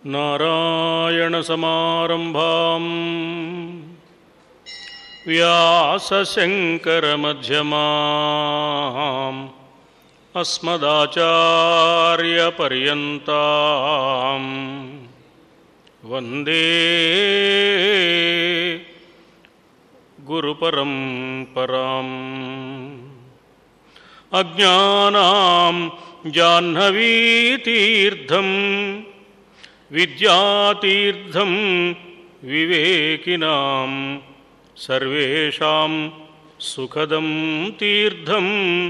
नारायणसमारम्भाम् व्यासशङ्करमध्यमाम् अस्मदाचार्यपर्यन्ताम् वन्दे गुरुपरम्पराम् अज्ञानां जाह्नवीतीर्थं विद्यातीर्थं विवेकिनां सर्वेषां सुखदं तीर्थं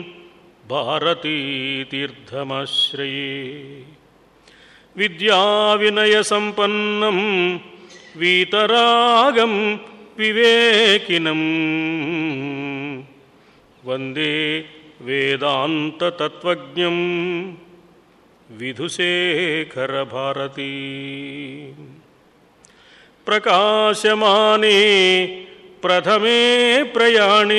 भारतीतीर्थमाश्रये विद्याविनयसम्पन्नं वीतरागं विवेकिनं वन्दे वेदान्ततत्त्वज्ञं विधुशेखरभारती प्रकाशमाने प्रथमे प्रयाणे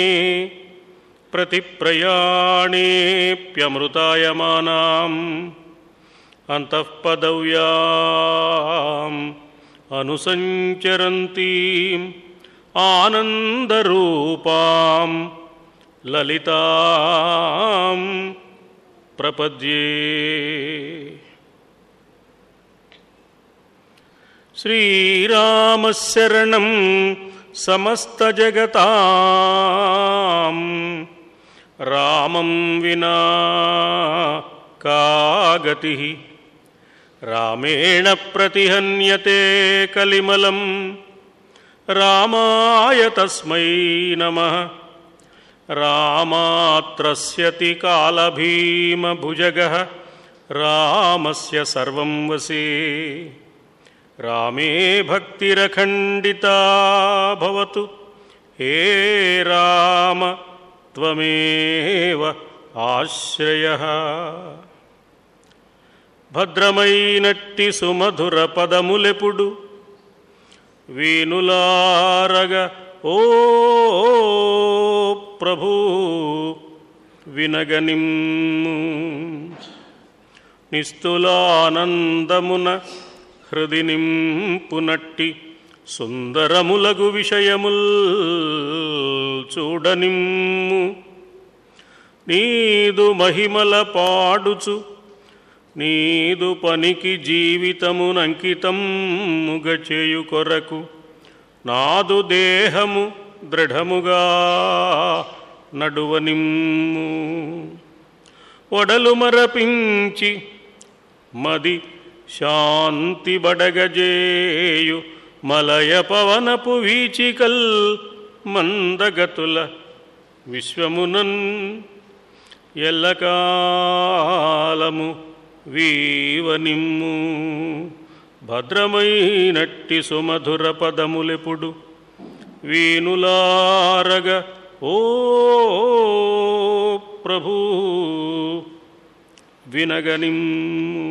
प्रतिप्रयाणेऽप्यमृतायमानाम् अन्तःपदव्याम् अनुसञ्चरन्तीम् आनन्दरूपाम् ललितां प्रपद्ये श्रीरामशरणं समस्तजगतां रामं विना का गतिः रामेण प्रतिहन्यते कलिमलं रामाय तस्मै नमः रामात्रस्यति कालभीमभुजगः रामस्य सर्वं वसे रामे भक्तिरखण्डिता भवतु हे राम त्वमेव आश्रयः భద్రమైనట్టి సుమధుర పదములెపుడు వీనులారగ ఓ ప్రభు వినగనిమ్ము నిస్తులానందమున హృది నింపునట్టి సుందరములగు విషయముల్ చూడనిమ్ము నీదు మహిమల పాడుచు నీదు పనికి జీవితమునంకితముగ చేయు కొరకు నాదు దేహము దృఢముగా నడువనిమ్ము ఒడలు మరపించి మది శాంతి బడగజేయు మలయ పవనపు వీచికల్ మందగతుల విశ్వమునన్ ఎల్లకాలము వీవనిమ్ము భద్రమైనట్టి సుమధుర పదములెపుడు వీనులారగ ఓ ప్రభు వినగనిమ్ము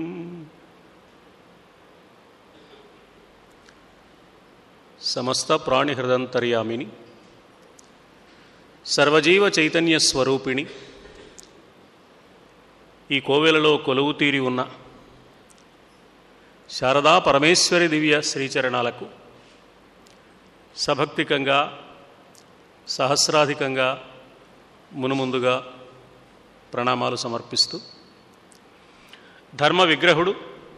సమస్త ప్రాణిహృదంతర్యామిని సర్వజీవ చైతన్య స్వరూపిణి ఈ కోవెలలో కొలువు తీరి ఉన్న శారదా పరమేశ్వరి దివ్య శ్రీచరణాలకు సభక్తికంగా సహస్రాధికంగా మునుముందుగా ప్రణామాలు సమర్పిస్తూ ధర్మ విగ్రహుడు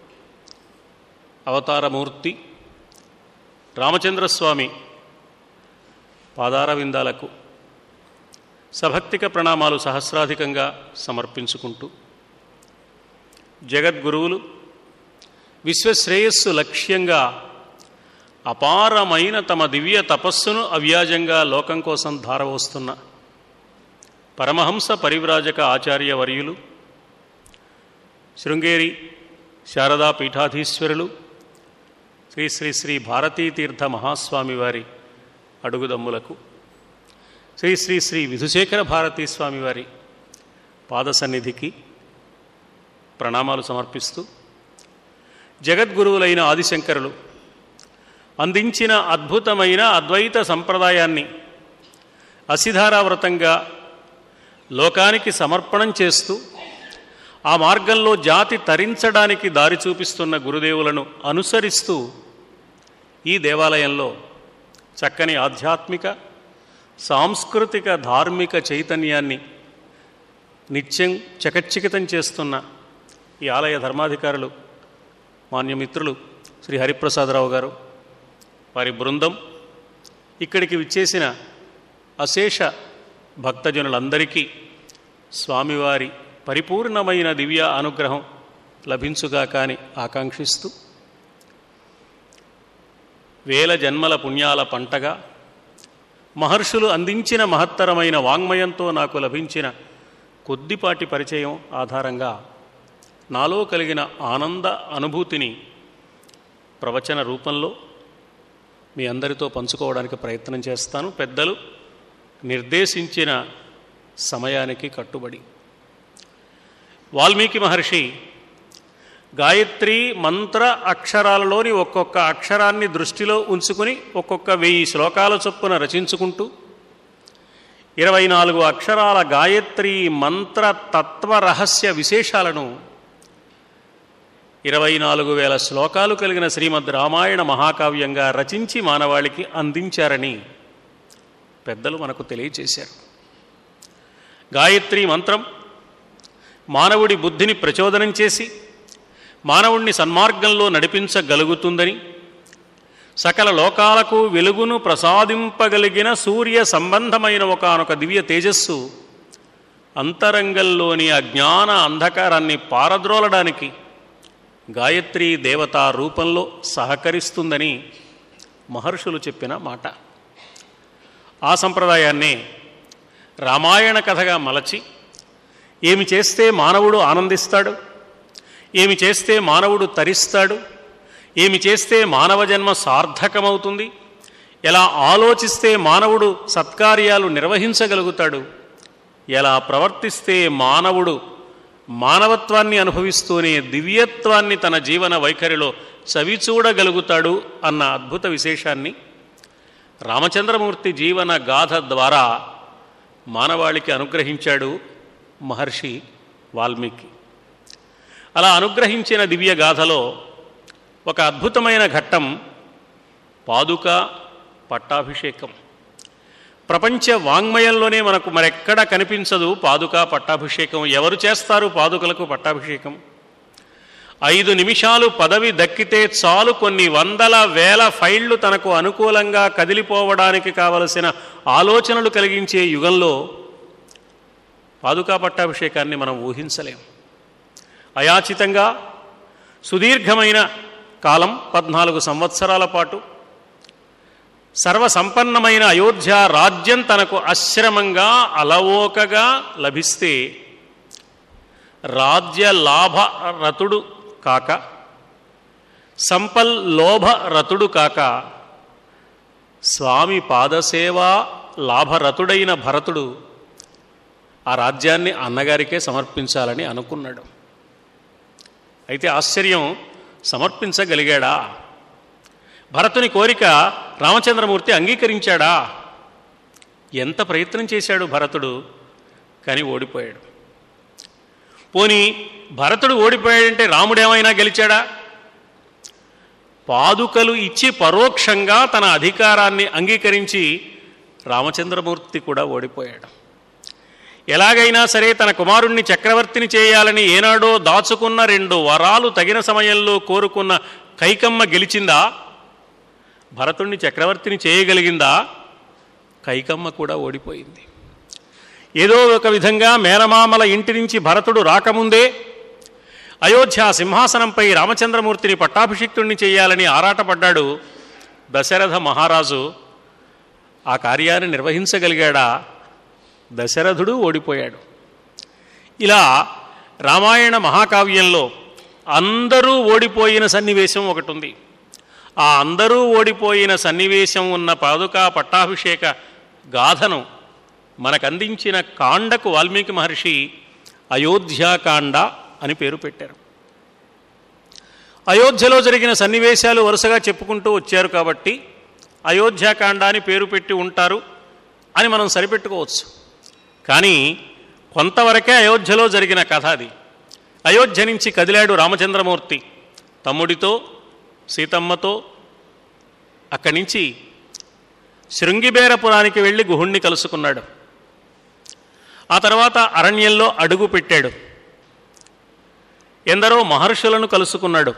అవతారమూర్తి రామచంద్రస్వామి పాదార విందాలకు సభక్తిక ప్రణామాలు సహస్రాధికంగా సమర్పించుకుంటూ జగద్గురువులు విశ్వశ్రేయస్సు లక్ష్యంగా అపారమైన తమ దివ్య తపస్సును అవ్యాజంగా లోకం కోసం ధారవోస్తున్న పరమహంస పరివ్రాజక ఆచార్య వర్యులు శృంగేరి శారదా పీఠాధీశ్వరులు శ్రీ శ్రీ శ్రీ భారతీ తీర్థ మహాస్వామి వారి అడుగుదమ్ములకు శ్రీ శ్రీ శ్రీ విధుశేఖర భారతీ స్వామి వారి పాద సన్నిధికి ప్రణామాలు సమర్పిస్తూ జగద్గురువులైన ఆదిశంకరులు అందించిన అద్భుతమైన అద్వైత సంప్రదాయాన్ని అసిధారావ్రతంగా లోకానికి సమర్పణం చేస్తూ ఆ మార్గంలో జాతి తరించడానికి దారి చూపిస్తున్న గురుదేవులను అనుసరిస్తూ ఈ దేవాలయంలో చక్కని ఆధ్యాత్మిక సాంస్కృతిక ధార్మిక చైతన్యాన్ని నిత్యం చకచ్చికితం చేస్తున్న ఈ ఆలయ ధర్మాధికారులు మాన్యమిత్రులు శ్రీ హరిప్రసాదరావు గారు వారి బృందం ఇక్కడికి విచ్చేసిన అశేష భక్తజనులందరికీ స్వామివారి పరిపూర్ణమైన దివ్య అనుగ్రహం లభించుగా కాని ఆకాంక్షిస్తూ వేల జన్మల పుణ్యాల పంటగా మహర్షులు అందించిన మహత్తరమైన వాంగ్మయంతో నాకు లభించిన కొద్దిపాటి పరిచయం ఆధారంగా నాలో కలిగిన ఆనంద అనుభూతిని ప్రవచన రూపంలో మీ అందరితో పంచుకోవడానికి ప్రయత్నం చేస్తాను పెద్దలు నిర్దేశించిన సమయానికి కట్టుబడి వాల్మీకి మహర్షి గాయత్రి మంత్ర అక్షరాలలోని ఒక్కొక్క అక్షరాన్ని దృష్టిలో ఉంచుకుని ఒక్కొక్క వెయ్యి శ్లోకాల చొప్పున రచించుకుంటూ ఇరవై నాలుగు అక్షరాల గాయత్రి మంత్ర తత్వ రహస్య విశేషాలను ఇరవై నాలుగు వేల శ్లోకాలు కలిగిన శ్రీమద్ రామాయణ మహాకావ్యంగా రచించి మానవాళికి అందించారని పెద్దలు మనకు తెలియచేశారు గాయత్రి మంత్రం మానవుడి బుద్ధిని ప్రచోదనం చేసి మానవుణ్ణి సన్మార్గంలో నడిపించగలుగుతుందని సకల లోకాలకు వెలుగును ప్రసాదింపగలిగిన సూర్య సంబంధమైన ఒకనొక దివ్య తేజస్సు అంతరంగంలోని అజ్ఞాన అంధకారాన్ని పారద్రోలడానికి గాయత్రీ దేవతా రూపంలో సహకరిస్తుందని మహర్షులు చెప్పిన మాట ఆ సంప్రదాయాన్నే రామాయణ కథగా మలచి ఏమి చేస్తే మానవుడు ఆనందిస్తాడు ఏమి చేస్తే మానవుడు తరిస్తాడు ఏమి చేస్తే మానవ జన్మ సార్థకమవుతుంది ఎలా ఆలోచిస్తే మానవుడు సత్కార్యాలు నిర్వహించగలుగుతాడు ఎలా ప్రవర్తిస్తే మానవుడు మానవత్వాన్ని అనుభవిస్తూనే దివ్యత్వాన్ని తన జీవన వైఖరిలో చవిచూడగలుగుతాడు అన్న అద్భుత విశేషాన్ని రామచంద్రమూర్తి జీవన గాథ ద్వారా మానవాళికి అనుగ్రహించాడు మహర్షి వాల్మీకి అలా అనుగ్రహించిన దివ్య గాథలో ఒక అద్భుతమైన ఘట్టం పాదుక పట్టాభిషేకం ప్రపంచ వాంగ్మయంలోనే మనకు మరెక్కడ కనిపించదు పాదుక పట్టాభిషేకం ఎవరు చేస్తారు పాదుకలకు పట్టాభిషేకం ఐదు నిమిషాలు పదవి దక్కితే చాలు కొన్ని వందల వేల ఫైళ్లు తనకు అనుకూలంగా కదిలిపోవడానికి కావలసిన ఆలోచనలు కలిగించే యుగంలో పాదుకా పట్టాభిషేకాన్ని మనం ఊహించలేం అయాచితంగా సుదీర్ఘమైన కాలం పద్నాలుగు సంవత్సరాల పాటు సర్వసంపన్నమైన అయోధ్య రాజ్యం తనకు అశ్రమంగా అలవోకగా లభిస్తే రాజ్య లాభ రతుడు కాక సంపల్ లోభ రతుడు కాక స్వామి పాదసేవా లాభరతుడైన భరతుడు ఆ రాజ్యాన్ని అన్నగారికే సమర్పించాలని అనుకున్నాడు అయితే ఆశ్చర్యం సమర్పించగలిగాడా భరతుని కోరిక రామచంద్రమూర్తి అంగీకరించాడా ఎంత ప్రయత్నం చేశాడు భరతుడు కానీ ఓడిపోయాడు పోని భరతుడు ఓడిపోయాడంటే రాముడేమైనా గెలిచాడా పాదుకలు ఇచ్చి పరోక్షంగా తన అధికారాన్ని అంగీకరించి రామచంద్రమూర్తి కూడా ఓడిపోయాడు ఎలాగైనా సరే తన కుమారుణ్ణి చక్రవర్తిని చేయాలని ఏనాడో దాచుకున్న రెండు వరాలు తగిన సమయంలో కోరుకున్న కైకమ్మ గెలిచిందా భరతుణ్ణి చక్రవర్తిని చేయగలిగిందా కైకమ్మ కూడా ఓడిపోయింది ఏదో ఒక విధంగా మేనమామల ఇంటి నుంచి భరతుడు రాకముందే అయోధ్య సింహాసనంపై రామచంద్రమూర్తిని పట్టాభిషిక్తుణ్ణి చేయాలని ఆరాటపడ్డాడు దశరథ మహారాజు ఆ కార్యాన్ని నిర్వహించగలిగాడా దశరథుడు ఓడిపోయాడు ఇలా రామాయణ మహాకావ్యంలో అందరూ ఓడిపోయిన సన్నివేశం ఒకటి ఉంది ఆ అందరూ ఓడిపోయిన సన్నివేశం ఉన్న పాదుకా పట్టాభిషేక గాథను మనకందించిన కాండకు వాల్మీకి మహర్షి అయోధ్యాకాండ అని పేరు పెట్టారు అయోధ్యలో జరిగిన సన్నివేశాలు వరుసగా చెప్పుకుంటూ వచ్చారు కాబట్టి అయోధ్యాకాండ అని పేరు పెట్టి ఉంటారు అని మనం సరిపెట్టుకోవచ్చు కానీ కొంతవరకే అయోధ్యలో జరిగిన కథ అది అయోధ్య నుంచి కదిలాడు రామచంద్రమూర్తి తమ్ముడితో సీతమ్మతో అక్కడి నుంచి శృంగిబేరపురానికి వెళ్ళి గుహుణ్ణి కలుసుకున్నాడు ఆ తర్వాత అరణ్యంలో అడుగు పెట్టాడు ఎందరో మహర్షులను కలుసుకున్నాడు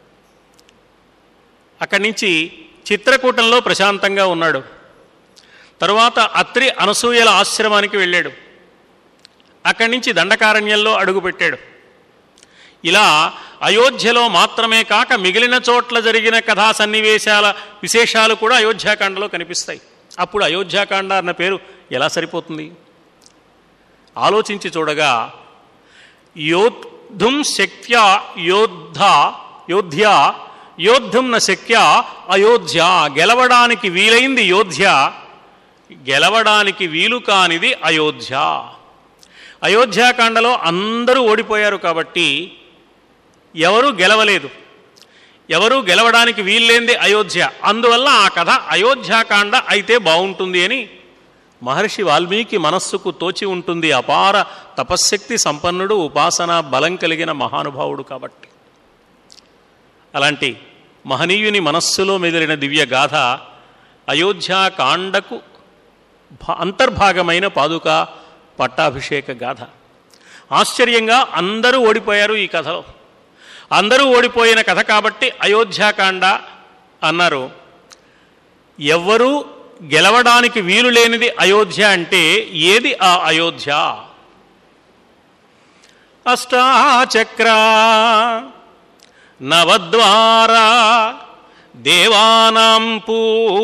అక్కడి నుంచి చిత్రకూటంలో ప్రశాంతంగా ఉన్నాడు తరువాత అత్రి అనసూయల ఆశ్రమానికి వెళ్ళాడు అక్కడి నుంచి దండకారణ్యంలో అడుగుపెట్టాడు ఇలా అయోధ్యలో మాత్రమే కాక మిగిలిన చోట్ల జరిగిన కథా సన్నివేశాల విశేషాలు కూడా అయోధ్యాకాండలో కనిపిస్తాయి అప్పుడు అయోధ్యాకాండ అన్న పేరు ఎలా సరిపోతుంది ఆలోచించి చూడగా యోద్ధుం శక్య యోద్ధ యోధ్య యోద్ధుం న శక్య అయోధ్య గెలవడానికి వీలైంది యోధ్య గెలవడానికి వీలు కానిది అయోధ్య అయోధ్యాకాండలో అందరూ ఓడిపోయారు కాబట్టి ఎవరూ గెలవలేదు ఎవరూ గెలవడానికి వీల్లేంది అయోధ్య అందువల్ల ఆ కథ అయోధ్యాకాండ అయితే బాగుంటుంది అని మహర్షి వాల్మీకి మనస్సుకు తోచి ఉంటుంది అపార తపశ్శక్తి సంపన్నుడు ఉపాసన బలం కలిగిన మహానుభావుడు కాబట్టి అలాంటి మహనీయుని మనస్సులో మెదిలిన దివ్య గాథ అయోధ్యాకాండకు భా- అంతర్భాగమైన పాదుక పట్టాభిషేక గాథ ఆశ్చర్యంగా అందరూ ఓడిపోయారు ఈ కథలో అందరూ ఓడిపోయిన కథ కాబట్టి అయోధ్యాకాండ అన్నారు ఎవ్వరూ గెలవడానికి వీలు లేనిది అయోధ్య అంటే ఏది ఆ అయోధ్య అష్టాచక్ర నవద్వార దేవానాం పూ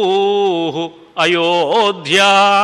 అయోధ్య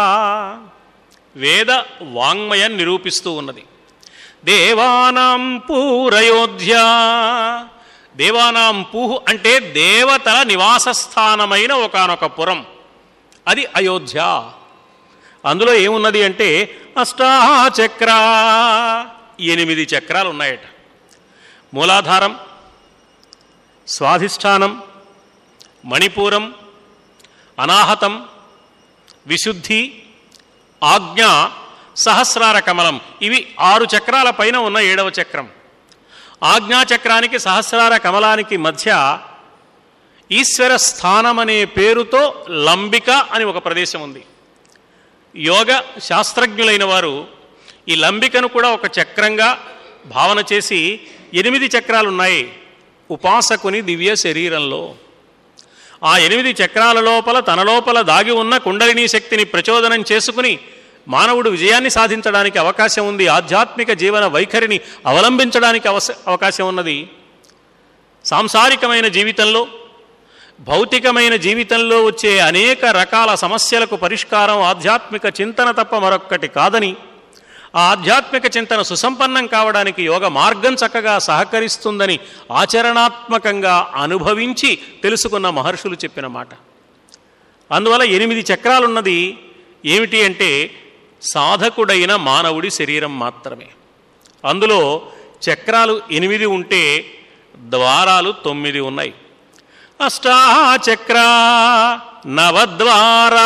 వేద వాంగ్మయం నిరూపిస్తూ ఉన్నది దేవానాం పూరయోధ్య దేవానాం పూహు అంటే దేవతల నివాస స్థానమైన ఒకనొక పురం అది అయోధ్య అందులో ఏమున్నది అంటే అష్టాచక్ర ఎనిమిది చక్రాలు ఉన్నాయట మూలాధారం స్వాధిష్టానం మణిపూరం అనాహతం విశుద్ధి ఆజ్ఞ సహస్రార కమలం ఇవి ఆరు చక్రాల పైన ఉన్న ఏడవ చక్రం ఆజ్ఞాచక్రానికి సహస్రార కమలానికి మధ్య ఈశ్వర స్థానం అనే పేరుతో లంబిక అని ఒక ప్రదేశం ఉంది యోగ శాస్త్రజ్ఞులైన వారు ఈ లంబికను కూడా ఒక చక్రంగా భావన చేసి ఎనిమిది చక్రాలు ఉన్నాయి ఉపాసకుని దివ్య శరీరంలో ఆ ఎనిమిది చక్రాల లోపల తన లోపల దాగి ఉన్న కుండలినీ శక్తిని ప్రచోదనం చేసుకుని మానవుడు విజయాన్ని సాధించడానికి అవకాశం ఉంది ఆధ్యాత్మిక జీవన వైఖరిని అవలంబించడానికి అవస అవకాశం ఉన్నది సాంసారికమైన జీవితంలో భౌతికమైన జీవితంలో వచ్చే అనేక రకాల సమస్యలకు పరిష్కారం ఆధ్యాత్మిక చింతన తప్ప మరొక్కటి కాదని ఆ ఆధ్యాత్మిక చింతన సుసంపన్నం కావడానికి యోగ మార్గం చక్కగా సహకరిస్తుందని ఆచరణాత్మకంగా అనుభవించి తెలుసుకున్న మహర్షులు చెప్పిన మాట అందువల్ల ఎనిమిది చక్రాలున్నది ఏమిటి అంటే సాధకుడైన మానవుడి శరీరం మాత్రమే అందులో చక్రాలు ఎనిమిది ఉంటే ద్వారాలు తొమ్మిది ఉన్నాయి అష్టాచక్ర నవద్వారా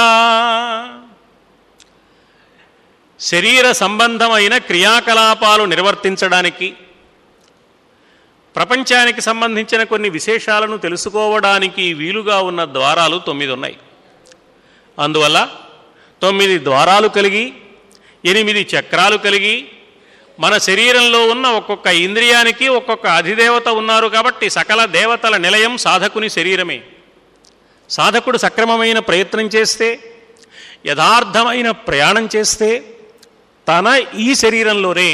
శరీర సంబంధమైన క్రియాకలాపాలు నిర్వర్తించడానికి ప్రపంచానికి సంబంధించిన కొన్ని విశేషాలను తెలుసుకోవడానికి వీలుగా ఉన్న ద్వారాలు తొమ్మిది ఉన్నాయి అందువల్ల తొమ్మిది ద్వారాలు కలిగి ఎనిమిది చక్రాలు కలిగి మన శరీరంలో ఉన్న ఒక్కొక్క ఇంద్రియానికి ఒక్కొక్క అధిదేవత ఉన్నారు కాబట్టి సకల దేవతల నిలయం సాధకుని శరీరమే సాధకుడు సక్రమమైన ప్రయత్నం చేస్తే యథార్థమైన ప్రయాణం చేస్తే తన ఈ శరీరంలోనే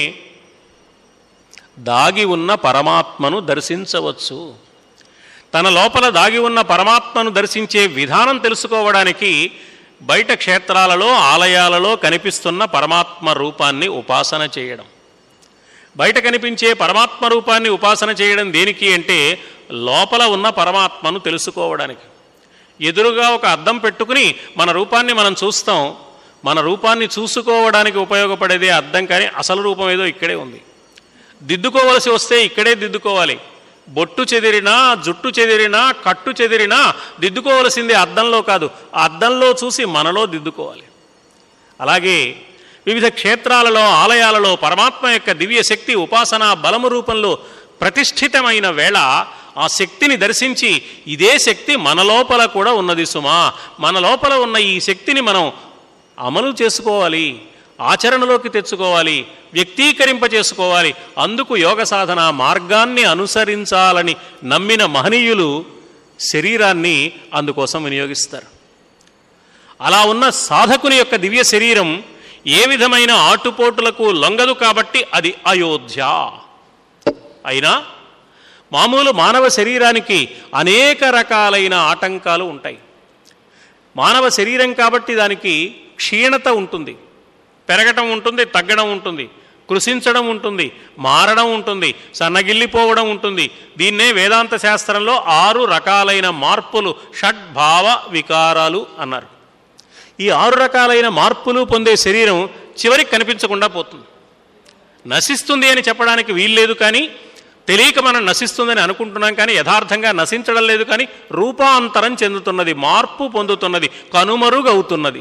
దాగి ఉన్న పరమాత్మను దర్శించవచ్చు తన లోపల దాగి ఉన్న పరమాత్మను దర్శించే విధానం తెలుసుకోవడానికి బయట క్షేత్రాలలో ఆలయాలలో కనిపిస్తున్న పరమాత్మ రూపాన్ని ఉపాసన చేయడం బయట కనిపించే పరమాత్మ రూపాన్ని ఉపాసన చేయడం దేనికి అంటే లోపల ఉన్న పరమాత్మను తెలుసుకోవడానికి ఎదురుగా ఒక అద్దం పెట్టుకుని మన రూపాన్ని మనం చూస్తాం మన రూపాన్ని చూసుకోవడానికి ఉపయోగపడేదే అద్దం కానీ అసలు రూపం ఏదో ఇక్కడే ఉంది దిద్దుకోవలసి వస్తే ఇక్కడే దిద్దుకోవాలి బొట్టు చెదిరినా జుట్టు చెదిరినా కట్టు చెదిరినా దిద్దుకోవలసింది అద్దంలో కాదు ఆ అద్దంలో చూసి మనలో దిద్దుకోవాలి అలాగే వివిధ క్షేత్రాలలో ఆలయాలలో పరమాత్మ యొక్క దివ్య శక్తి ఉపాసనా బలము రూపంలో ప్రతిష్ఠితమైన వేళ ఆ శక్తిని దర్శించి ఇదే శక్తి మన లోపల కూడా ఉన్నది సుమా మన లోపల ఉన్న ఈ శక్తిని మనం అమలు చేసుకోవాలి ఆచరణలోకి తెచ్చుకోవాలి వ్యక్తీకరింప చేసుకోవాలి అందుకు యోగ సాధన మార్గాన్ని అనుసరించాలని నమ్మిన మహనీయులు శరీరాన్ని అందుకోసం వినియోగిస్తారు అలా ఉన్న సాధకుని యొక్క దివ్య శరీరం ఏ విధమైన ఆటుపోటులకు లొంగదు కాబట్టి అది అయోధ్య అయినా మామూలు మానవ శరీరానికి అనేక రకాలైన ఆటంకాలు ఉంటాయి మానవ శరీరం కాబట్టి దానికి క్షీణత ఉంటుంది పెరగటం ఉంటుంది తగ్గడం ఉంటుంది కృషించడం ఉంటుంది మారడం ఉంటుంది సన్నగిల్లిపోవడం ఉంటుంది దీన్నే వేదాంత శాస్త్రంలో ఆరు రకాలైన మార్పులు షడ్భావ వికారాలు అన్నారు ఈ ఆరు రకాలైన మార్పులు పొందే శరీరం చివరికి కనిపించకుండా పోతుంది నశిస్తుంది అని చెప్పడానికి వీల్లేదు కానీ తెలియక మనం నశిస్తుందని అనుకుంటున్నాం కానీ యథార్థంగా నశించడం లేదు కానీ రూపాంతరం చెందుతున్నది మార్పు పొందుతున్నది కనుమరుగవుతున్నది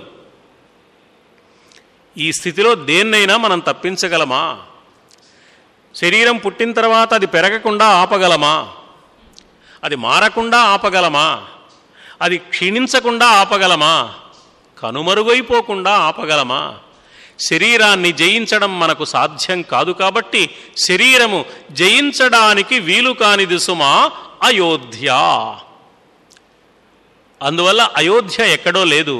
ఈ స్థితిలో దేన్నైనా మనం తప్పించగలమా శరీరం పుట్టిన తర్వాత అది పెరగకుండా ఆపగలమా అది మారకుండా ఆపగలమా అది క్షీణించకుండా ఆపగలమా కనుమరుగైపోకుండా ఆపగలమా శరీరాన్ని జయించడం మనకు సాధ్యం కాదు కాబట్టి శరీరము జయించడానికి వీలు కానిది సుమా అయోధ్య అందువల్ల అయోధ్య ఎక్కడో లేదు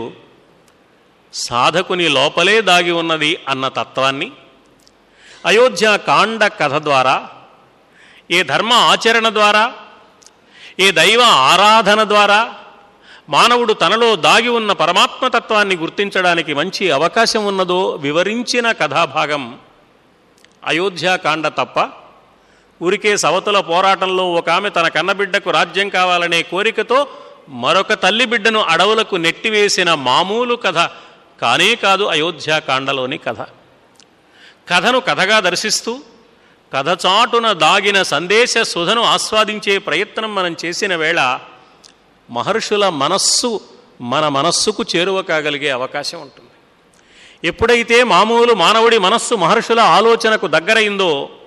సాధకుని లోపలే దాగి ఉన్నది అన్న తత్వాన్ని అయోధ్య కాండ కథ ద్వారా ఏ ధర్మ ఆచరణ ద్వారా ఏ దైవ ఆరాధన ద్వారా మానవుడు తనలో దాగి ఉన్న పరమాత్మతత్వాన్ని గుర్తించడానికి మంచి అవకాశం ఉన్నదో వివరించిన కథాభాగం అయోధ్యాకాండ తప్ప ఊరికే సవతుల పోరాటంలో ఒక ఆమె తన కన్నబిడ్డకు రాజ్యం కావాలనే కోరికతో మరొక తల్లి బిడ్డను అడవులకు నెట్టివేసిన మామూలు కథ కానే కాదు అయోధ్యాకాండలోని కథ కథను కథగా దర్శిస్తూ కథ చాటున దాగిన సందేశ సుధను ఆస్వాదించే ప్రయత్నం మనం చేసిన వేళ మహర్షుల మనస్సు మన మనస్సుకు చేరువ కాగలిగే అవకాశం ఉంటుంది ఎప్పుడైతే మామూలు మానవుడి మనస్సు మహర్షుల ఆలోచనకు దగ్గరైందో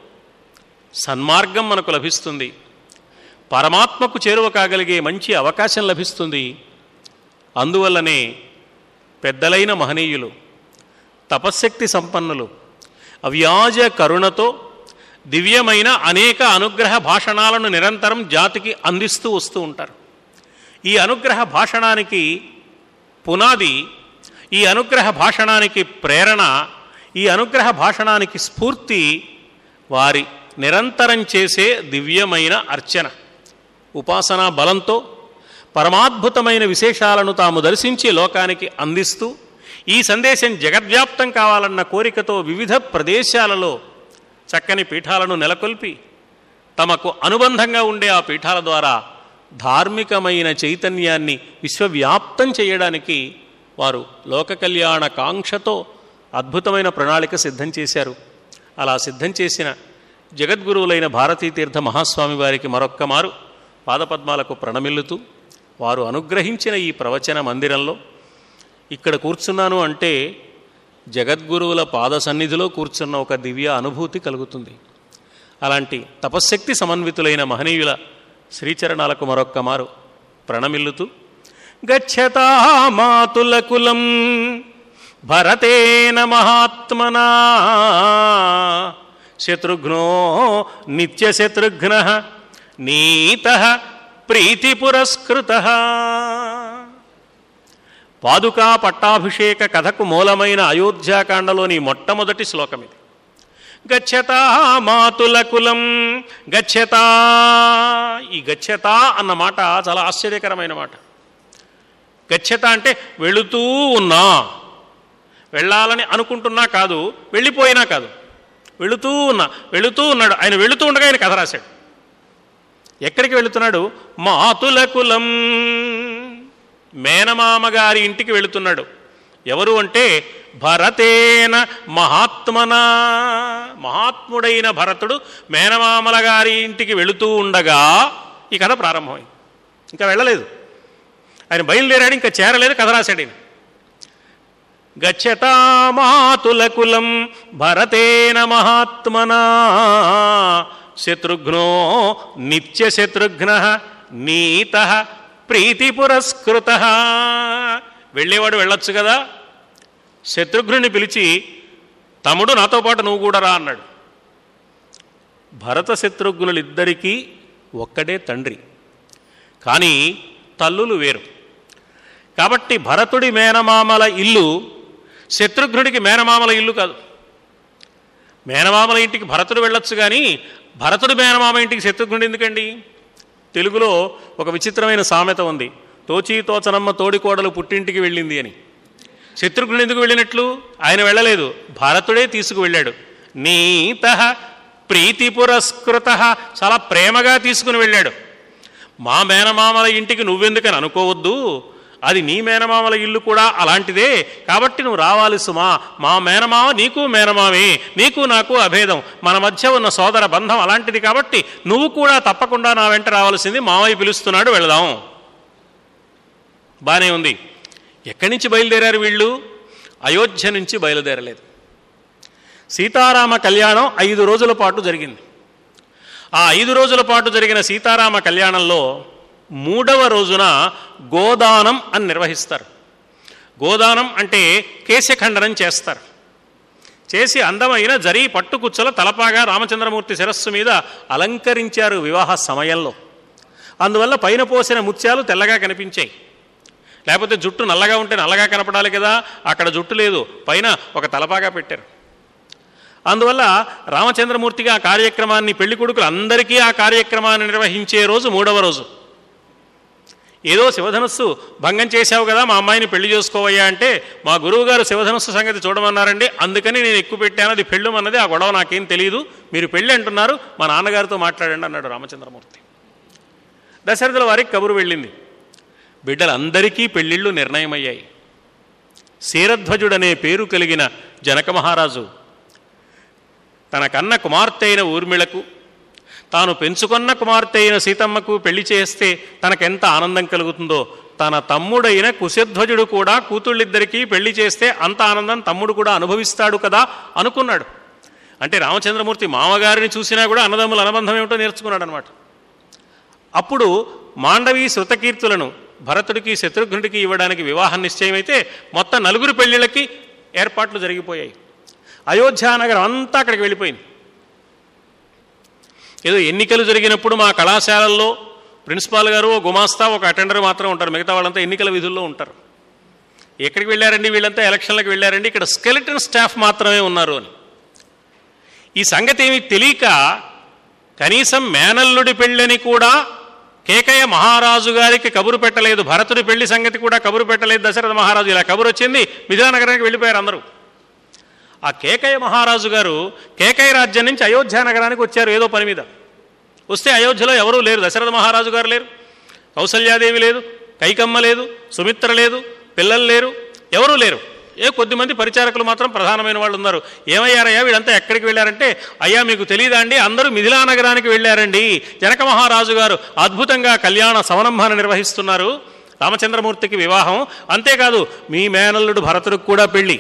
సన్మార్గం మనకు లభిస్తుంది పరమాత్మకు చేరువ కాగలిగే మంచి అవకాశం లభిస్తుంది అందువల్లనే పెద్దలైన మహనీయులు తపశ్శక్తి సంపన్నులు అవ్యాజ కరుణతో దివ్యమైన అనేక అనుగ్రహ భాషణాలను నిరంతరం జాతికి అందిస్తూ వస్తూ ఉంటారు ఈ అనుగ్రహ భాషణానికి పునాది ఈ అనుగ్రహ భాషణానికి ప్రేరణ ఈ అనుగ్రహ భాషణానికి స్ఫూర్తి వారి నిరంతరం చేసే దివ్యమైన అర్చన ఉపాసనా బలంతో పరమాద్భుతమైన విశేషాలను తాము దర్శించి లోకానికి అందిస్తూ ఈ సందేశం జగద్వ్యాప్తం కావాలన్న కోరికతో వివిధ ప్రదేశాలలో చక్కని పీఠాలను నెలకొల్పి తమకు అనుబంధంగా ఉండే ఆ పీఠాల ద్వారా ధార్మికమైన చైతన్యాన్ని విశ్వవ్యాప్తం చేయడానికి వారు లోక కళ్యాణ కాంక్షతో అద్భుతమైన ప్రణాళిక సిద్ధం చేశారు అలా సిద్ధం చేసిన జగద్గురువులైన భారతీతీర్థ మహాస్వామి వారికి మరొక్క మారు పాదపద్మాలకు ప్రణమిల్లుతూ వారు అనుగ్రహించిన ఈ ప్రవచన మందిరంలో ఇక్కడ కూర్చున్నాను అంటే జగద్గురువుల పాద సన్నిధిలో కూర్చున్న ఒక దివ్య అనుభూతి కలుగుతుంది అలాంటి తపశ్శక్తి సమన్వితులైన మహనీయుల శ్రీచరణాలకు మరొక్క మారు ప్రణమిల్లుతూ గచ్చతా మాతుల కులం భరతేన మహాత్మనా శత్రుఘ్నో నిత్యశత్రుఘ్న నీత ప్రీతి పురస్కృత పాదుకా పట్టాభిషేక కథకు మూలమైన అయోధ్యాకాండలోని మొట్టమొదటి శ్లోకం ఇది గచ్చతా మాతుల కులం గచ్చతా ఈ గచ్చతా అన్న మాట చాలా ఆశ్చర్యకరమైన మాట గచ్చత అంటే వెళుతూ ఉన్నా వెళ్ళాలని అనుకుంటున్నా కాదు వెళ్ళిపోయినా కాదు వెళుతూ ఉన్నా వెళుతూ ఉన్నాడు ఆయన వెళుతూ ఉండగా ఆయన కథ రాశాడు ఎక్కడికి వెళుతున్నాడు మాతుల కులం మేనమామ గారి ఇంటికి వెళుతున్నాడు ఎవరు అంటే భరతేన మహాత్మనా మహాత్ముడైన భరతుడు మేనమామల గారి ఇంటికి వెళుతూ ఉండగా ఈ కథ ప్రారంభమైంది ఇంకా వెళ్ళలేదు ఆయన బయలుదేరాడు ఇంకా చేరలేదు కథ రాశాడు ఆయన గచ్చతామాతులకులం భరతేన మహాత్మనా శత్రుఘ్నో నిత్యశత్రుఘ్న నీత ప్రీతి పురస్కృత వెళ్ళేవాడు వెళ్ళొచ్చు కదా శత్రుఘ్నుని పిలిచి తమ్ముడు నాతో పాటు నువ్వు కూడా రా అన్నాడు భరత శత్రుఘ్నులిద్దరికీ ఒక్కడే తండ్రి కానీ తల్లులు వేరు కాబట్టి భరతుడి మేనమామల ఇల్లు శత్రుఘ్నుడికి మేనమామల ఇల్లు కాదు మేనమామల ఇంటికి భరతుడు వెళ్ళొచ్చు కానీ భరతుడి మేనమామ ఇంటికి శత్రుఘ్నుడు ఎందుకండి తెలుగులో ఒక విచిత్రమైన సామెత ఉంది తోచి తోచనమ్మ తోడికోడలు పుట్టింటికి వెళ్ళింది అని శత్రుఘ్నుడు ఎందుకు వెళ్ళినట్లు ఆయన వెళ్ళలేదు భరతుడే తీసుకువెళ్ళాడు నీత ప్రీతి పురస్కృత చాలా ప్రేమగా తీసుకుని వెళ్ళాడు మా మేనమామల ఇంటికి నువ్వెందుకని అనుకోవద్దు అది నీ మేనమామల ఇల్లు కూడా అలాంటిదే కాబట్టి నువ్వు రావాలి సుమా మా మేనమామ నీకు మేనమామే నీకు నాకు అభేదం మన మధ్య ఉన్న సోదర బంధం అలాంటిది కాబట్టి నువ్వు కూడా తప్పకుండా నా వెంట రావాల్సింది మామయ్య పిలుస్తున్నాడు వెళదాం బానే ఉంది ఎక్కడి నుంచి బయలుదేరారు వీళ్ళు అయోధ్య నుంచి బయలుదేరలేదు సీతారామ కళ్యాణం ఐదు రోజుల పాటు జరిగింది ఆ ఐదు రోజుల పాటు జరిగిన సీతారామ కళ్యాణంలో మూడవ రోజున గోదానం అని నిర్వహిస్తారు గోదానం అంటే కేశఖండనం చేస్తారు చేసి అందమైన జరీ పట్టుకుచ్చల తలపాగా రామచంద్రమూర్తి శిరస్సు మీద అలంకరించారు వివాహ సమయంలో అందువల్ల పైన పోసిన ముత్యాలు తెల్లగా కనిపించాయి లేకపోతే జుట్టు నల్లగా ఉంటే నల్లగా కనపడాలి కదా అక్కడ జుట్టు లేదు పైన ఒక తలపాగా పెట్టారు అందువల్ల రామచంద్రమూర్తిగా ఆ కార్యక్రమాన్ని పెళ్లి కొడుకులు అందరికీ ఆ కార్యక్రమాన్ని నిర్వహించే రోజు మూడవ రోజు ఏదో శివధనస్సు భంగం చేశావు కదా మా అమ్మాయిని పెళ్లి చేసుకోవయ్యా అంటే మా గురువుగారు శివధనస్సు సంగతి చూడమన్నారండి అందుకని నేను ఎక్కువ పెట్టాను అది పెళ్ళమన్నది ఆ గొడవ నాకేం తెలియదు మీరు పెళ్ళి అంటున్నారు మా నాన్నగారితో మాట్లాడండి అన్నాడు రామచంద్రమూర్తి దశరథుల వారికి కబురు వెళ్ళింది బిడ్డలందరికీ పెళ్ళిళ్ళు నిర్ణయమయ్యాయి శీరధ్వజుడనే పేరు కలిగిన జనక మహారాజు తన కన్న కుమార్తె అయిన ఊర్మిళకు తాను పెంచుకున్న కుమార్తె అయిన సీతమ్మకు పెళ్లి చేస్తే తనకెంత ఆనందం కలుగుతుందో తన తమ్ముడైన కుశధ్వజుడు కూడా కూతుళ్ళిద్దరికీ పెళ్లి చేస్తే అంత ఆనందం తమ్ముడు కూడా అనుభవిస్తాడు కదా అనుకున్నాడు అంటే రామచంద్రమూర్తి మామగారిని చూసినా కూడా అన్నదమ్ముల అనుబంధం ఏమిటో నేర్చుకున్నాడు అనమాట అప్పుడు మాండవి శృతకీర్తులను భరతుడికి శత్రుఘ్నుడికి ఇవ్వడానికి వివాహం నిశ్చయమైతే మొత్తం నలుగురు పెళ్లిళ్ళకి ఏర్పాట్లు జరిగిపోయాయి అయోధ్యానగరం అంతా అక్కడికి వెళ్ళిపోయింది ఏదో ఎన్నికలు జరిగినప్పుడు మా కళాశాలల్లో ప్రిన్సిపాల్ గారు ఓ గుమాస్తా ఒక అటెండర్ మాత్రం ఉంటారు మిగతా వాళ్ళంతా ఎన్నికల విధుల్లో ఉంటారు ఎక్కడికి వెళ్ళారండి వీళ్ళంతా ఎలక్షన్లకు వెళ్ళారండి ఇక్కడ స్కెలిటన్ స్టాఫ్ మాత్రమే ఉన్నారు అని ఈ సంగతి ఏమీ తెలియక కనీసం మేనల్లుడి పెళ్ళని కూడా కేకయ్య మహారాజు గారికి కబురు పెట్టలేదు భరతుడి పెళ్లి సంగతి కూడా కబురు పెట్టలేదు దశరథ మహారాజు ఇలా కబురు వచ్చింది విజయనగరానికి వెళ్ళిపోయారు అందరూ ఆ కేకయ్య మహారాజు గారు కేకయ్య రాజ్యం నుంచి అయోధ్య నగరానికి వచ్చారు ఏదో పని మీద వస్తే అయోధ్యలో ఎవరూ లేరు దశరథ మహారాజు గారు లేరు కౌసల్యాదేవి లేదు కైకమ్మ లేదు సుమిత్ర లేదు పిల్లలు లేరు ఎవరూ లేరు ఏ కొద్దిమంది పరిచారకులు మాత్రం ప్రధానమైన వాళ్ళు ఉన్నారు ఏమయ్యారయ్యా వీళ్ళంతా ఎక్కడికి వెళ్ళారంటే అయ్యా మీకు తెలియదా అండి అందరూ మిథిలా నగరానికి వెళ్ళారండి జనక మహారాజు గారు అద్భుతంగా కళ్యాణ సవరంభాన్ని నిర్వహిస్తున్నారు రామచంద్రమూర్తికి వివాహం అంతేకాదు మీ మేనల్లుడు భరతుడికి కూడా పెళ్ళి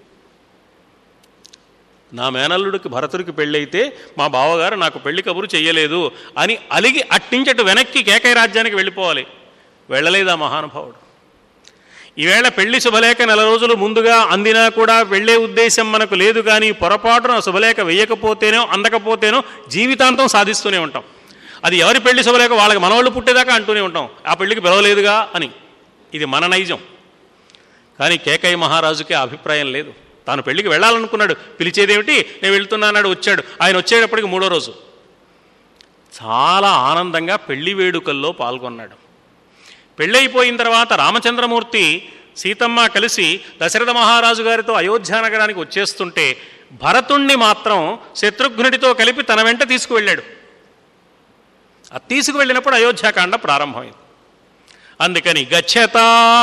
నా మేనల్లుడికి భరతుడికి పెళ్ళైతే మా బావగారు నాకు పెళ్లి కబురు చెయ్యలేదు అని అలిగి అట్టించటు వెనక్కి కేకయ రాజ్యానికి వెళ్ళిపోవాలి వెళ్ళలేదు ఆ మహానుభావుడు ఈవేళ పెళ్లి శుభలేఖ నెల రోజులు ముందుగా అందినా కూడా వెళ్ళే ఉద్దేశం మనకు లేదు కానీ పొరపాటున శుభలేఖ వేయకపోతేనో అందకపోతేనో జీవితాంతం సాధిస్తూనే ఉంటాం అది ఎవరి పెళ్లి శుభలేఖ వాళ్ళకి మనవాళ్ళు పుట్టేదాకా అంటూనే ఉంటాం ఆ పెళ్లికి పిలవలేదుగా అని ఇది మన నైజం కానీ కేకయ్య మహారాజుకి ఆ అభిప్రాయం లేదు తాను పెళ్లికి వెళ్ళాలనుకున్నాడు పిలిచేదేమిటి నేను వెళ్తున్నానాడు వచ్చాడు ఆయన వచ్చేటప్పటికి మూడో రోజు చాలా ఆనందంగా పెళ్లి వేడుకల్లో పాల్గొన్నాడు పెళ్ళైపోయిన తర్వాత రామచంద్రమూర్తి సీతమ్మ కలిసి దశరథ మహారాజు గారితో అయోధ్య నగరానికి వచ్చేస్తుంటే భరతుణ్ణి మాత్రం శత్రుఘ్నుడితో కలిపి తన వెంట తీసుకువెళ్ళాడు అది తీసుకువెళ్ళినప్పుడు అయోధ్యాకాండ ప్రారంభమైంది అందుకని గచ్చత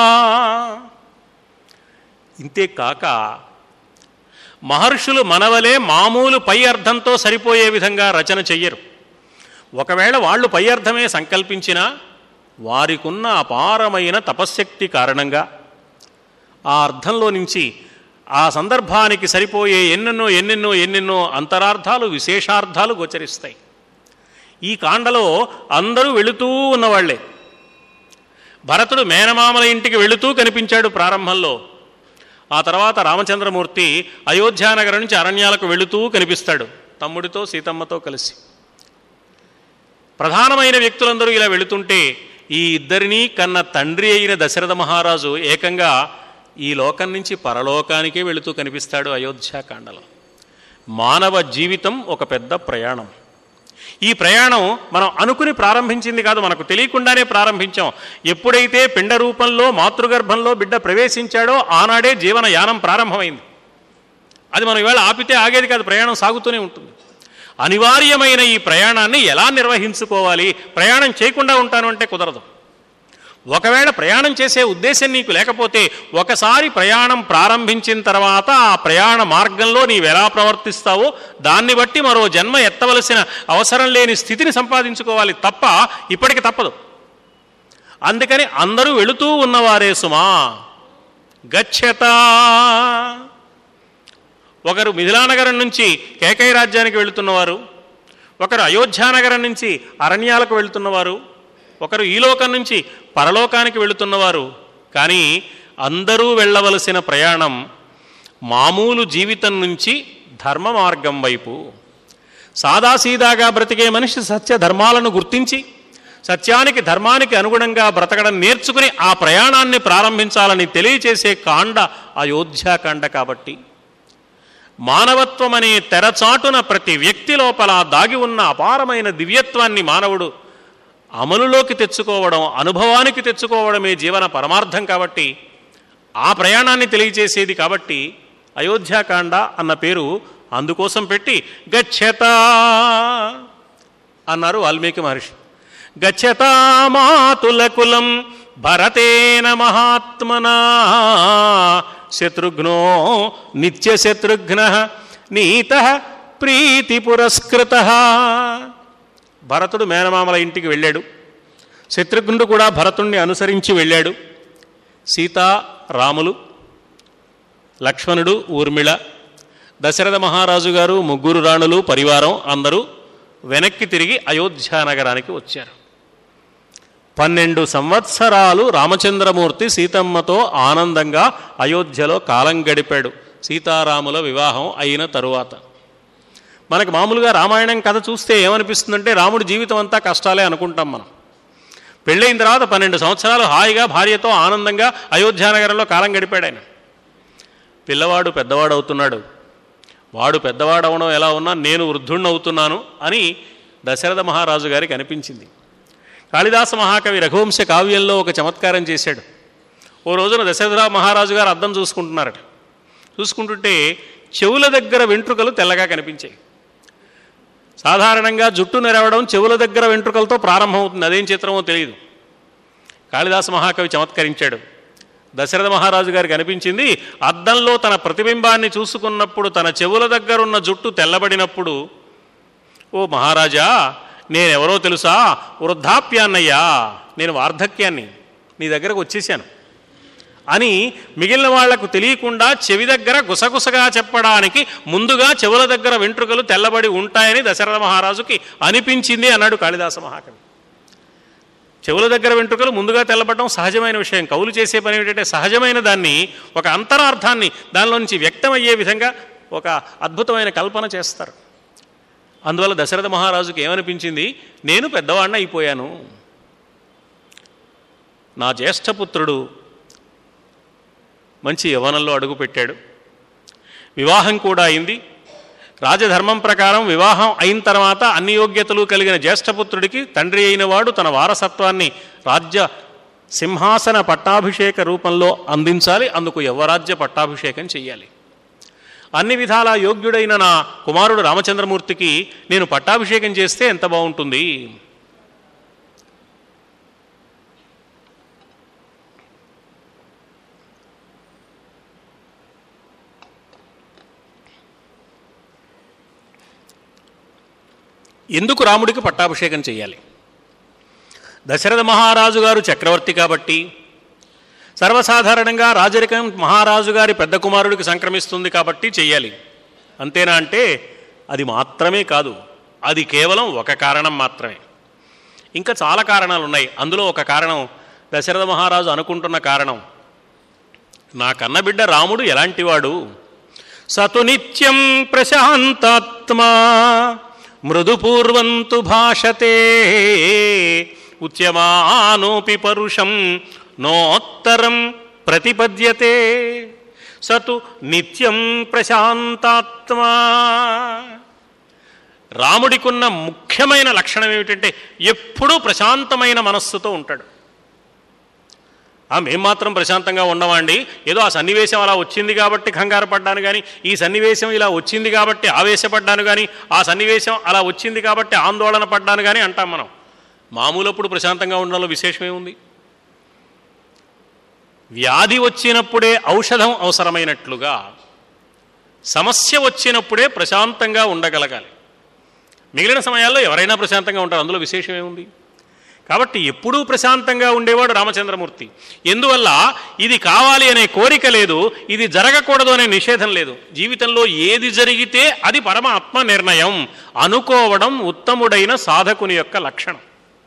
ఇంతే కాక మహర్షులు మనవలే మామూలు పై అర్థంతో సరిపోయే విధంగా రచన చెయ్యరు ఒకవేళ వాళ్ళు పై అర్థమే సంకల్పించినా వారికున్న అపారమైన తపశ్శక్తి కారణంగా ఆ అర్థంలో నుంచి ఆ సందర్భానికి సరిపోయే ఎన్నెన్నో ఎన్నెన్నో ఎన్నెన్నో అంతరార్థాలు విశేషార్థాలు గోచరిస్తాయి ఈ కాండలో అందరూ వెళుతూ ఉన్నవాళ్లే భరతుడు మేనమామల ఇంటికి వెళుతూ కనిపించాడు ప్రారంభంలో ఆ తర్వాత రామచంద్రమూర్తి అయోధ్యానగరం నుంచి అరణ్యాలకు వెళుతూ కనిపిస్తాడు తమ్ముడితో సీతమ్మతో కలిసి ప్రధానమైన వ్యక్తులందరూ ఇలా వెళుతుంటే ఈ ఇద్దరినీ కన్న తండ్రి అయిన దశరథ మహారాజు ఏకంగా ఈ లోకం నుంచి పరలోకానికే వెళుతూ కనిపిస్తాడు అయోధ్యాకాండలో మానవ జీవితం ఒక పెద్ద ప్రయాణం ఈ ప్రయాణం మనం అనుకుని ప్రారంభించింది కాదు మనకు తెలియకుండానే ప్రారంభించాం ఎప్పుడైతే పిండ రూపంలో మాతృగర్భంలో బిడ్డ ప్రవేశించాడో ఆనాడే జీవన యానం ప్రారంభమైంది అది మనం ఇవాళ ఆపితే ఆగేది కాదు ప్రయాణం సాగుతూనే ఉంటుంది అనివార్యమైన ఈ ప్రయాణాన్ని ఎలా నిర్వహించుకోవాలి ప్రయాణం చేయకుండా ఉంటాను అంటే కుదరదు ఒకవేళ ప్రయాణం చేసే ఉద్దేశం నీకు లేకపోతే ఒకసారి ప్రయాణం ప్రారంభించిన తర్వాత ఆ ప్రయాణ మార్గంలో నీవు ఎలా ప్రవర్తిస్తావో దాన్ని బట్టి మరో జన్మ ఎత్తవలసిన అవసరం లేని స్థితిని సంపాదించుకోవాలి తప్ప ఇప్పటికి తప్పదు అందుకని అందరూ వెళుతూ ఉన్నవారే సుమా గచ్చత ఒకరు మిథిలానగరం నుంచి కేకయ రాజ్యానికి వెళుతున్నవారు ఒకరు అయోధ్యానగరం నుంచి అరణ్యాలకు వెళుతున్నవారు ఒకరు ఈ లోకం నుంచి పరలోకానికి వెళుతున్నవారు కానీ అందరూ వెళ్ళవలసిన ప్రయాణం మామూలు జీవితం నుంచి ధర్మ మార్గం వైపు సాదాసీదాగా బ్రతికే మనిషి సత్య ధర్మాలను గుర్తించి సత్యానికి ధర్మానికి అనుగుణంగా బ్రతకడం నేర్చుకుని ఆ ప్రయాణాన్ని ప్రారంభించాలని తెలియచేసే కాండ అయోధ్యాకాండ కాబట్టి మానవత్వం అనే తెరచాటున ప్రతి వ్యక్తి లోపల దాగి ఉన్న అపారమైన దివ్యత్వాన్ని మానవుడు అమలులోకి తెచ్చుకోవడం అనుభవానికి తెచ్చుకోవడమే జీవన పరమార్థం కాబట్టి ఆ ప్రయాణాన్ని తెలియచేసేది కాబట్టి అయోధ్యాకాండ అన్న పేరు అందుకోసం పెట్టి గచ్చత అన్నారు వాల్మీకి మహర్షి గచ్చతా మాతుల కులం భరతేన మహాత్మనా శత్రుఘ్నో నిత్యశత్రుఘ్న నీత ప్రీతి పురస్కృత భరతుడు మేనమామల ఇంటికి వెళ్ళాడు శత్రుఘ్నుడు కూడా భరతుణ్ణి అనుసరించి వెళ్ళాడు సీతా రాములు లక్ష్మణుడు ఊర్మిళ దశరథ మహారాజు గారు ముగ్గురు రాణులు పరివారం అందరూ వెనక్కి తిరిగి అయోధ్యానగరానికి వచ్చారు పన్నెండు సంవత్సరాలు రామచంద్రమూర్తి సీతమ్మతో ఆనందంగా అయోధ్యలో కాలం గడిపాడు సీతారాముల వివాహం అయిన తరువాత మనకు మామూలుగా రామాయణం కథ చూస్తే ఏమనిపిస్తుందంటే రాముడి జీవితం అంతా కష్టాలే అనుకుంటాం మనం పెళ్ళైన తర్వాత పన్నెండు సంవత్సరాలు హాయిగా భార్యతో ఆనందంగా అయోధ్యానగరంలో కాలం గడిపాడు ఆయన పిల్లవాడు పెద్దవాడు అవుతున్నాడు వాడు పెద్దవాడు అవడం ఎలా ఉన్నా నేను వృద్ధుణ్ణి అవుతున్నాను అని దశరథ మహారాజు గారికి అనిపించింది కాళిదాస మహాకవి రఘువంశ కావ్యంలో ఒక చమత్కారం చేశాడు ఓ రోజున దశరథ మహారాజు గారు అద్దం చూసుకుంటున్నారట చూసుకుంటుంటే చెవుల దగ్గర వెంట్రుకలు తెల్లగా కనిపించాయి సాధారణంగా జుట్టు నెరవడం చెవుల దగ్గర వెంట్రుకలతో ప్రారంభమవుతుంది అదేం చిత్రమో తెలియదు కాళిదాస మహాకవి చమత్కరించాడు దశరథ మహారాజు గారికి అనిపించింది అద్దంలో తన ప్రతిబింబాన్ని చూసుకున్నప్పుడు తన చెవుల దగ్గరున్న జుట్టు తెల్లబడినప్పుడు ఓ మహారాజా నేనెవరో తెలుసా వృద్ధాప్యాన్నయ్యా నేను వార్ధక్యాన్ని నీ దగ్గరకు వచ్చేసాను అని మిగిలిన వాళ్లకు తెలియకుండా చెవి దగ్గర గుసగుసగా చెప్పడానికి ముందుగా చెవుల దగ్గర వెంట్రుకలు తెల్లబడి ఉంటాయని దశరథ మహారాజుకి అనిపించింది అన్నాడు కాళిదాస మహాకవి చెవుల దగ్గర వెంట్రుకలు ముందుగా తెల్లబడడం సహజమైన విషయం కవులు చేసే పని ఏంటంటే సహజమైన దాన్ని ఒక అంతరార్థాన్ని దానిలో నుంచి వ్యక్తమయ్యే విధంగా ఒక అద్భుతమైన కల్పన చేస్తారు అందువల్ల దశరథ మహారాజుకి ఏమనిపించింది నేను పెద్దవాడిని అయిపోయాను నా జ్యేష్ఠపుత్రుడు మంచి యవనంలో అడుగుపెట్టాడు వివాహం కూడా అయింది రాజధర్మం ప్రకారం వివాహం అయిన తర్వాత అన్ని యోగ్యతలు కలిగిన జ్యేష్ఠపుత్రుడికి తండ్రి అయిన వాడు తన వారసత్వాన్ని రాజ్య సింహాసన పట్టాభిషేక రూపంలో అందించాలి అందుకు యవ్వరాజ్య పట్టాభిషేకం చెయ్యాలి అన్ని విధాల యోగ్యుడైన నా కుమారుడు రామచంద్రమూర్తికి నేను పట్టాభిషేకం చేస్తే ఎంత బాగుంటుంది ఎందుకు రాముడికి పట్టాభిషేకం చేయాలి దశరథ మహారాజు గారు చక్రవర్తి కాబట్టి సర్వసాధారణంగా రాజరికం మహారాజు గారి పెద్ద కుమారుడికి సంక్రమిస్తుంది కాబట్టి చెయ్యాలి అంతేనా అంటే అది మాత్రమే కాదు అది కేవలం ఒక కారణం మాత్రమే ఇంకా చాలా కారణాలు ఉన్నాయి అందులో ఒక కారణం దశరథ మహారాజు అనుకుంటున్న కారణం నా కన్నబిడ్డ రాముడు ఎలాంటివాడు సతు నిత్యం ప్రశాంతాత్మా మృదుపూర్వంతు భాషతే ఉచ్యమానోపి పరుషం నోత్తరం ప్రతిపద్యతే సతు నిత్యం ప్రశాంతాత్మా రాముడికున్న ముఖ్యమైన లక్షణం ఏమిటంటే ఎప్పుడూ ప్రశాంతమైన మనస్సుతో ఉంటాడు ఆ మేం మాత్రం ప్రశాంతంగా ఉండమండి ఏదో ఆ సన్నివేశం అలా వచ్చింది కాబట్టి కంగారు పడ్డాను కానీ ఈ సన్నివేశం ఇలా వచ్చింది కాబట్టి ఆవేశపడ్డాను కానీ ఆ సన్నివేశం అలా వచ్చింది కాబట్టి ఆందోళన పడ్డాను కానీ అంటాం మనం మామూలప్పుడు ప్రశాంతంగా ఉండడంలో విశేషమేముంది వ్యాధి వచ్చినప్పుడే ఔషధం అవసరమైనట్లుగా సమస్య వచ్చినప్పుడే ప్రశాంతంగా ఉండగలగాలి మిగిలిన సమయాల్లో ఎవరైనా ప్రశాంతంగా ఉంటారు అందులో విశేషం ఏముంది కాబట్టి ఎప్పుడూ ప్రశాంతంగా ఉండేవాడు రామచంద్రమూర్తి ఎందువల్ల ఇది కావాలి అనే కోరిక లేదు ఇది జరగకూడదు అనే నిషేధం లేదు జీవితంలో ఏది జరిగితే అది పరమాత్మ నిర్ణయం అనుకోవడం ఉత్తముడైన సాధకుని యొక్క లక్షణం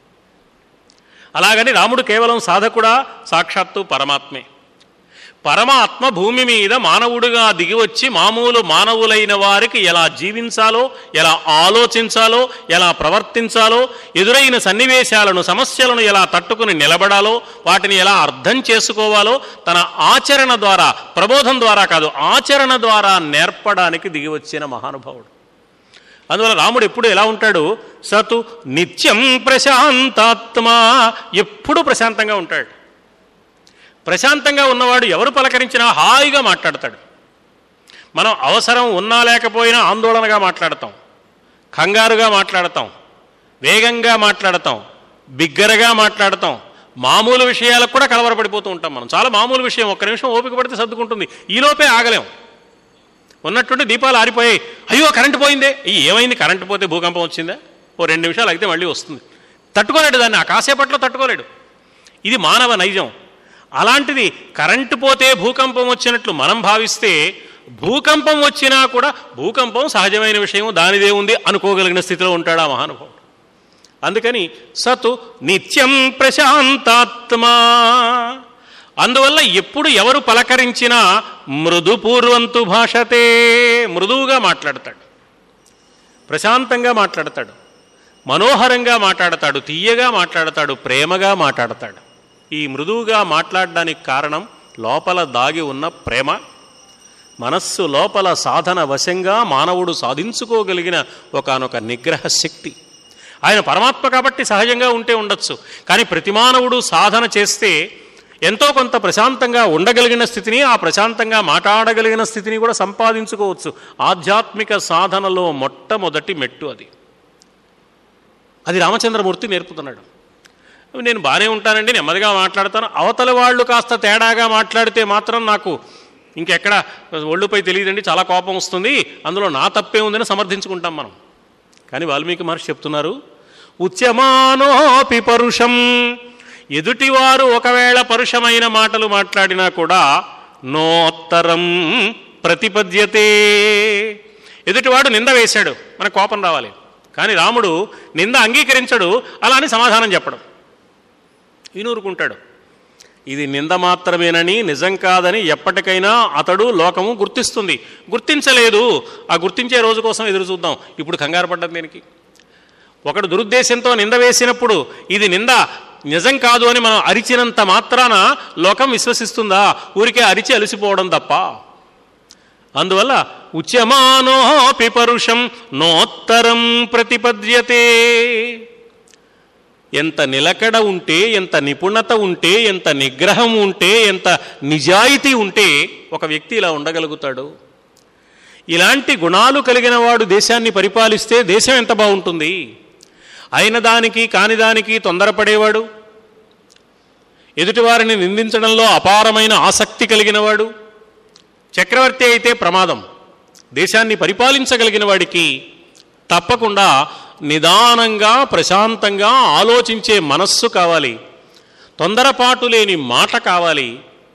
అలాగని రాముడు కేవలం సాధకుడా సాక్షాత్తు పరమాత్మే పరమాత్మ భూమి మీద మానవుడుగా దిగివచ్చి మామూలు మానవులైన వారికి ఎలా జీవించాలో ఎలా ఆలోచించాలో ఎలా ప్రవర్తించాలో ఎదురైన సన్నివేశాలను సమస్యలను ఎలా తట్టుకుని నిలబడాలో వాటిని ఎలా అర్థం చేసుకోవాలో తన ఆచరణ ద్వారా ప్రబోధం ద్వారా కాదు ఆచరణ ద్వారా నేర్పడానికి దిగివచ్చిన మహానుభావుడు అందువల్ల రాముడు ఎప్పుడు ఎలా ఉంటాడు సతు నిత్యం ప్రశాంతాత్మా ఎప్పుడు ప్రశాంతంగా ఉంటాడు ప్రశాంతంగా ఉన్నవాడు ఎవరు పలకరించినా హాయిగా మాట్లాడతాడు మనం అవసరం ఉన్నా లేకపోయినా ఆందోళనగా మాట్లాడతాం కంగారుగా మాట్లాడతాం వేగంగా మాట్లాడతాం బిగ్గరగా మాట్లాడతాం మామూలు విషయాలకు కూడా కలవరపడిపోతూ ఉంటాం మనం చాలా మామూలు విషయం ఒక్క నిమిషం ఓపిక పడితే సర్దుకుంటుంది ఈలోపే ఆగలేం ఉన్నట్టుండి దీపాలు ఆరిపోయాయి అయ్యో కరెంటు పోయిందే ఈ ఏమైంది కరెంటు పోతే భూకంపం వచ్చిందా ఓ రెండు నిమిషాలు అయితే మళ్ళీ వస్తుంది తట్టుకోలేడు దాన్ని ఆ కాసేపట్లో తట్టుకోలేడు ఇది మానవ నైజం అలాంటిది కరెంటు పోతే భూకంపం వచ్చినట్లు మనం భావిస్తే భూకంపం వచ్చినా కూడా భూకంపం సహజమైన విషయం దానిదే ఉంది అనుకోగలిగిన స్థితిలో ఉంటాడు ఆ మహానుభావుడు అందుకని సతు నిత్యం ప్రశాంతాత్మా అందువల్ల ఎప్పుడు ఎవరు పలకరించినా మృదుపూర్వంతు భాషతే మృదువుగా మాట్లాడతాడు ప్రశాంతంగా మాట్లాడతాడు మనోహరంగా మాట్లాడతాడు తీయగా మాట్లాడతాడు ప్రేమగా మాట్లాడతాడు ఈ మృదువుగా మాట్లాడడానికి కారణం లోపల దాగి ఉన్న ప్రేమ మనస్సు లోపల సాధన వశంగా మానవుడు సాధించుకోగలిగిన ఒకనొక నిగ్రహ శక్తి ఆయన పరమాత్మ కాబట్టి సహజంగా ఉంటే ఉండొచ్చు కానీ ప్రతి మానవుడు సాధన చేస్తే ఎంతో కొంత ప్రశాంతంగా ఉండగలిగిన స్థితిని ఆ ప్రశాంతంగా మాట్లాడగలిగిన స్థితిని కూడా సంపాదించుకోవచ్చు ఆధ్యాత్మిక సాధనలో మొట్టమొదటి మెట్టు అది అది రామచంద్రమూర్తి నేర్పుతున్నాడు నేను బాగానే ఉంటానండి నెమ్మదిగా మాట్లాడతాను అవతల వాళ్ళు కాస్త తేడాగా మాట్లాడితే మాత్రం నాకు ఇంకెక్కడ ఒళ్ళుపై తెలియదండి చాలా కోపం వస్తుంది అందులో నా తప్పే ఉందని సమర్థించుకుంటాం మనం కానీ వాల్మీకి మహర్షి చెప్తున్నారు ఉచ్యమానోపి పరుషం ఎదుటివారు ఒకవేళ పరుషమైన మాటలు మాట్లాడినా కూడా నోత్తరం ప్రతిపద్యతే ఎదుటివాడు నింద వేశాడు మన కోపం రావాలి కానీ రాముడు నింద అంగీకరించడు అలా అని సమాధానం చెప్పడం ఈనూరుకుంటాడు ఇది నింద మాత్రమేనని నిజం కాదని ఎప్పటికైనా అతడు లోకము గుర్తిస్తుంది గుర్తించలేదు ఆ గుర్తించే రోజు కోసం ఎదురు చూద్దాం ఇప్పుడు కంగారు పడ్డం దీనికి ఒకడు దురుద్దేశంతో నింద వేసినప్పుడు ఇది నింద నిజం కాదు అని మనం అరిచినంత మాత్రాన లోకం విశ్వసిస్తుందా ఊరికే అరిచి అలసిపోవడం తప్ప అందువల్ల ఉచ్యమానోపి పరుషం నోత్తరం ప్రతిపద్యతే ఎంత నిలకడ ఉంటే ఎంత నిపుణత ఉంటే ఎంత నిగ్రహం ఉంటే ఎంత నిజాయితీ ఉంటే ఒక వ్యక్తి ఇలా ఉండగలుగుతాడు ఇలాంటి గుణాలు కలిగిన వాడు దేశాన్ని పరిపాలిస్తే దేశం ఎంత బాగుంటుంది అయిన దానికి కాని దానికి తొందరపడేవాడు ఎదుటివారిని నిందించడంలో అపారమైన ఆసక్తి కలిగినవాడు చక్రవర్తి అయితే ప్రమాదం దేశాన్ని పరిపాలించగలిగిన వాడికి తప్పకుండా నిదానంగా ప్రశాంతంగా ఆలోచించే మనస్సు కావాలి తొందరపాటు లేని మాట కావాలి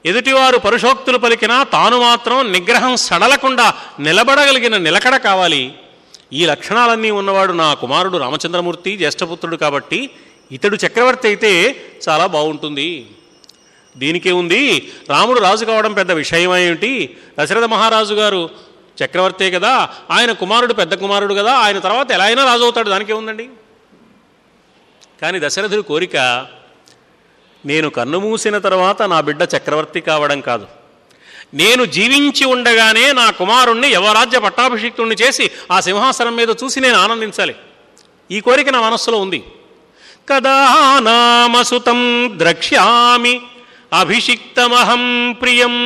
ఎదుటివారు పరుషోక్తులు పలికినా తాను మాత్రం నిగ్రహం సడలకుండా నిలబడగలిగిన నిలకడ కావాలి ఈ లక్షణాలన్నీ ఉన్నవాడు నా కుమారుడు రామచంద్రమూర్తి జ్యేష్ఠపుత్రుడు కాబట్టి ఇతడు చక్రవర్తి అయితే చాలా బాగుంటుంది దీనికే ఉంది రాముడు రాజు కావడం పెద్ద విషయం ఏమిటి దశరథ మహారాజు గారు చక్రవర్తే కదా ఆయన కుమారుడు పెద్ద కుమారుడు కదా ఆయన తర్వాత ఎలా అయినా రాజు అవుతాడు దానికే ఉందండి కానీ దశరథుడి కోరిక నేను కన్ను మూసిన తర్వాత నా బిడ్డ చక్రవర్తి కావడం కాదు నేను జీవించి ఉండగానే నా కుమారుణ్ణి యవరాజ్య పట్టాభిషిక్తుణ్ణి చేసి ఆ సింహాసనం మీద చూసి నేను ఆనందించాలి ఈ కోరిక నా మనస్సులో ఉంది కదా నామసుతం ద్రక్ష్యామి అభిషిక్తమహం ప్రియం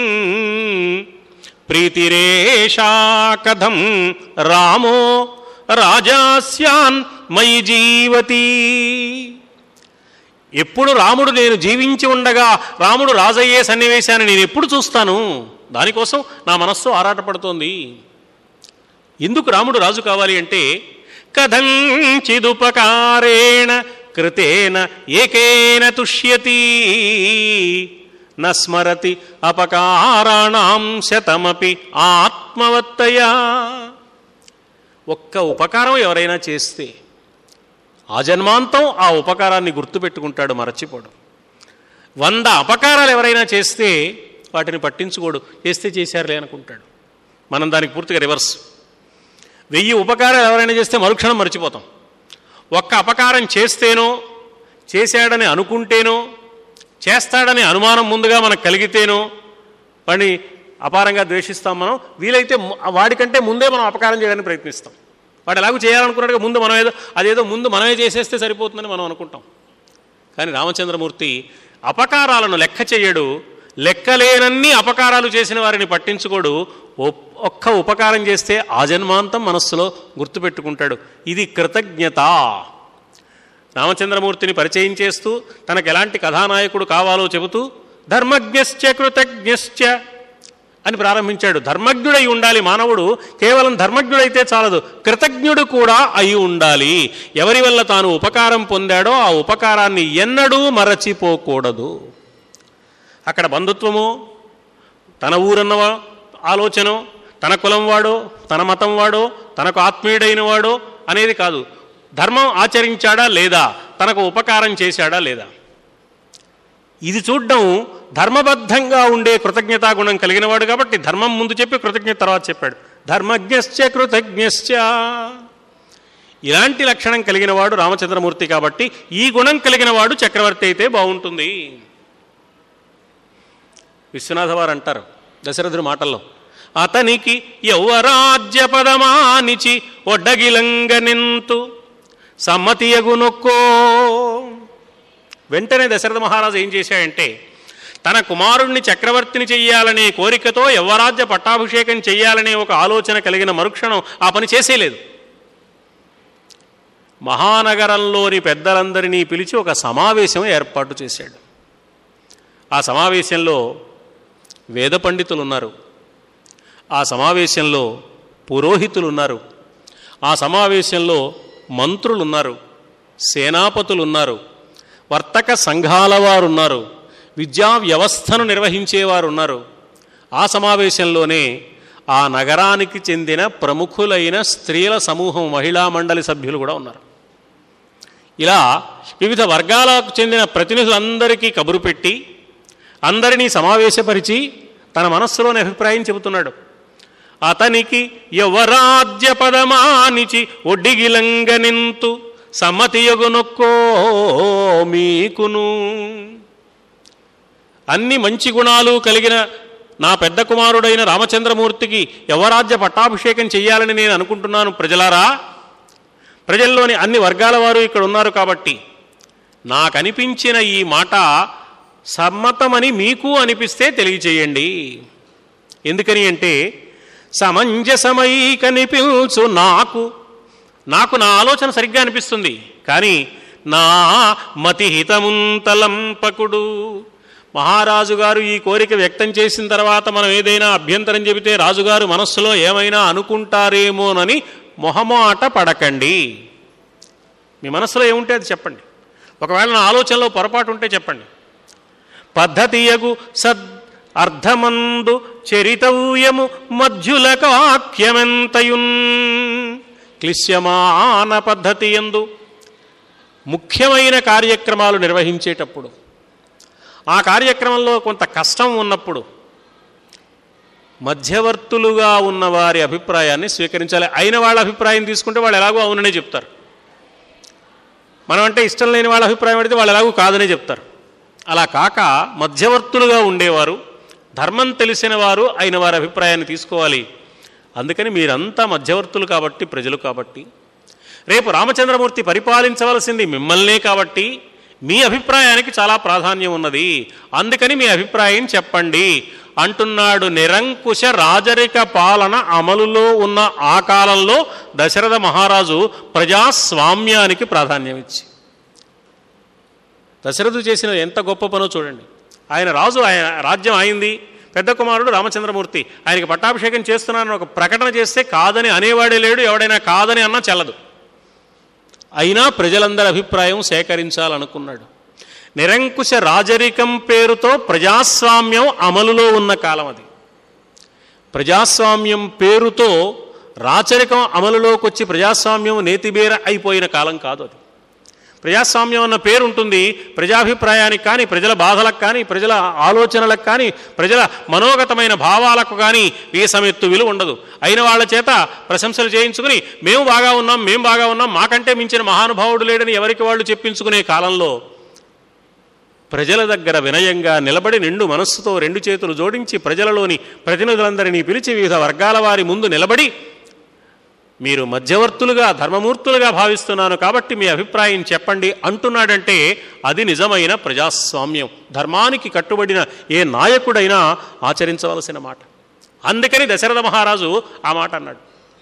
ప్రీతిరేషా కథం రామో రాజాస్యాన్ మయి జీవతి ఎప్పుడు రాముడు నేను జీవించి ఉండగా రాముడు రాజయ్యే సన్నివేశాన్ని నేను ఎప్పుడు చూస్తాను దానికోసం నా మనస్సు ఆరాటపడుతోంది ఎందుకు రాముడు రాజు కావాలి అంటే కథంచిదుపకారేణ కృతేన ఏకేన తుష్యతి న స్మరతి అపకారాణం శతమపి ఆత్మవత్తయా ఒక్క ఉపకారం ఎవరైనా చేస్తే ఆ జన్మాంతం ఆ ఉపకారాన్ని గుర్తుపెట్టుకుంటాడు మరచిపోడు వంద అపకారాలు ఎవరైనా చేస్తే వాటిని పట్టించుకోడు చేస్తే చేశారులే అనుకుంటాడు మనం దానికి పూర్తిగా రివర్స్ వెయ్యి ఉపకారాలు ఎవరైనా చేస్తే మరుక్షణం మర్చిపోతాం ఒక్క అపకారం చేస్తేనో చేశాడని అనుకుంటేనో చేస్తాడని అనుమానం ముందుగా మనకు కలిగితేనో వాడిని అపారంగా ద్వేషిస్తాం మనం వీలైతే ము- వాడికంటే ముందే మనం అపకారం చేయడానికి ప్రయత్నిస్తాం వాడు ఎలాగో చేయాలనుకున్నాడుగా ముందు మనం ఏదో అదేదో ముందు మనమే చేసేస్తే సరిపోతుందని మనం అనుకుంటాం కానీ రామచంద్రమూర్తి అపకారాలను లెక్క చేయడు లెక్కలేనన్ని అపకారాలు చేసిన వారిని పట్టించుకోడు ఒప్- ఒక్క ఉపకారం చేస్తే ఆ జన్మాంతం మనస్సులో గుర్తుపెట్టుకుంటాడు ఇది కృతజ్ఞత రామచంద్రమూర్తిని పరిచయం చేస్తూ తనకు ఎలాంటి కథానాయకుడు కావాలో చెబుతూ ధర్మజ్ఞశ్చ కృతజ్ఞశ్చ అని ప్రారంభించాడు ధర్మజ్ఞుడై ఉండాలి మానవుడు కేవలం ధర్మజ్ఞుడైతే చాలదు కృతజ్ఞుడు కూడా అయి ఉండాలి ఎవరి వల్ల తాను ఉపకారం పొందాడో ఆ ఉపకారాన్ని ఎన్నడూ మరచిపోకూడదు అక్కడ బంధుత్వము తన ఊరన్నవా ఆలోచన తన కులం వాడో తన మతం వాడో తనకు ఆత్మీయుడైన వాడో అనేది కాదు ధర్మం ఆచరించాడా లేదా తనకు ఉపకారం చేశాడా లేదా ఇది చూడడం ధర్మబద్ధంగా ఉండే కృతజ్ఞతా గుణం కలిగిన వాడు కాబట్టి ధర్మం ముందు చెప్పి కృతజ్ఞత తర్వాత చెప్పాడు ధర్మజ్ఞశ్చ కృతజ్ఞశ్చ ఇలాంటి లక్షణం కలిగిన వాడు రామచంద్రమూర్తి కాబట్టి ఈ గుణం కలిగిన వాడు చక్రవర్తి అయితే బాగుంటుంది విశ్వనాథ వారు అంటారు దశరథుడి మాటల్లో అతనికి యౌవరాజ్య పదమానిచి ఒడ్డగిలంగనెంతు సమ్మతియగునొక్కో వెంటనే దశరథ మహారాజు ఏం చేశాడంటే తన కుమారుణ్ణి చక్రవర్తిని చెయ్యాలనే కోరికతో యవ్వరాజ్య పట్టాభిషేకం చెయ్యాలనే ఒక ఆలోచన కలిగిన మరుక్షణం ఆ పని చేసేలేదు మహానగరంలోని పెద్దలందరినీ పిలిచి ఒక సమావేశం ఏర్పాటు చేశాడు ఆ సమావేశంలో వేద పండితులు ఉన్నారు ఆ సమావేశంలో పురోహితులు ఉన్నారు ఆ సమావేశంలో మంత్రులు ఉన్నారు సేనాపతులు ఉన్నారు వర్తక సంఘాల వారు ఉన్నారు విద్యా వ్యవస్థను నిర్వహించేవారు ఉన్నారు ఆ సమావేశంలోనే ఆ నగరానికి చెందిన ప్రముఖులైన స్త్రీల సమూహం మహిళా మండలి సభ్యులు కూడా ఉన్నారు ఇలా వివిధ వర్గాలకు చెందిన ప్రతినిధులందరికీ కబురు పెట్టి అందరినీ సమావేశపరిచి తన మనస్సులోని అభిప్రాయం చెబుతున్నాడు అతనికి యవరాజ్య పదమానిచి ఒడ్డిగిలంగనింతు సమ్మతియగునొక్కో మీకును అన్ని మంచి గుణాలు కలిగిన నా పెద్ద కుమారుడైన రామచంద్రమూర్తికి యవరాజ్య పట్టాభిషేకం చెయ్యాలని నేను అనుకుంటున్నాను ప్రజలారా ప్రజల్లోని అన్ని వర్గాల వారు ఇక్కడ ఉన్నారు కాబట్టి నాకు అనిపించిన ఈ మాట సమ్మతమని మీకు అనిపిస్తే తెలియచేయండి ఎందుకని అంటే సమంజసమై కనిపించు నాకు నాకు నా ఆలోచన సరిగ్గా అనిపిస్తుంది కానీ నా మతిహితముంతలంపకుడు మహారాజు గారు ఈ కోరిక వ్యక్తం చేసిన తర్వాత మనం ఏదైనా అభ్యంతరం చెబితే రాజుగారు మనస్సులో ఏమైనా అనుకుంటారేమోనని మొహమాట పడకండి మీ మనసులో ఏముంటే అది చెప్పండి ఒకవేళ నా ఆలోచనలో పొరపాటు ఉంటే చెప్పండి పద్ధతియగు సద్ అర్ధమందు చరితవ్యము మధ్యులక వాక్యమెంతయున్ క్లిశ్యమాన పద్ధతి ఎందు ముఖ్యమైన కార్యక్రమాలు నిర్వహించేటప్పుడు ఆ కార్యక్రమంలో కొంత కష్టం ఉన్నప్పుడు మధ్యవర్తులుగా ఉన్న వారి అభిప్రాయాన్ని స్వీకరించాలి అయిన వాళ్ళ అభిప్రాయం తీసుకుంటే వాళ్ళు ఎలాగో అవుననే చెప్తారు మనం అంటే ఇష్టం లేని వాళ్ళ అభిప్రాయం అడిగితే వాళ్ళు ఎలాగో కాదనే చెప్తారు అలా కాక మధ్యవర్తులుగా ఉండేవారు ధర్మం తెలిసిన వారు అయిన వారి అభిప్రాయాన్ని తీసుకోవాలి అందుకని మీరంతా మధ్యవర్తులు కాబట్టి ప్రజలు కాబట్టి రేపు రామచంద్రమూర్తి పరిపాలించవలసింది మిమ్మల్నే కాబట్టి మీ అభిప్రాయానికి చాలా ప్రాధాన్యం ఉన్నది అందుకని మీ అభిప్రాయం చెప్పండి అంటున్నాడు నిరంకుశ రాజరిక పాలన అమలులో ఉన్న ఆ కాలంలో దశరథ మహారాజు ప్రజాస్వామ్యానికి ప్రాధాన్యం ఇచ్చి దశరథు చేసిన ఎంత గొప్ప పనో చూడండి ఆయన రాజు ఆయన రాజ్యం అయింది పెద్ద కుమారుడు రామచంద్రమూర్తి ఆయనకి పట్టాభిషేకం చేస్తున్నానని ఒక ప్రకటన చేస్తే కాదని అనేవాడే లేడు ఎవడైనా కాదని అన్నా చెల్లదు అయినా ప్రజలందరి అభిప్రాయం సేకరించాలనుకున్నాడు నిరంకుశ రాజరికం పేరుతో ప్రజాస్వామ్యం అమలులో ఉన్న కాలం అది ప్రజాస్వామ్యం పేరుతో రాచరికం అమలులోకి వచ్చి ప్రజాస్వామ్యం నేతిబేర అయిపోయిన కాలం కాదు అది ప్రజాస్వామ్యం అన్న పేరు ఉంటుంది ప్రజాభిప్రాయానికి కానీ ప్రజల బాధలకు కానీ ప్రజల ఆలోచనలకు కానీ ప్రజల మనోగతమైన భావాలకు కానీ వీసమెత్తు విలువ ఉండదు అయిన వాళ్ళ చేత ప్రశంసలు చేయించుకుని మేము బాగా ఉన్నాం మేము బాగా ఉన్నాం మాకంటే మించిన మహానుభావుడు లేడని ఎవరికి వాళ్ళు చెప్పించుకునే కాలంలో ప్రజల దగ్గర వినయంగా నిలబడి నిండు మనస్సుతో రెండు చేతులు జోడించి ప్రజలలోని ప్రతినిధులందరినీ పిలిచి వివిధ వర్గాల వారి ముందు నిలబడి మీరు మధ్యవర్తులుగా ధర్మమూర్తులుగా భావిస్తున్నాను కాబట్టి మీ అభిప్రాయం చెప్పండి అంటున్నాడంటే అది నిజమైన ప్రజాస్వామ్యం ధర్మానికి కట్టుబడిన ఏ నాయకుడైనా ఆచరించవలసిన మాట అందుకని దశరథ మహారాజు ఆ మాట అన్నాడు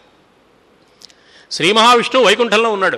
శ్రీ మహావిష్ణువు వైకుంఠంలో ఉన్నాడు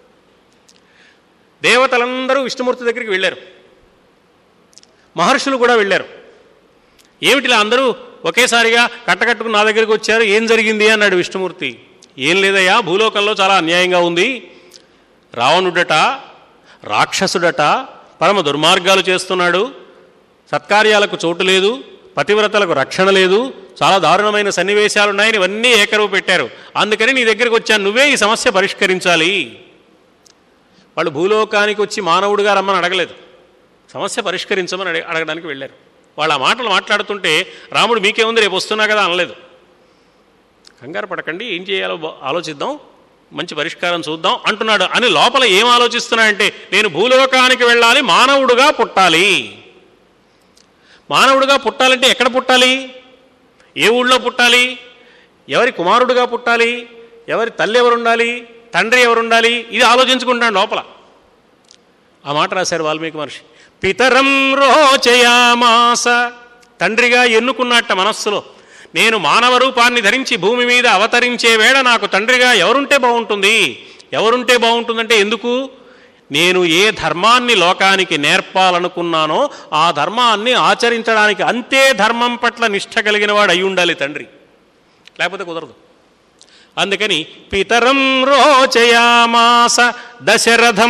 దేవతలందరూ విష్ణుమూర్తి దగ్గరికి వెళ్ళారు మహర్షులు కూడా వెళ్ళారు ఏమిటిలా అందరూ ఒకేసారిగా కట్టకట్టుకుని నా దగ్గరికి వచ్చారు ఏం జరిగింది అన్నాడు విష్ణుమూర్తి ఏం లేదయ్యా భూలోకంలో చాలా అన్యాయంగా ఉంది రావణుడట రాక్షసుడట పరమ దుర్మార్గాలు చేస్తున్నాడు సత్కార్యాలకు చోటు లేదు పతివ్రతలకు రక్షణ లేదు చాలా దారుణమైన సన్నివేశాలు ఉన్నాయని ఇవన్నీ ఏకరువు పెట్టారు అందుకని నీ దగ్గరికి వచ్చాను నువ్వే ఈ సమస్య పరిష్కరించాలి వాళ్ళు భూలోకానికి వచ్చి మానవుడిగా రమ్మని అడగలేదు సమస్య పరిష్కరించమని అడగ అడగడానికి వెళ్ళారు వాళ్ళు ఆ మాటలు మాట్లాడుతుంటే రాముడు మీకేముంది రేపు వస్తున్నా కదా అనలేదు కంగారు పడకండి ఏం చేయాలో బా- ఆలోచిద్దాం మంచి పరిష్కారం చూద్దాం అంటున్నాడు అని లోపల ఏం ఆలోచిస్తున్నాడంటే నేను భూలోకానికి వెళ్ళాలి మానవుడుగా పుట్టాలి మానవుడుగా పుట్టాలంటే ఎక్కడ పుట్టాలి ఏ ఊళ్ళో పుట్టాలి ఎవరి కుమారుడుగా పుట్టాలి ఎవరి తల్లి ఎవరు ఉండాలి తండ్రి ఎవరు ఉండాలి ఇది ఆలోచించుకుంటాడు లోపల ఆ మాట రాశారు వాల్మీకి మహర్షి పితరం రోచయామాస తండ్రిగా ఎన్నుకున్నట్ట మనస్సులో నేను మానవ రూపాన్ని ధరించి భూమి మీద అవతరించే వేళ నాకు తండ్రిగా ఎవరుంటే బాగుంటుంది ఎవరుంటే బాగుంటుందంటే ఎందుకు నేను ఏ ధర్మాన్ని లోకానికి నేర్పాలనుకున్నానో ఆ ధర్మాన్ని ఆచరించడానికి అంతే ధర్మం పట్ల నిష్ఠ కలిగిన వాడు అయి ఉండాలి తండ్రి లేకపోతే కుదరదు అందుకని పితరం రోచయామాస దశరథం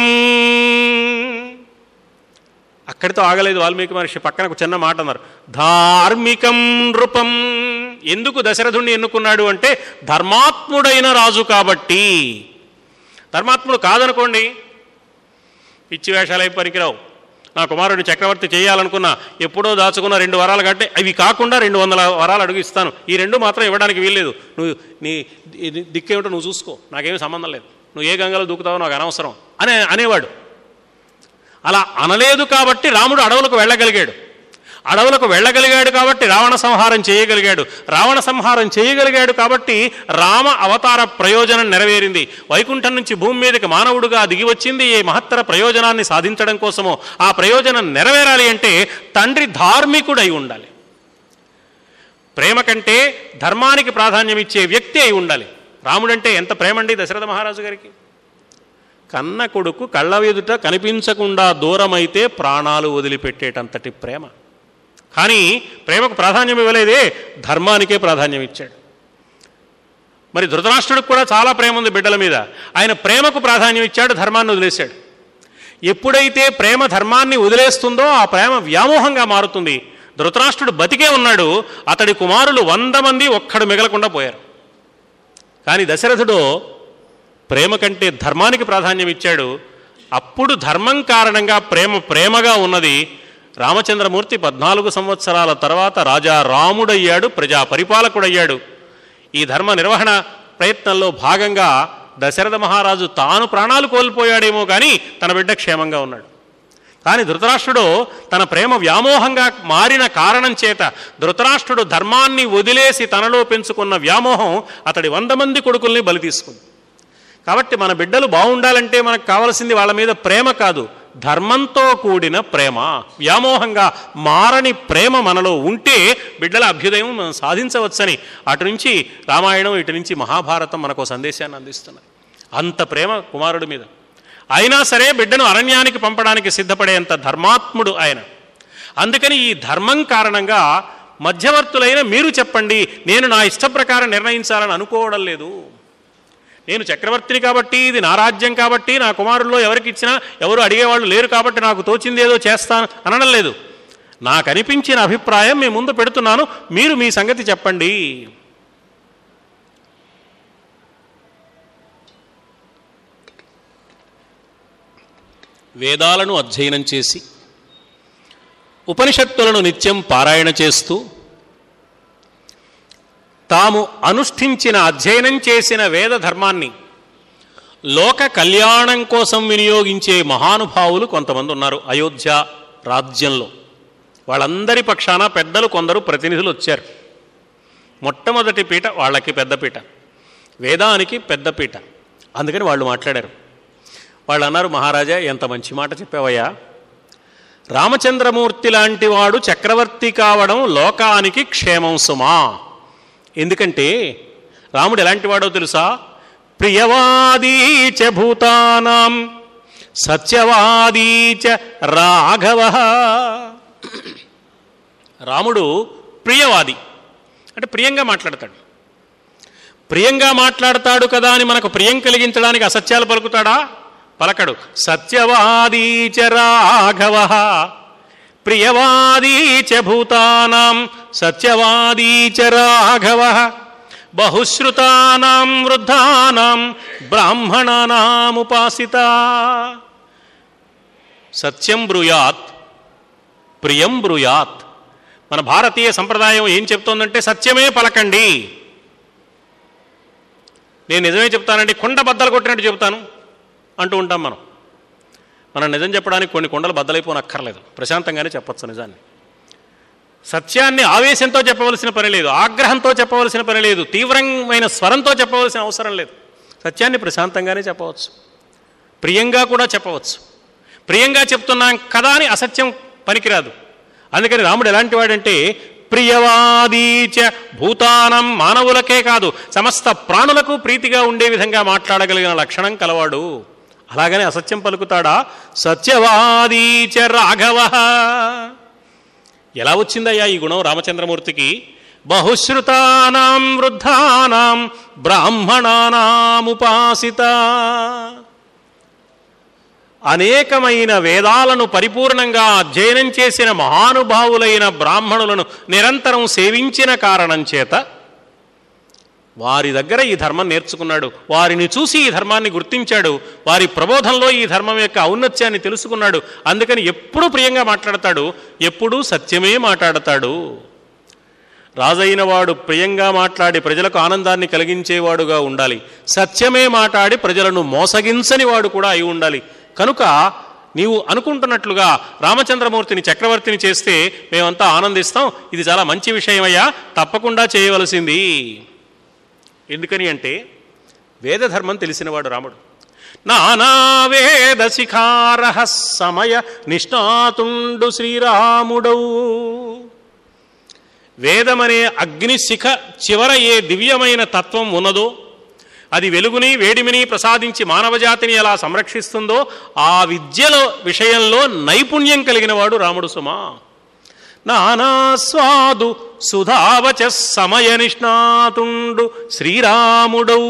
అక్కడితో ఆగలేదు వాల్మీకి మహర్షి పక్కన ఒక చిన్న మాట అన్నారు ధార్మికం నృపం ఎందుకు దశరథుణ్ణి ఎన్నుకున్నాడు అంటే ధర్మాత్ముడైన రాజు కాబట్టి ధర్మాత్ముడు కాదనుకోండి పిచ్చి వేషాలై పనికిరావు నా కుమారుడిని చక్రవర్తి చేయాలనుకున్నా ఎప్పుడో దాచుకున్న రెండు వరాలు కంటే అవి కాకుండా రెండు వందల వరాలు అడుగు ఇస్తాను ఈ రెండు మాత్రం ఇవ్వడానికి వీల్లేదు నువ్వు నీ నీ దిక్కేమిటో నువ్వు చూసుకో నాకేమీ సంబంధం లేదు నువ్వు ఏ గంగలో దూకుతావో నాకు అనవసరం అనే అనేవాడు అలా అనలేదు కాబట్టి రాముడు అడవులకు వెళ్ళగలిగాడు అడవులకు వెళ్ళగలిగాడు కాబట్టి రావణ సంహారం చేయగలిగాడు రావణ సంహారం చేయగలిగాడు కాబట్టి రామ అవతార ప్రయోజనం నెరవేరింది వైకుంఠం నుంచి భూమి మీదకి మానవుడుగా దిగి వచ్చింది ఈ మహత్తర ప్రయోజనాన్ని సాధించడం కోసమో ఆ ప్రయోజనం నెరవేరాలి అంటే తండ్రి ధార్మికుడై ఉండాలి ప్రేమ కంటే ధర్మానికి ప్రాధాన్యం ఇచ్చే వ్యక్తి అయి ఉండాలి రాముడంటే ఎంత ప్రేమండి దశరథ మహారాజు గారికి కన్న కొడుకు కళ్ళ ఎదుట కనిపించకుండా దూరమైతే ప్రాణాలు వదిలిపెట్టేటంతటి ప్రేమ కానీ ప్రేమకు ప్రాధాన్యం ఇవ్వలేదే ధర్మానికే ప్రాధాన్యం ఇచ్చాడు మరి ధృతరాష్ట్రుడికి కూడా చాలా ప్రేమ ఉంది బిడ్డల మీద ఆయన ప్రేమకు ప్రాధాన్యం ఇచ్చాడు ధర్మాన్ని వదిలేశాడు ఎప్పుడైతే ప్రేమ ధర్మాన్ని వదిలేస్తుందో ఆ ప్రేమ వ్యామోహంగా మారుతుంది ధృతరాష్ట్రుడు బతికే ఉన్నాడు అతడి కుమారులు వంద మంది ఒక్కడు మిగలకుండా పోయారు కానీ దశరథుడు ప్రేమ కంటే ధర్మానికి ప్రాధాన్యం ఇచ్చాడు అప్పుడు ధర్మం కారణంగా ప్రేమ ప్రేమగా ఉన్నది రామచంద్రమూర్తి పద్నాలుగు సంవత్సరాల తర్వాత రాజా రాముడయ్యాడు ప్రజా పరిపాలకుడయ్యాడు ఈ ధర్మ నిర్వహణ ప్రయత్నంలో భాగంగా దశరథ మహారాజు తాను ప్రాణాలు కోల్పోయాడేమో కానీ తన బిడ్డ క్షేమంగా ఉన్నాడు కానీ ధృతరాష్ట్రుడు తన ప్రేమ వ్యామోహంగా మారిన కారణం చేత ధృతరాష్ట్రుడు ధర్మాన్ని వదిలేసి తనలో పెంచుకున్న వ్యామోహం అతడి వంద మంది కొడుకుల్ని బలి తీసుకుంది కాబట్టి మన బిడ్డలు బాగుండాలంటే మనకు కావలసింది వాళ్ళ మీద ప్రేమ కాదు ధర్మంతో కూడిన ప్రేమ వ్యామోహంగా మారని ప్రేమ మనలో ఉంటే బిడ్డల అభ్యుదయం మనం సాధించవచ్చని అటు నుంచి రామాయణం ఇటు నుంచి మహాభారతం మనకు ఓ సందేశాన్ని అందిస్తున్నాయి అంత ప్రేమ కుమారుడి మీద అయినా సరే బిడ్డను అరణ్యానికి పంపడానికి సిద్ధపడేంత ధర్మాత్ముడు ఆయన అందుకని ఈ ధర్మం కారణంగా మధ్యవర్తులైన మీరు చెప్పండి నేను నా ఇష్ట ప్రకారం నిర్ణయించాలని అనుకోవడం లేదు నేను చక్రవర్తిని కాబట్టి ఇది నా రాజ్యం కాబట్టి నా కుమారుల్లో ఎవరికి ఇచ్చినా ఎవరు అడిగేవాళ్ళు లేరు కాబట్టి నాకు తోచింది ఏదో చేస్తాను అనడం లేదు నాకు అనిపించిన అభిప్రాయం మీ ముందు పెడుతున్నాను మీరు మీ సంగతి చెప్పండి వేదాలను అధ్యయనం చేసి ఉపనిషత్తులను నిత్యం పారాయణ చేస్తూ తాము అనుష్ఠించిన అధ్యయనం చేసిన వేద ధర్మాన్ని లోక కళ్యాణం కోసం వినియోగించే మహానుభావులు కొంతమంది ఉన్నారు అయోధ్య రాజ్యంలో వాళ్ళందరి పక్షాన పెద్దలు కొందరు ప్రతినిధులు వచ్చారు మొట్టమొదటి పీట వాళ్ళకి పెద్ద పీట వేదానికి పెద్ద పీట అందుకని వాళ్ళు మాట్లాడారు వాళ్ళు అన్నారు మహారాజా ఎంత మంచి మాట చెప్పావయ్యా రామచంద్రమూర్తి లాంటి వాడు చక్రవర్తి కావడం లోకానికి క్షేమం సుమా ఎందుకంటే రాముడు ఎలాంటి వాడో తెలుసా ప్రియవాదీ చ భూతానాం సత్యవాదీ చ రాఘవ రాముడు ప్రియవాది అంటే ప్రియంగా మాట్లాడతాడు ప్రియంగా మాట్లాడతాడు కదా అని మనకు ప్రియం కలిగించడానికి అసత్యాలు పలుకుతాడా పలకడు సత్యవాదీ చ రాఘవ ప్రియవాదీ చ భూతానాం సత్యవాదీ చ రాఘవ బహుశ్రుతానాం వృద్ధానాం బ్రాహ్మణానాముపాసిత సత్యం బ్రూయాత్ ప్రియం బ్రూయాత్ మన భారతీయ సంప్రదాయం ఏం చెప్తోందంటే సత్యమే పలకండి నేను నిజమే చెప్తానండి కొండ బద్దలు కొట్టినట్టు చెప్తాను అంటూ ఉంటాం మనం మనం నిజం చెప్పడానికి కొన్ని కొండలు బద్దలైపోనక్కర్లేదు ప్రశాంతంగానే చెప్పొచ్చు నిజాన్ని సత్యాన్ని ఆవేశంతో చెప్పవలసిన పని లేదు ఆగ్రహంతో చెప్పవలసిన పని లేదు తీవ్రమైన స్వరంతో చెప్పవలసిన అవసరం లేదు సత్యాన్ని ప్రశాంతంగానే చెప్పవచ్చు ప్రియంగా కూడా చెప్పవచ్చు ప్రియంగా చెప్తున్నాం కదా అని అసత్యం పనికిరాదు అందుకని రాముడు ఎలాంటి వాడంటే ప్రియవాదీచ భూతానం మానవులకే కాదు సమస్త ప్రాణులకు ప్రీతిగా ఉండే విధంగా మాట్లాడగలిగిన లక్షణం కలవాడు అలాగనే అసత్యం పలుకుతాడా సత్యవాదీచ రాఘవ ఎలా వచ్చిందయ్యా ఈ గుణం రామచంద్రమూర్తికి బహుశ్రుతానాం వృద్ధానాం బ్రాహ్మణానాముపాసిత అనేకమైన వేదాలను పరిపూర్ణంగా అధ్యయనం చేసిన మహానుభావులైన బ్రాహ్మణులను నిరంతరం సేవించిన కారణం చేత వారి దగ్గర ఈ ధర్మం నేర్చుకున్నాడు వారిని చూసి ఈ ధర్మాన్ని గుర్తించాడు వారి ప్రబోధంలో ఈ ధర్మం యొక్క ఔన్నత్యాన్ని తెలుసుకున్నాడు అందుకని ఎప్పుడూ ప్రియంగా మాట్లాడతాడు ఎప్పుడూ సత్యమే మాట్లాడతాడు రాజైన వాడు ప్రియంగా మాట్లాడి ప్రజలకు ఆనందాన్ని కలిగించేవాడుగా ఉండాలి సత్యమే మాట్లాడి ప్రజలను మోసగించని వాడు కూడా అయి ఉండాలి కనుక నీవు అనుకుంటున్నట్లుగా రామచంద్రమూర్తిని చక్రవర్తిని చేస్తే మేమంతా ఆనందిస్తాం ఇది చాలా మంచి విషయమయ్యా తప్పకుండా చేయవలసింది ఎందుకని అంటే వేదధర్మం తెలిసినవాడు రాముడు నానా వేద శిఖారహ సమయ నిష్ణాతుండు శ్రీరాముడవు వేదమనే అగ్నిశిఖ చివర ఏ దివ్యమైన తత్వం ఉన్నదో అది వెలుగుని వేడిమిని ప్రసాదించి మానవజాతిని ఎలా సంరక్షిస్తుందో ఆ విద్యలో విషయంలో నైపుణ్యం కలిగిన వాడు రాముడు సుమా నానాస్వాదు సుధావచ సమయ నిష్ణాతుండు శ్రీరాముడవు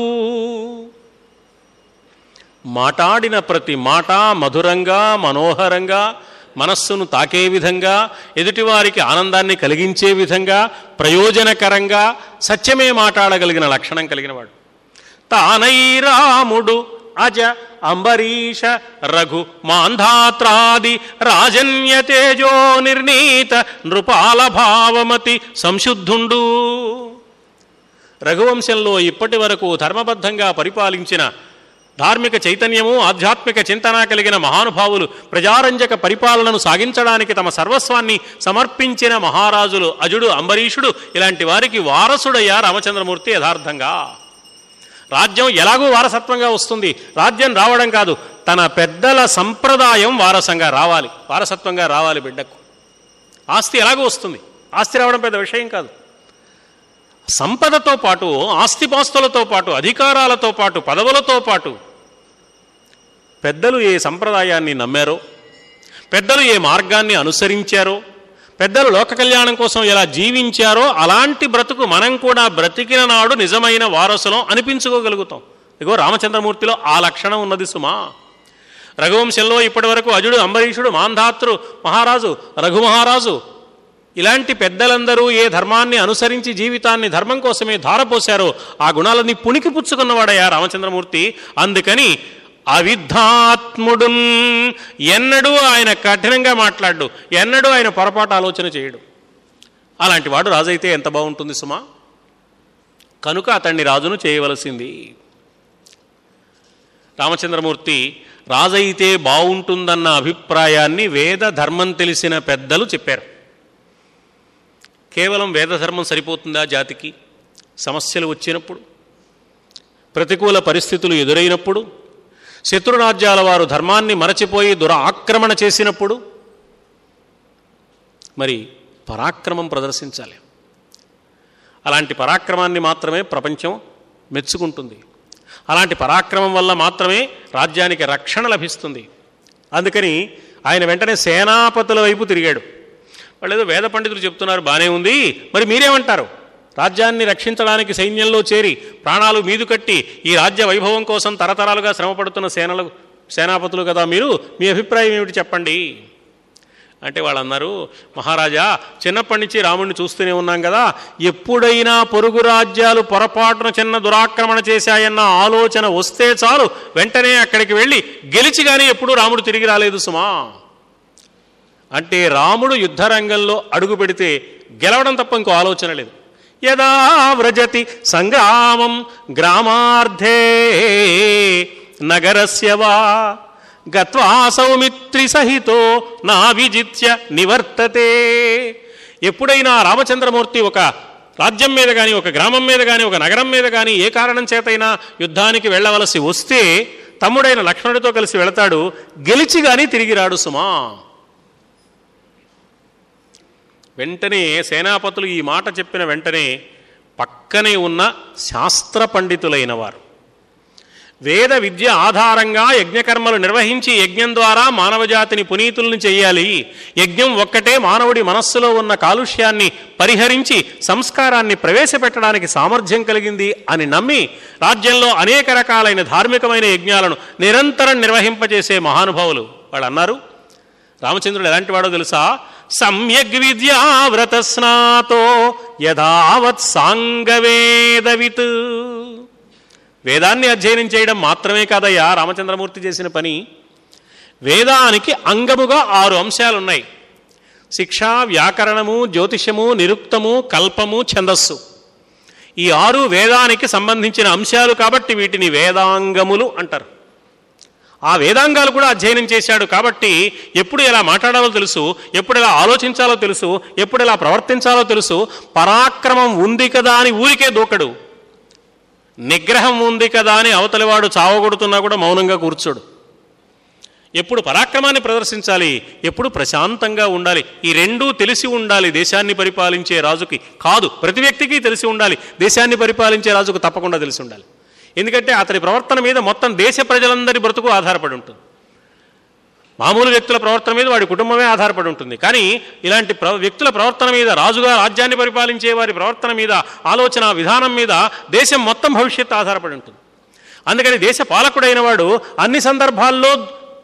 మాటాడిన ప్రతి మాట మధురంగా మనోహరంగా మనస్సును తాకే విధంగా ఎదుటివారికి ఆనందాన్ని కలిగించే విధంగా ప్రయోజనకరంగా సత్యమే మాట్లాడగలిగిన లక్షణం కలిగినవాడు తానై రాముడు అజ అంబరీష రఘు మాంధాత్రాది రాజన్య తేజో నిర్ణీత నృపాల భావమతి సంశుద్ధుండు రఘువంశంలో ఇప్పటి వరకు ధర్మబద్ధంగా పరిపాలించిన ధార్మిక చైతన్యము ఆధ్యాత్మిక చింతన కలిగిన మహానుభావులు ప్రజారంజక పరిపాలనను సాగించడానికి తమ సర్వస్వాన్ని సమర్పించిన మహారాజులు అజుడు అంబరీషుడు ఇలాంటి వారికి వారసుడయ్యా రామచంద్రమూర్తి యథార్థంగా రాజ్యం ఎలాగూ వారసత్వంగా వస్తుంది రాజ్యం రావడం కాదు తన పెద్దల సంప్రదాయం వారసంగా రావాలి వారసత్వంగా రావాలి బిడ్డకు ఆస్తి ఎలాగూ వస్తుంది ఆస్తి రావడం పెద్ద విషయం కాదు సంపదతో పాటు ఆస్తిపాస్తులతో పాటు అధికారాలతో పాటు పదవులతో పాటు పెద్దలు ఏ సంప్రదాయాన్ని నమ్మారో పెద్దలు ఏ మార్గాన్ని అనుసరించారో పెద్దలు లోక కళ్యాణం కోసం ఎలా జీవించారో అలాంటి బ్రతుకు మనం కూడా బ్రతికిన నాడు నిజమైన వారసులం అనిపించుకోగలుగుతాం ఇగో రామచంద్రమూర్తిలో ఆ లక్షణం ఉన్నది సుమా రఘువంశంలో ఇప్పటివరకు అజుడు అంబరీషుడు మాంధాతృ మహారాజు రఘు మహారాజు ఇలాంటి పెద్దలందరూ ఏ ధర్మాన్ని అనుసరించి జీవితాన్ని ధర్మం కోసమే ధారపోశారో ఆ గుణాలన్నీ పుణికి పుచ్చుకున్నవాడయ్యా రామచంద్రమూర్తి అందుకని అవిద్ధాత్ముడు ఎన్నడూ ఆయన కఠినంగా మాట్లాడు ఎన్నడూ ఆయన పొరపాటు ఆలోచన చేయడు అలాంటి వాడు రాజైతే ఎంత బాగుంటుంది సుమా కనుక అతన్ని రాజును చేయవలసింది రామచంద్రమూర్తి రాజైతే బాగుంటుందన్న అభిప్రాయాన్ని వేద ధర్మం తెలిసిన పెద్దలు చెప్పారు కేవలం వేదధర్మం సరిపోతుందా జాతికి సమస్యలు వచ్చినప్పుడు ప్రతికూల పరిస్థితులు ఎదురైనప్పుడు శత్రురాజ్యాల వారు ధర్మాన్ని మరచిపోయి దుర ఆక్రమణ చేసినప్పుడు మరి పరాక్రమం ప్రదర్శించాలి అలాంటి పరాక్రమాన్ని మాత్రమే ప్రపంచం మెచ్చుకుంటుంది అలాంటి పరాక్రమం వల్ల మాత్రమే రాజ్యానికి రక్షణ లభిస్తుంది అందుకని ఆయన వెంటనే సేనాపతుల వైపు తిరిగాడు వాళ్ళు ఏదో వేద పండితులు చెప్తున్నారు బాగానే ఉంది మరి మీరేమంటారు రాజ్యాన్ని రక్షించడానికి సైన్యంలో చేరి ప్రాణాలు మీదు కట్టి ఈ రాజ్య వైభవం కోసం తరతరాలుగా శ్రమపడుతున్న సేనలు సేనాపతులు కదా మీరు మీ అభిప్రాయం ఏమిటి చెప్పండి అంటే వాళ్ళు అన్నారు మహారాజా చిన్నప్పటి నుంచి రాముడిని చూస్తూనే ఉన్నాం కదా ఎప్పుడైనా పొరుగు రాజ్యాలు పొరపాటున చిన్న దురాక్రమణ చేశాయన్న ఆలోచన వస్తే చాలు వెంటనే అక్కడికి వెళ్ళి గెలిచి కానీ ఎప్పుడూ రాముడు తిరిగి రాలేదు సుమా అంటే రాముడు యుద్ధరంగంలో అడుగు పెడితే గెలవడం తప్ప ఇంకో ఆలోచన లేదు యదా వ్రజతి సంగ్రామం గ్రామార్థే నగరస్య వా గత్వా సౌమిత్రి సహితో నా విజిత్య నివర్తతే ఎప్పుడైనా రామచంద్రమూర్తి ఒక రాజ్యం మీద కానీ ఒక గ్రామం మీద కానీ ఒక నగరం మీద కానీ ఏ కారణం చేతైనా యుద్ధానికి వెళ్ళవలసి వస్తే తమ్ముడైన లక్ష్మణుడితో కలిసి వెళతాడు గెలిచి కానీ తిరిగి రాడు సుమా వెంటనే సేనాపతులు ఈ మాట చెప్పిన వెంటనే పక్కనే ఉన్న శాస్త్ర పండితులైన వారు వేద విద్య ఆధారంగా యజ్ఞకర్మలు నిర్వహించి యజ్ఞం ద్వారా మానవజాతిని పునీతుల్ని చెయ్యాలి యజ్ఞం ఒక్కటే మానవుడి మనస్సులో ఉన్న కాలుష్యాన్ని పరిహరించి సంస్కారాన్ని ప్రవేశపెట్టడానికి సామర్థ్యం కలిగింది అని నమ్మి రాజ్యంలో అనేక రకాలైన ధార్మికమైన యజ్ఞాలను నిరంతరం నిర్వహింపజేసే మహానుభావులు వాళ్ళు అన్నారు రామచంద్రుడు ఎలాంటి వాడో తెలుసా సమ్యగ్ విద్యావ్రత స్నాతో యథావత్ సాంగవేదవిత్ వేదాన్ని అధ్యయనం చేయడం మాత్రమే కాదయ్యా రామచంద్రమూర్తి చేసిన పని వేదానికి అంగముగా ఆరు అంశాలున్నాయి శిక్ష వ్యాకరణము జ్యోతిషము నిరుక్తము కల్పము ఛందస్సు ఈ ఆరు వేదానికి సంబంధించిన అంశాలు కాబట్టి వీటిని వేదాంగములు అంటారు ఆ వేదాంగాలు కూడా అధ్యయనం చేశాడు కాబట్టి ఎప్పుడు ఎలా మాట్లాడాలో తెలుసు ఎప్పుడు ఎలా ఆలోచించాలో తెలుసు ఎప్పుడు ఎలా ప్రవర్తించాలో తెలుసు పరాక్రమం ఉంది కదా అని ఊరికే దూకడు నిగ్రహం ఉంది కదా అని అవతలివాడు చావగొడుతున్నా కూడా మౌనంగా కూర్చోడు ఎప్పుడు పరాక్రమాన్ని ప్రదర్శించాలి ఎప్పుడు ప్రశాంతంగా ఉండాలి ఈ రెండూ తెలిసి ఉండాలి దేశాన్ని పరిపాలించే రాజుకి కాదు ప్రతి వ్యక్తికి తెలిసి ఉండాలి దేశాన్ని పరిపాలించే రాజుకు తప్పకుండా తెలిసి ఉండాలి ఎందుకంటే అతని ప్రవర్తన మీద మొత్తం దేశ ప్రజలందరి బ్రతుకు ఆధారపడి ఉంటుంది మామూలు వ్యక్తుల ప్రవర్తన మీద వాడి కుటుంబమే ఆధారపడి ఉంటుంది కానీ ఇలాంటి ప్ర వ్యక్తుల ప్రవర్తన మీద రాజుగా రాజ్యాన్ని పరిపాలించే వారి ప్రవర్తన మీద ఆలోచన విధానం మీద దేశం మొత్తం భవిష్యత్తు ఆధారపడి ఉంటుంది అందుకని దేశ పాలకుడైన వాడు అన్ని సందర్భాల్లో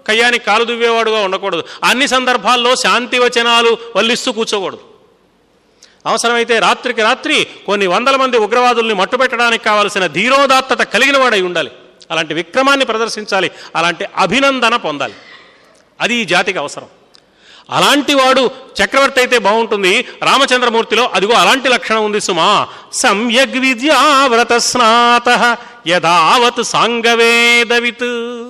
కయ్యానికి కాలు దువ్వేవాడుగా ఉండకూడదు అన్ని సందర్భాల్లో శాంతి వచనాలు వల్లిస్తూ కూర్చోకూడదు అవసరమైతే రాత్రికి రాత్రి కొన్ని వందల మంది ఉగ్రవాదుల్ని మట్టుపెట్టడానికి కావలసిన ధీరోదాత్తత కలిగిన వాడై ఉండాలి అలాంటి విక్రమాన్ని ప్రదర్శించాలి అలాంటి అభినందన పొందాలి అది ఈ జాతికి అవసరం అలాంటి వాడు చక్రవర్తి అయితే బాగుంటుంది రామచంద్రమూర్తిలో అదిగో అలాంటి లక్షణం ఉంది సుమా సమ్యగ్ విద్యావ్రత స్నాత యథావత్ సాంగవేదవిత్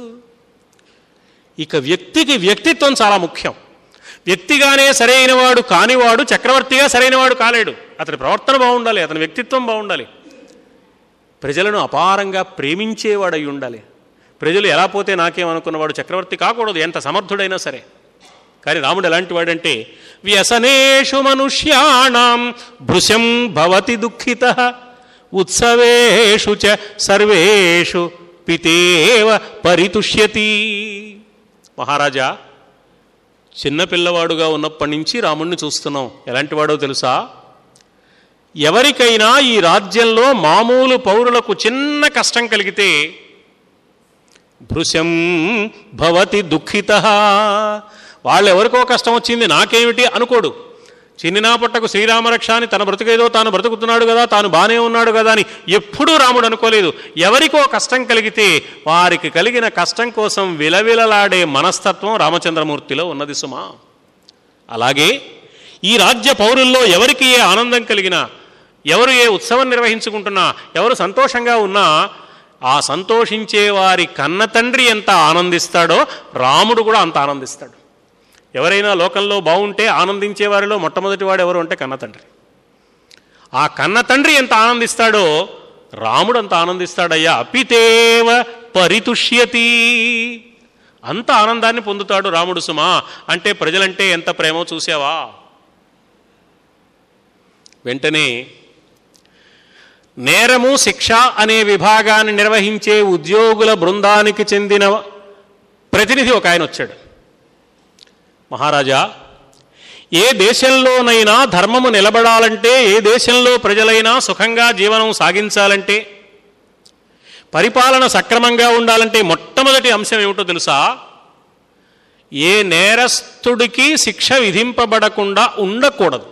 ఇక వ్యక్తికి వ్యక్తిత్వం చాలా ముఖ్యం వ్యక్తిగానే సరైనవాడు కానివాడు చక్రవర్తిగా సరైనవాడు కాలేడు అతని ప్రవర్తన బాగుండాలి అతని వ్యక్తిత్వం బాగుండాలి ప్రజలను అపారంగా ప్రేమించేవాడై ఉండాలి ప్రజలు ఎలా పోతే నాకేమనుకున్నవాడు చక్రవర్తి కాకూడదు ఎంత సమర్థుడైనా సరే కానీ రాముడు ఎలాంటి వాడంటే వ్యసనేషు మనుష్యాణం భృశం భవతి దుఃఖిత ఉత్సవేషు చ సర్వేషు పితేవ పరితుష్యతి మహారాజా చిన్నపిల్లవాడుగా ఉన్నప్పటి నుంచి రాముణ్ణి చూస్తున్నాం ఎలాంటి వాడో తెలుసా ఎవరికైనా ఈ రాజ్యంలో మామూలు పౌరులకు చిన్న కష్టం కలిగితే భృశం భవతి దుఃఖిత వాళ్ళెవరికో కష్టం వచ్చింది నాకేమిటి అనుకోడు చిన్నినా పుట్టకు శ్రీరామరక్ష అని తన బ్రతుకేదో తాను బ్రతుకుతున్నాడు కదా తాను బానే ఉన్నాడు కదా అని ఎప్పుడూ రాముడు అనుకోలేదు ఎవరికో కష్టం కలిగితే వారికి కలిగిన కష్టం కోసం విలవిలలాడే మనస్తత్వం రామచంద్రమూర్తిలో ఉన్నది సుమా అలాగే ఈ రాజ్య పౌరుల్లో ఎవరికి ఏ ఆనందం కలిగినా ఎవరు ఏ ఉత్సవం నిర్వహించుకుంటున్నా ఎవరు సంతోషంగా ఉన్నా ఆ సంతోషించే వారి కన్న తండ్రి ఎంత ఆనందిస్తాడో రాముడు కూడా అంత ఆనందిస్తాడు ఎవరైనా లోకంలో బాగుంటే ఆనందించే వారిలో మొట్టమొదటి వాడు ఎవరు అంటే కన్న తండ్రి ఆ కన్న తండ్రి ఎంత ఆనందిస్తాడో రాముడు అంత ఆనందిస్తాడయ్యా అపితేవ పరితుష్యతి అంత ఆనందాన్ని పొందుతాడు రాముడు సుమా అంటే ప్రజలంటే ఎంత ప్రేమో చూసావా వెంటనే నేరము శిక్ష అనే విభాగాన్ని నిర్వహించే ఉద్యోగుల బృందానికి చెందిన ప్రతినిధి ఒక ఆయన వచ్చాడు మహారాజా ఏ దేశంలోనైనా ధర్మము నిలబడాలంటే ఏ దేశంలో ప్రజలైనా సుఖంగా జీవనం సాగించాలంటే పరిపాలన సక్రమంగా ఉండాలంటే మొట్టమొదటి అంశం ఏమిటో తెలుసా ఏ నేరస్తుడికి శిక్ష విధింపబడకుండా ఉండకూడదు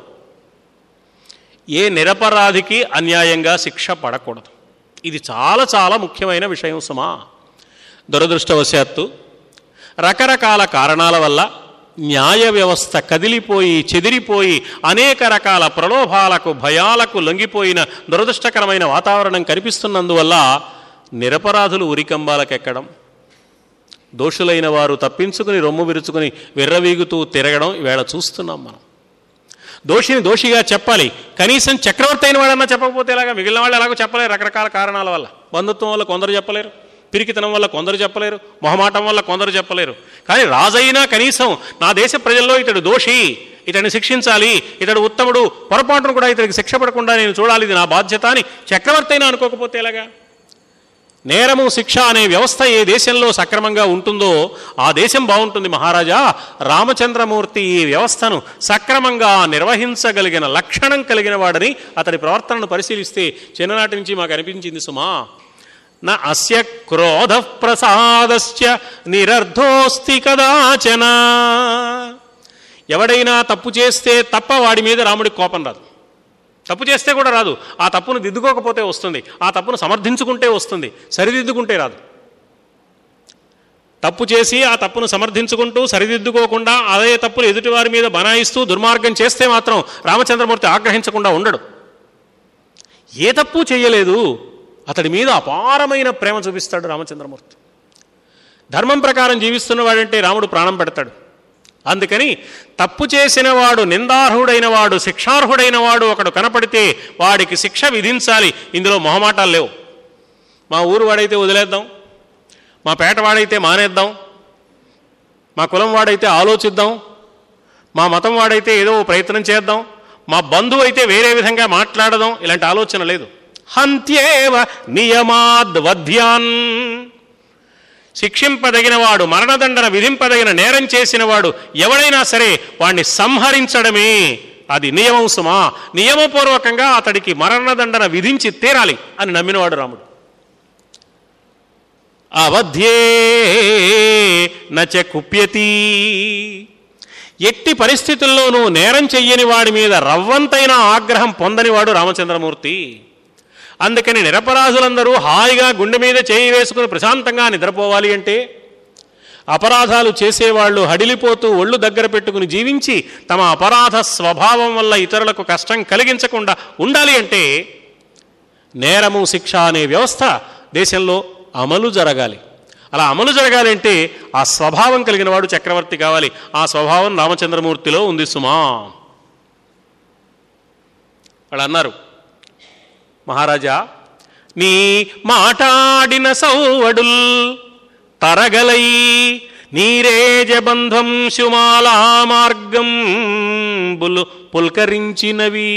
ఏ నిరపరాధికి అన్యాయంగా శిక్ష పడకూడదు ఇది చాలా చాలా ముఖ్యమైన విషయం సుమా దురదృష్టవశాత్తు రకరకాల కారణాల వల్ల న్యాయ వ్యవస్థ కదిలిపోయి చెదిరిపోయి అనేక రకాల ప్రలోభాలకు భయాలకు లొంగిపోయిన దురదృష్టకరమైన వాతావరణం కనిపిస్తున్నందువల్ల నిరపరాధులు ఉరికంబాలకెక్కడం దోషులైన వారు తప్పించుకుని రొమ్ము విరుచుకుని విర్రవీగుతూ తిరగడం ఈవేళ చూస్తున్నాం మనం దోషిని దోషిగా చెప్పాలి కనీసం చక్రవర్తి అయిన వాడన్నా చెప్పకపోతే ఎలాగా మిగిలిన వాళ్ళు ఎలాగో చెప్పలేరు రకరకాల కారణాల వల్ల బంధుత్వం వల్ల కొందరు చెప్పలేరు పిరికితనం వల్ల కొందరు చెప్పలేరు మొహమాటం వల్ల కొందరు చెప్పలేరు కానీ రాజైనా కనీసం నా దేశ ప్రజల్లో ఇతడు దోషి ఇతడిని శిక్షించాలి ఇతడు ఉత్తముడు పొరపాటును కూడా ఇతడికి శిక్ష పడకుండా నేను చూడాలి ఇది నా బాధ్యత అని చక్రవర్తి అయినా అనుకోకపోతే ఎలాగా నేరము శిక్ష అనే వ్యవస్థ ఏ దేశంలో సక్రమంగా ఉంటుందో ఆ దేశం బాగుంటుంది మహారాజా రామచంద్రమూర్తి ఈ వ్యవస్థను సక్రమంగా నిర్వహించగలిగిన లక్షణం కలిగిన వాడని అతడి ప్రవర్తనను పరిశీలిస్తే చిన్ననాటి నుంచి మాకు అనిపించింది సుమా నా అస్య క్రోధ ప్రసాదస్య నిరర్ధోస్తి కదాచన ఎవడైనా తప్పు చేస్తే తప్ప వాడి మీద రాముడికి కోపం రాదు తప్పు చేస్తే కూడా రాదు ఆ తప్పును దిద్దుకోకపోతే వస్తుంది ఆ తప్పును సమర్థించుకుంటే వస్తుంది సరిదిద్దుకుంటే రాదు తప్పు చేసి ఆ తప్పును సమర్థించుకుంటూ సరిదిద్దుకోకుండా అదే తప్పులు ఎదుటివారి మీద బనాయిస్తూ దుర్మార్గం చేస్తే మాత్రం రామచంద్రమూర్తి ఆగ్రహించకుండా ఉండడు ఏ తప్పు చేయలేదు అతడి మీద అపారమైన ప్రేమ చూపిస్తాడు రామచంద్రమూర్తి ధర్మం ప్రకారం జీవిస్తున్నవాడంటే రాముడు ప్రాణం పెడతాడు అందుకని తప్పు చేసిన వాడు నిందార్హుడైన వాడు శిక్షార్హుడైన వాడు ఒకడు కనపడితే వాడికి శిక్ష విధించాలి ఇందులో మొహమాటాలు లేవు మా ఊరు వాడైతే వదిలేద్దాం మా పేట వాడైతే మానేద్దాం మా కులం వాడైతే ఆలోచిద్దాం మా మతం వాడైతే ఏదో ఓ ప్రయత్నం చేద్దాం మా బంధువు అయితే వేరే విధంగా మాట్లాడదాం ఇలాంటి ఆలోచన లేదు హంత్యేవ నియమాద్వధ్యాన్ శిక్షింపదగినవాడు మరణదండన విధింపదగిన నేరం చేసినవాడు ఎవడైనా సరే వాణ్ణి సంహరించడమే అది నియమం సుమా నియమపూర్వకంగా అతడికి మరణదండన విధించి తీరాలి అని నమ్మినవాడు రాముడు అవధ్యే నచ కుప్యతి ఎట్టి పరిస్థితుల్లోనూ నేరం చెయ్యని వాడి మీద రవ్వంతైన ఆగ్రహం పొందని వాడు రామచంద్రమూర్తి అందుకని నిరపరాధులందరూ హాయిగా గుండె మీద చేయి వేసుకుని ప్రశాంతంగా నిద్రపోవాలి అంటే అపరాధాలు చేసేవాళ్ళు హడిలిపోతూ ఒళ్ళు దగ్గర పెట్టుకుని జీవించి తమ అపరాధ స్వభావం వల్ల ఇతరులకు కష్టం కలిగించకుండా ఉండాలి అంటే నేరము శిక్ష అనే వ్యవస్థ దేశంలో అమలు జరగాలి అలా అమలు జరగాలి అంటే ఆ స్వభావం కలిగిన వాడు చక్రవర్తి కావాలి ఆ స్వభావం రామచంద్రమూర్తిలో ఉంది సుమా వాళ్ళు అన్నారు మహారాజా నీ మాటాడిన సౌవడుల్ తరగలై నీరేజ బంధం శుమాలా మార్గం బులు పుల్కరించినవి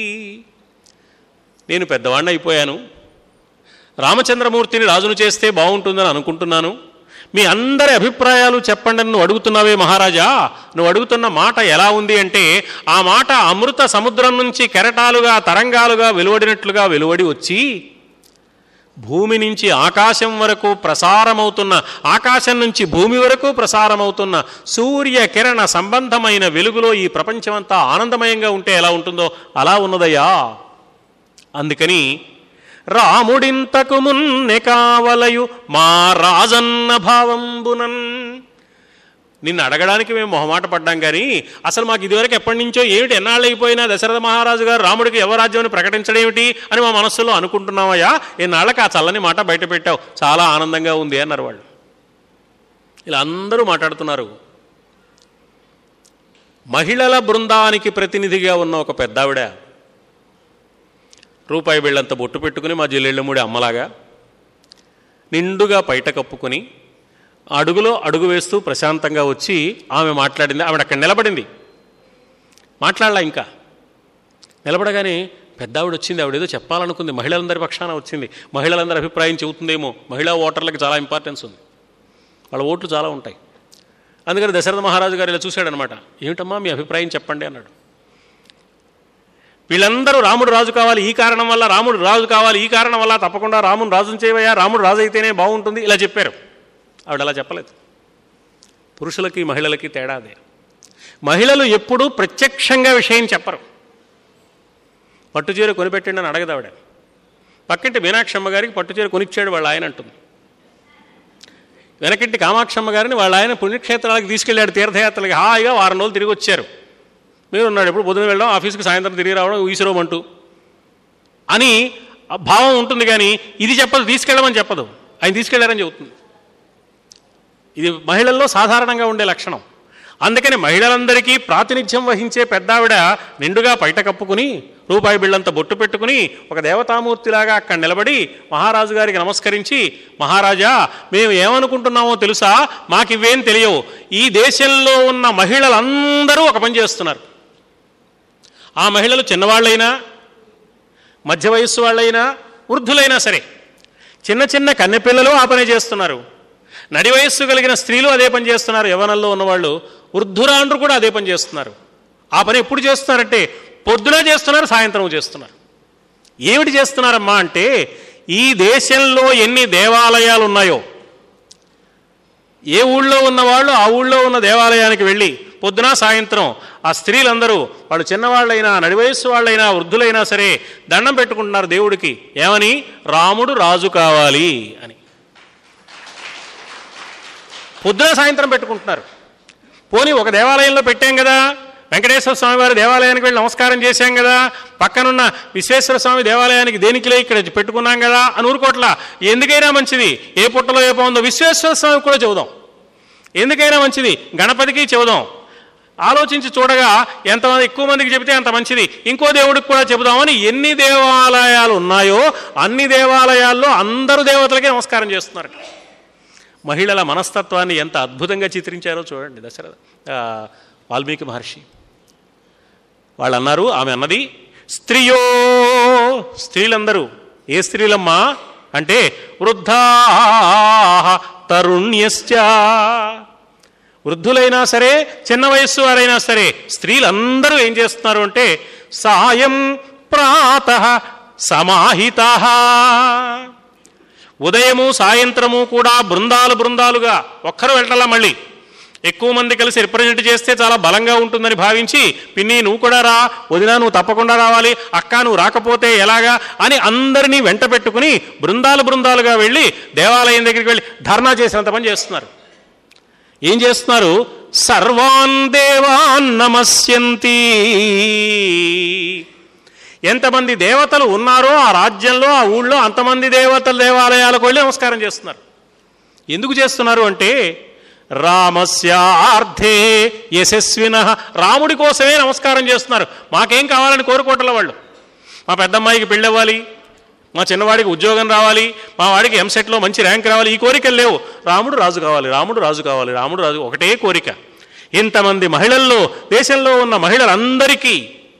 నేను పెద్దవాడిని అయిపోయాను రామచంద్రమూర్తిని రాజును చేస్తే బాగుంటుందని అనుకుంటున్నాను మీ అందరి అభిప్రాయాలు చెప్పండి అని నువ్వు అడుగుతున్నావే మహారాజా నువ్వు అడుగుతున్న మాట ఎలా ఉంది అంటే ఆ మాట అమృత సముద్రం నుంచి కెరటాలుగా తరంగాలుగా వెలువడినట్లుగా వెలువడి వచ్చి భూమి నుంచి ఆకాశం వరకు ప్రసారమవుతున్న ఆకాశం నుంచి భూమి వరకు ప్రసారమవుతున్న సూర్య కిరణ సంబంధమైన వెలుగులో ఈ ప్రపంచమంతా ఆనందమయంగా ఉంటే ఎలా ఉంటుందో అలా ఉన్నదయ్యా అందుకని రాముడింతకు మున్నె కావలయు మా రాజన్న భావంబునన్ నిన్ను అడగడానికి మేము మొహమాట పడ్డాం కానీ అసలు మాకు ఇదివరకు ఎప్పటి నుంచో ఏమిటి ఎన్నాళ్ళు అయిపోయినా దశరథ మహారాజు గారు రాముడికి యువరాజ్యాన్ని ప్రకటించడం ఏమిటి అని మా మనస్సులో అనుకుంటున్నామయ్యా ఎన్నాళ్ళకి ఆ చల్లని మాట బయట పెట్టావు చాలా ఆనందంగా ఉంది అన్నారు వాళ్ళు ఇలా అందరూ మాట్లాడుతున్నారు మహిళల బృందానికి ప్రతినిధిగా ఉన్న ఒక పెద్దావిడ రూపాయి బిళ్ళంత బొట్టు పెట్టుకుని మా జిల్లెళ్ళముడి అమ్మలాగా నిండుగా పైట కప్పుకొని అడుగులో అడుగు వేస్తూ ప్రశాంతంగా వచ్చి ఆమె మాట్లాడింది ఆవిడ అక్కడ నిలబడింది మాట్లాడలా ఇంకా నిలబడగానే పెద్ద ఆవిడ వచ్చింది ఆవిడ ఏదో చెప్పాలనుకుంది మహిళలందరి పక్షాన వచ్చింది మహిళలందరి అభిప్రాయం చెబుతుందేమో మహిళా ఓటర్లకి చాలా ఇంపార్టెన్స్ ఉంది వాళ్ళ ఓట్లు చాలా ఉంటాయి అందుకని దశరథ మహారాజు గారు ఇలా చూశాడనమాట ఏమిటమ్మా మీ అభిప్రాయం చెప్పండి అన్నాడు వీళ్ళందరూ రాముడు రాజు కావాలి ఈ కారణం వల్ల రాముడు రాజు కావాలి ఈ కారణం వల్ల తప్పకుండా రాముడు రాజుని చేయవయ్యా రాముడు రాజు అయితేనే బాగుంటుంది ఇలా చెప్పారు ఆవిడ అలా చెప్పలేదు పురుషులకి మహిళలకి తేడా అదే మహిళలు ఎప్పుడూ ప్రత్యక్షంగా విషయం చెప్పరు పట్టుచీర కొనిపెట్టండి అని అడగదు ఆవిడ పక్కింటి మీనాక్షమ్మ గారికి పట్టుచీర కొనిచ్చాడు వాళ్ళ ఆయన అంటుంది వెనకింటి కామాక్షమ్మ గారిని వాళ్ళ ఆయన పుణ్యక్షేత్రాలకు తీసుకెళ్ళాడు తీర్థయాత్రలకి హాయిగా వారం రోజులు తిరిగి వచ్చారు మీరు ఉన్నాడు ఎప్పుడు పొద్దున వెళ్ళడం ఆఫీస్కి సాయంత్రం తిరిగి రావడం ఈశ్వరం అని ఆ భావం ఉంటుంది కానీ ఇది చెప్పదు తీసుకెళ్ళమని చెప్పదు ఆయన తీసుకెళ్లారని చెబుతుంది ఇది మహిళల్లో సాధారణంగా ఉండే లక్షణం అందుకని మహిళలందరికీ ప్రాతినిధ్యం వహించే పెద్దావిడ నిండుగా పైట కప్పుకుని రూపాయి బిళ్ళంత బొట్టు పెట్టుకుని ఒక దేవతామూర్తిలాగా అక్కడ నిలబడి మహారాజు గారికి నమస్కరించి మహారాజా మేము ఏమనుకుంటున్నామో తెలుసా మాకివేం తెలియవు ఈ దేశంలో ఉన్న మహిళలందరూ ఒక పని చేస్తున్నారు ఆ మహిళలు చిన్నవాళ్ళైనా మధ్య వయస్సు వాళ్ళైనా వృద్ధులైనా సరే చిన్న చిన్న కన్నెపిల్లలు ఆ పని చేస్తున్నారు నడి వయస్సు కలిగిన స్త్రీలు అదే పని చేస్తున్నారు యవనంలో ఉన్నవాళ్ళు వృద్ధురాండ్రు కూడా అదే పని చేస్తున్నారు ఆ పని ఎప్పుడు చేస్తున్నారంటే పొద్దున చేస్తున్నారు సాయంత్రం చేస్తున్నారు ఏమిటి చేస్తున్నారమ్మా అంటే ఈ దేశంలో ఎన్ని దేవాలయాలు ఉన్నాయో ఏ ఊళ్ళో ఉన్నవాళ్ళు ఆ ఊళ్ళో ఉన్న దేవాలయానికి వెళ్ళి పొద్దున సాయంత్రం ఆ స్త్రీలందరూ వాళ్ళు చిన్నవాళ్ళైనా నడివయస్సు వాళ్ళైనా వృద్ధులైనా సరే దండం పెట్టుకుంటున్నారు దేవుడికి ఏమని రాముడు రాజు కావాలి అని పొద్దున సాయంత్రం పెట్టుకుంటున్నారు పోనీ ఒక దేవాలయంలో పెట్టాం కదా వెంకటేశ్వర స్వామి వారి దేవాలయానికి వెళ్ళి నమస్కారం చేశాం కదా పక్కనున్న విశ్వేశ్వర స్వామి దేవాలయానికి దేనికిలే ఇక్కడ పెట్టుకున్నాం కదా అని ఊరుకోట్ల ఎందుకైనా మంచిది ఏ పుట్టలో ఏ బాగుందో విశ్వేశ్వర స్వామికి కూడా చెబుదాం ఎందుకైనా మంచిది గణపతికి చెబుదాం ఆలోచించి చూడగా ఎంతమంది ఎక్కువ మందికి చెబితే అంత మంచిది ఇంకో దేవుడికి కూడా చెబుదామని ఎన్ని దేవాలయాలు ఉన్నాయో అన్ని దేవాలయాల్లో అందరూ దేవతలకే నమస్కారం చేస్తున్నారు మహిళల మనస్తత్వాన్ని ఎంత అద్భుతంగా చిత్రించారో చూడండి దశరథ ఆ, వాల్మీకి మహర్షి వాళ్ళు అన్నారు ఆమె అన్నది స్త్రియో స్త్రీలందరూ ఏ స్త్రీలమ్మా అంటే వృద్ధా తరుణ్యశ్చ వృద్ధులైనా సరే చిన్న వయస్సు వారైనా సరే స్త్రీలందరూ ఏం చేస్తున్నారు అంటే సాయం ప్రాత సమాహిత ఉదయము సాయంత్రము కూడా బృందాలు బృందాలుగా ఒక్కరు వెళ్ళటలా మళ్ళీ ఎక్కువ మంది కలిసి రిప్రజెంట్ చేస్తే చాలా బలంగా ఉంటుందని భావించి పిన్ని నువ్వు కూడా రా వదినా నువ్వు తప్పకుండా రావాలి అక్క నువ్వు రాకపోతే ఎలాగా అని అందరినీ వెంట పెట్టుకుని బృందాలు బృందాలుగా వెళ్ళి దేవాలయం దగ్గరికి వెళ్ళి ధర్నా చేసినంత పని చేస్తున్నారు ఏం చేస్తున్నారు సర్వాన్ దేవాన్ నమస్యంతి ఎంతమంది దేవతలు ఉన్నారో ఆ రాజ్యంలో ఆ ఊళ్ళో అంతమంది దేవతల దేవాలయాలకు వెళ్ళి నమస్కారం చేస్తున్నారు ఎందుకు చేస్తున్నారు అంటే రామస్యార్థే యశస్విన రాముడి కోసమే నమస్కారం చేస్తున్నారు మాకేం కావాలని కోరుకోవట్ల వాళ్ళు మా పెద్దమ్మాయికి పెళ్ళవ్వాలి మా చిన్నవాడికి ఉద్యోగం రావాలి మా వాడికి ఎంసెట్లో మంచి ర్యాంక్ రావాలి ఈ కోరికలు లేవు రాముడు రాజు కావాలి రాముడు రాజు కావాలి రాముడు రాజు ఒకటే కోరిక ఇంతమంది మహిళల్లో దేశంలో ఉన్న మహిళలందరికీ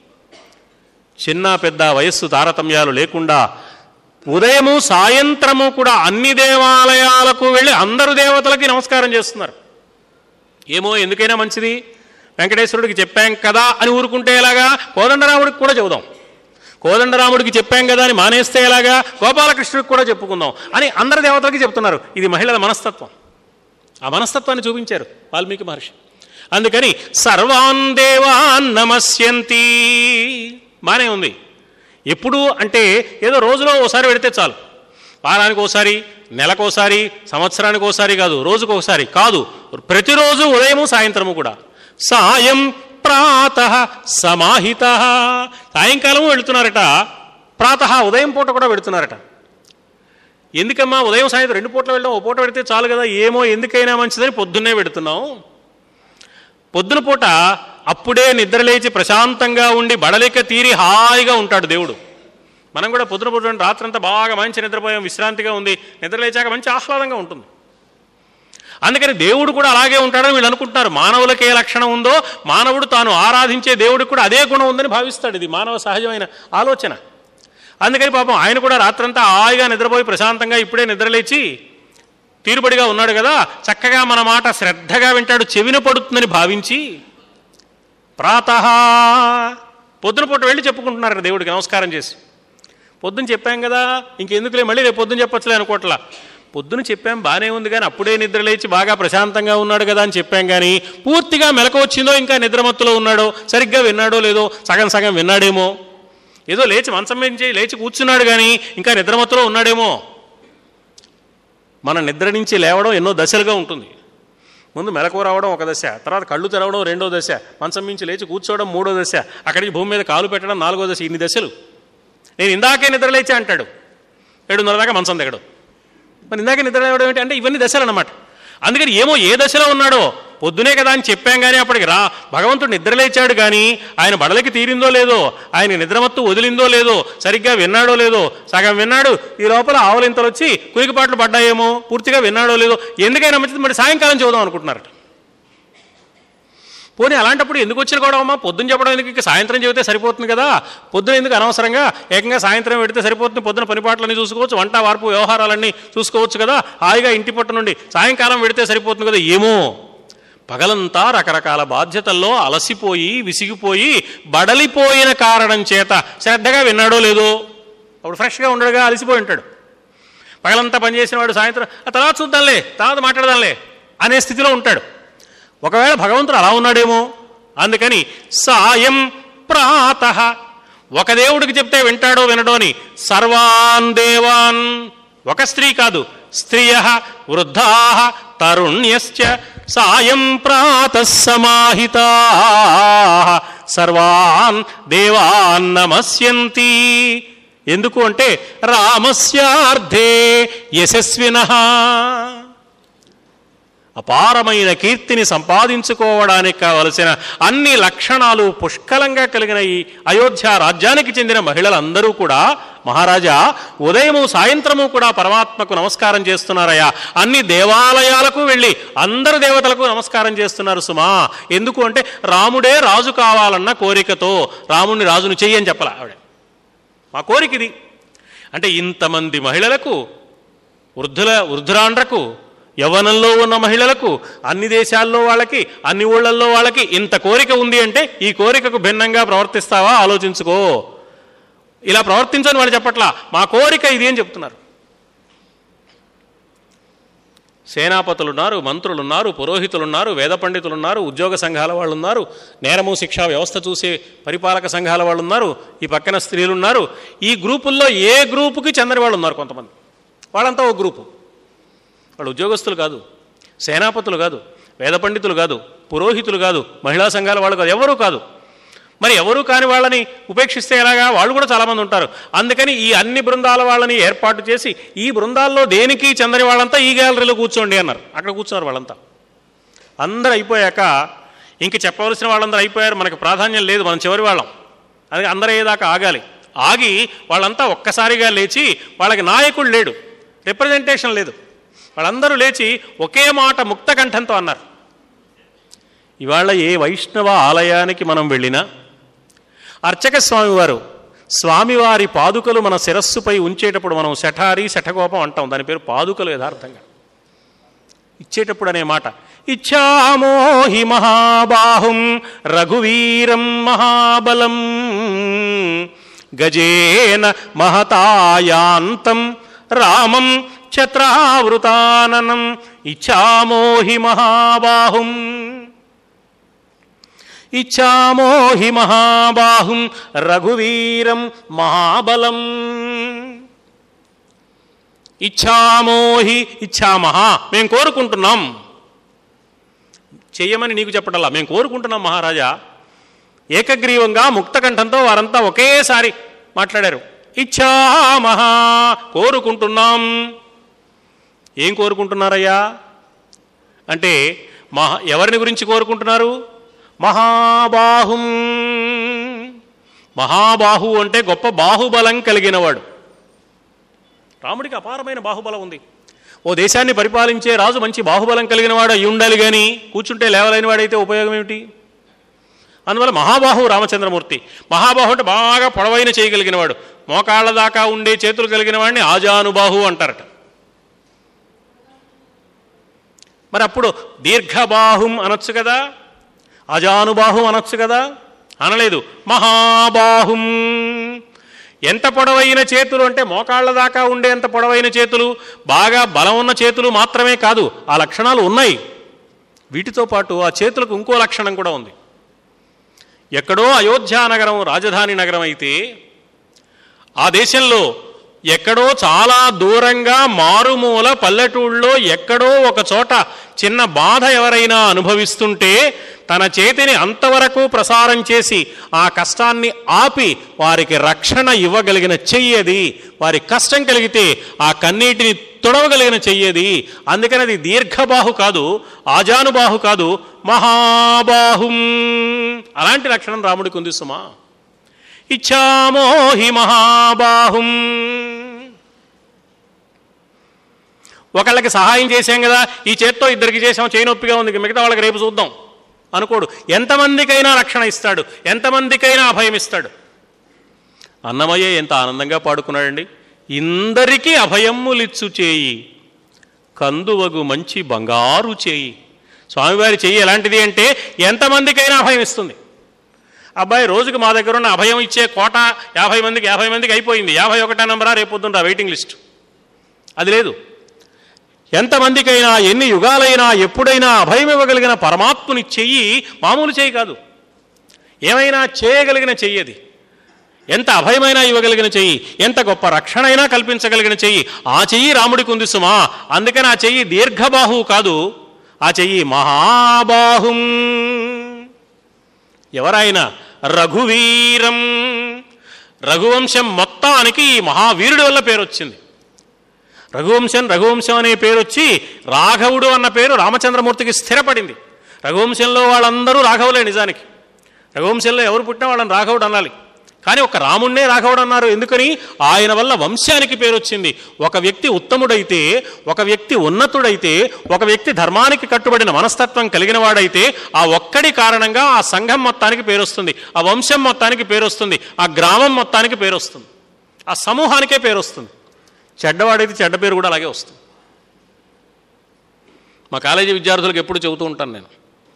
చిన్న పెద్ద వయస్సు తారతమ్యాలు లేకుండా ఉదయము సాయంత్రము కూడా అన్ని దేవాలయాలకు వెళ్ళి అందరు దేవతలకి నమస్కారం చేస్తున్నారు ఏమో ఎందుకైనా మంచిది వెంకటేశ్వరుడికి చెప్పాం కదా అని ఊరుకుంటే ఎలాగా కోదండరాముడికి కూడా చెబుదాం కోదండరాముడికి చెప్పాం కదా అని మానేస్తే ఎలాగా గోపాలకృష్ణుడికి కూడా చెప్పుకుందాం అని అందరు దేవతలకి చెప్తున్నారు ఇది మహిళల మనస్తత్వం ఆ మనస్తత్వాన్ని చూపించారు వాల్మీకి మహర్షి అందుకని సర్వాన్ దేవాన్ నమస్యంతి బానే ఉంది ఎప్పుడు అంటే ఏదో రోజులో ఓసారి పెడితే చాలు వారానికి ఒకసారి నెలకోసారి సంవత్సరానికి ఒకసారి కాదు రోజుకు ఒకసారి కాదు ప్రతిరోజు ఉదయము సాయంత్రము కూడా సాయం ప్రాత సమాహిత సాయంకాలము వెళుతున్నారట ప్రాత ఉదయం పూట కూడా వెళుతున్నారట ఎందుకమ్మా ఉదయం సాయంత్రం రెండు పూటలు వెళ్ళాం ఓ పూట పెడితే చాలు కదా ఏమో ఎందుకైనా మంచిదని పొద్దున్నే పెడుతున్నాం పొద్దున పూట అప్పుడే నిద్రలేచి ప్రశాంతంగా ఉండి బడలిక తీరి హాయిగా ఉంటాడు దేవుడు మనం కూడా పొద్దున పొద్దున రాత్రంతా బాగా మంచి నిద్రపోయాం విశ్రాంతిగా ఉంది నిద్రలేచాక మంచి ఆహ్లాదంగా ఉంటుంది అందుకని దేవుడు కూడా అలాగే ఉంటాడని వీళ్ళు అనుకుంటున్నారు మానవులకి ఏ లక్షణం ఉందో మానవుడు తాను ఆరాధించే దేవుడికి కూడా అదే గుణం ఉందని భావిస్తాడు ఇది మానవ సహజమైన ఆలోచన అందుకని పాపం ఆయన కూడా రాత్రంతా హాయిగా నిద్రపోయి ప్రశాంతంగా ఇప్పుడే నిద్రలేచి తీరుబడిగా ఉన్నాడు కదా చక్కగా మన మాట శ్రద్ధగా వింటాడు చెవిన పడుతుందని భావించి ప్రాత పొద్దున పూట వెళ్ళి చెప్పుకుంటున్నారు దేవుడికి నమస్కారం చేసి పొద్దున చెప్పాం కదా ఇంకెందుకులే మళ్ళీ రేపు పొద్దున చెప్పొచ్చులే అనుకోవట్లా పొద్దున చెప్పాం బాగానే ఉంది కానీ అప్పుడే నిద్ర లేచి బాగా ప్రశాంతంగా ఉన్నాడు కదా అని చెప్పాం కానీ పూర్తిగా మెలకు వచ్చిందో ఇంకా నిద్రమత్తులో ఉన్నాడో సరిగ్గా విన్నాడో లేదో సగం సగం విన్నాడేమో ఏదో లేచి మంచం నుంచి లేచి కూర్చున్నాడు కానీ ఇంకా నిద్రమత్తులో ఉన్నాడేమో మన నిద్ర నుంచి లేవడం ఎన్నో దశలుగా ఉంటుంది ముందు మెలకు రావడం ఒక దశ తర్వాత కళ్ళు తెరవడం రెండో దశ మంచం మించి లేచి కూర్చోవడం మూడో దశ అక్కడికి భూమి మీద కాలు పెట్టడం నాలుగో దశ ఇన్ని దశలు నేను ఇందాకే నిద్ర లేచా అంటాడు ఏడున్నర దాకా మంచం దిగడు మరి ఇందాకే నిద్ర లేవడం ఏంటి అంటే ఇవన్నీ దశలు అన్నమాట అందుకని ఏమో ఏ దశలో ఉన్నాడో పొద్దునే కదా అని చెప్పాం కానీ అప్పటికి రా భగవంతుడు నిద్రలేచాడు కానీ ఆయన బడలకి తీరిందో లేదో ఆయన నిద్రమత్తు వదిలిందో లేదో సరిగ్గా విన్నాడో లేదో సగం విన్నాడు ఈ లోపల ఆవులింతలు వచ్చి కురికిపాట్లు పడ్డాయేమో పూర్తిగా విన్నాడో లేదో ఎందుకైనా మంచిది మరి సాయంకాలం చూద్దాం అనుకుంటున్నారట పోనీ అలాంటప్పుడు ఎందుకు వచ్చిన గొడవ అమ్మా పొద్దున చెప్పడం ఎందుకు ఇక సాయంత్రం చెబితే సరిపోతుంది కదా పొద్దున ఎందుకు అనవసరంగా ఏకంగా సాయంత్రం పెడితే సరిపోతుంది పొద్దున పనిపాట్లన్నీ చూసుకోవచ్చు వంట వార్పు వ్యవహారాలన్నీ చూసుకోవచ్చు కదా హాయిగా ఇంటి పట్టు నుండి సాయంకాలం పెడితే సరిపోతుంది కదా ఏమో పగలంతా రకరకాల బాధ్యతల్లో అలసిపోయి విసిగిపోయి బడలిపోయిన కారణం చేత శ్రద్ధగా విన్నాడో లేదో అప్పుడు ఫ్రెష్గా ఉండడుగా అలసిపోయి ఉంటాడు పగలంతా పనిచేసిన వాడు సాయంత్రం "ఆ, తర్వాత చూద్దాంలే తర్వాత మాట్లాడదాంలే అనే స్థితిలో ఉంటాడు ఒకవేళ భగవంతుడు అలా ఉన్నాడేమో అందుకని సాయం ప్రాత ఒక దేవుడికి చెప్తే వింటాడో వినడో అని సర్వాన్ దేవాన్ ఒక స్త్రీ కాదు స్త్రియ వృద్ధా తరుణ్యశ్చ సాయం ప్రాత సమాహితా సర్వాన్ దేవాన్ నమస్యంతి ఎందుకు అంటే రామస్యార్థే యశస్విన అపారమైన కీర్తిని సంపాదించుకోవడానికి కావలసిన అన్ని లక్షణాలు పుష్కలంగా కలిగిన ఈ అయోధ్య రాజ్యానికి చెందిన మహిళలందరూ కూడా మహారాజా ఉదయము సాయంత్రము కూడా పరమాత్మకు నమస్కారం చేస్తున్నారయ్యా అన్ని దేవాలయాలకు వెళ్ళి అందరు దేవతలకు నమస్కారం చేస్తున్నారు సుమా ఎందుకు అంటే రాముడే రాజు కావాలన్న కోరికతో రాముడిని రాజును చెయ్యని చెప్పాల ఆవిడ మా కోరిక ఇది అంటే ఇంతమంది మహిళలకు వృద్ధుల వృద్ధురాండ్రకు యవ్వనంలో ఉన్న మహిళలకు అన్ని దేశాల్లో వాళ్ళకి అన్ని ఊళ్ళల్లో వాళ్ళకి ఇంత కోరిక ఉంది అంటే ఈ కోరికకు భిన్నంగా ప్రవర్తిస్తావా ఆలోచించుకో ఇలా ప్రవర్తించని వాళ్ళు చెప్పట్లా మా కోరిక ఇది అని చెప్తున్నారు సేనాపతులు ఉన్నారు మంత్రులు ఉన్నారు పురోహితులు ఉన్నారు వేద పండితులు ఉన్నారు ఉద్యోగ సంఘాల వాళ్ళు ఉన్నారు నేరము శిక్షా వ్యవస్థ చూసే పరిపాలక సంఘాల వాళ్ళు ఉన్నారు ఈ పక్కన స్త్రీలు ఉన్నారు ఈ గ్రూపుల్లో ఏ గ్రూపుకి చెందని వాళ్ళు ఉన్నారు కొంతమంది వాళ్ళంతా ఒక గ్రూపు వాళ్ళు ఉద్యోగస్తులు కాదు సేనాపతులు కాదు వేద పండితులు కాదు పురోహితులు కాదు మహిళా సంఘాల వాళ్ళు కాదు ఎవరూ కాదు మరి ఎవరు కాని వాళ్ళని ఉపేక్షిస్తే ఎలాగా వాళ్ళు కూడా చాలామంది ఉంటారు అందుకని ఈ అన్ని బృందాల వాళ్ళని ఏర్పాటు చేసి ఈ బృందాల్లో దేనికి చెందని వాళ్ళంతా ఈ గ్యాలరీలో కూర్చోండి అన్నారు అక్కడ కూర్చున్నారు వాళ్ళంతా అందరూ అయిపోయాక ఇంక చెప్పవలసిన వాళ్ళందరూ అయిపోయారు మనకు ప్రాధాన్యం లేదు మనం చివరి వాళ్ళం అది అందరూ అయ్యేదాకా ఆగాలి ఆగి వాళ్ళంతా ఒక్కసారిగా లేచి వాళ్ళకి నాయకుడు లేడు రిప్రజెంటేషన్ లేదు వాళ్ళందరూ లేచి ఒకే మాట ముక్త కంఠంతో అన్నారు ఇవాళ ఏ వైష్ణవ ఆలయానికి మనం వెళ్ళినా అర్చక స్వామివారు స్వామివారి పాదుకలు మన శిరస్సుపై ఉంచేటప్పుడు మనం శఠారి శఠగోపం అంటాం దాని పేరు పాదుకలు యథార్థంగా ఇచ్చేటప్పుడు అనే మాట ఇచ్చామోహి మహాబాహుం రఘువీరం మహాబలం గజేన మహతాయాంతం రామం ఛత్రావృతాననం ఇచ్చామోహి మహాబాహుం ఇచ్చామోహి మహాబాహుం రఘువీరం మహాబలం ఇచ్చామోహి ఇచ్చామహా మేము కోరుకుంటున్నాం చెయ్యమని నీకు చెప్పటల్లా మేము కోరుకుంటున్నాం మహారాజా ఏకగ్రీవంగా ముక్తకంఠంతో వారంతా ఒకేసారి మాట్లాడారు ఇచ్చామహా కోరుకుంటున్నాం ఏం కోరుకుంటున్నారయ్యా అంటే మహా ఎవరిని గురించి కోరుకుంటున్నారు మహాబాహుం మహాబాహు అంటే గొప్ప బాహుబలం కలిగినవాడు రాముడికి అపారమైన బాహుబలం ఉంది ఓ దేశాన్ని పరిపాలించే రాజు మంచి బాహుబలం కలిగిన వాడు అయి ఉండాలి కానీ కూర్చుంటే లేవలేని వాడైతే ఉపయోగం ఏమిటి అందువల్ల మహాబాహు రామచంద్రమూర్తి మహాబాహు అంటే బాగా పొడవైన చేయగలిగిన వాడు మోకాళ్ళ దాకా ఉండే చేతులు కలిగిన వాడిని ఆజానుబాహు అంటారట మరి అప్పుడు దీర్ఘబాహుం అనొచ్చు కదా అజానుబాహుం అనొచ్చు కదా అనలేదు మహాబాహుం ఎంత పొడవైన చేతులు అంటే మోకాళ్ళ దాకా ఉండేంత పొడవైన చేతులు బాగా బలం ఉన్న చేతులు మాత్రమే కాదు ఆ లక్షణాలు ఉన్నాయి వీటితో పాటు ఆ చేతులకు ఇంకో లక్షణం కూడా ఉంది ఎక్కడో అయోధ్యా నగరం రాజధాని నగరం అయితే ఆ దేశంలో ఎక్కడో చాలా దూరంగా మారుమూల పల్లెటూళ్ళలో ఎక్కడో ఒక చోట చిన్న బాధ ఎవరైనా అనుభవిస్తుంటే తన చేతిని అంతవరకు ప్రసారం చేసి ఆ కష్టాన్ని ఆపి వారికి రక్షణ ఇవ్వగలిగిన చెయ్యది వారి కష్టం కలిగితే ఆ కన్నీటిని తుడవగలిగిన చెయ్యది అందుకని అది దీర్ఘబాహు కాదు ఆజానుబాహు కాదు మహాబాహుం అలాంటి లక్షణం రాముడికి ఉంది సుమా ఇచ్చామోహి మహాబాహుం ఒకళ్ళకి సహాయం చేశాం కదా ఈ చేత్తో ఇద్దరికి చేసాం చేయి నొప్పిగా ఉంది మిగతా వాళ్ళకి రేపు చూద్దాం అనుకోడు ఎంతమందికైనా రక్షణ ఇస్తాడు ఎంతమందికైనా అభయం ఇస్తాడు అన్నమయ్య ఎంత ఆనందంగా పాడుకున్నాడండి ఇందరికీ అభయమ్ములిచ్చు చేయి కందువగు మంచి బంగారు చేయి స్వామివారి చెయ్యి ఎలాంటిది అంటే ఎంతమందికైనా అభయం ఇస్తుంది అబ్బాయి రోజుకి మా దగ్గర ఉన్న అభయం ఇచ్చే కోట యాభై మందికి యాభై మందికి అయిపోయింది యాభై ఒకటా నంబరా రేపు పొద్దున్న వెయిటింగ్ లిస్ట్ అది లేదు ఎంతమందికైనా ఎన్ని యుగాలైనా ఎప్పుడైనా అభయం ఇవ్వగలిగిన పరమాత్ముని చెయ్యి మామూలు చెయ్యి కాదు ఏమైనా చేయగలిగిన చెయ్యది ఎంత అభయమైనా ఇవ్వగలిగిన చెయ్యి ఎంత గొప్ప రక్షణ అయినా కల్పించగలిగిన చెయ్యి ఆ చెయ్యి రాముడికి ఉంది సుమా అందుకని ఆ చెయ్యి దీర్ఘబాహు కాదు ఆ చెయ్యి మహాబాహుం ఎవరైనా రఘువీరం రఘువంశం మొత్తానికి ఈ మహావీరుడి వల్ల పేరు వచ్చింది రఘువంశం రఘువంశం అనే పేరు వచ్చి రాఘవుడు అన్న పేరు రామచంద్రమూర్తికి స్థిరపడింది రఘువంశంలో వాళ్ళందరూ రాఘవులే నిజానికి రఘువంశంలో ఎవరు పుట్టినా వాళ్ళని రాఘవుడు అనాలి కానీ ఒక రాముణ్ణే రాఘవుడు అన్నారు ఎందుకని ఆయన వల్ల వంశానికి పేరు వచ్చింది ఒక వ్యక్తి ఉత్తముడైతే ఒక వ్యక్తి ఉన్నతుడైతే ఒక వ్యక్తి ధర్మానికి కట్టుబడిన మనస్తత్వం కలిగిన వాడైతే ఆ ఒక్కడి కారణంగా ఆ సంఘం మొత్తానికి పేరు వస్తుంది ఆ వంశం మొత్తానికి పేరు వస్తుంది ఆ గ్రామం మొత్తానికి పేరు వస్తుంది ఆ సమూహానికే పేరు వస్తుంది చెడ్డవాడైతే చెడ్డ పేరు కూడా అలాగే వస్తుంది మా కాలేజీ విద్యార్థులకు ఎప్పుడు చెబుతూ ఉంటాను నేను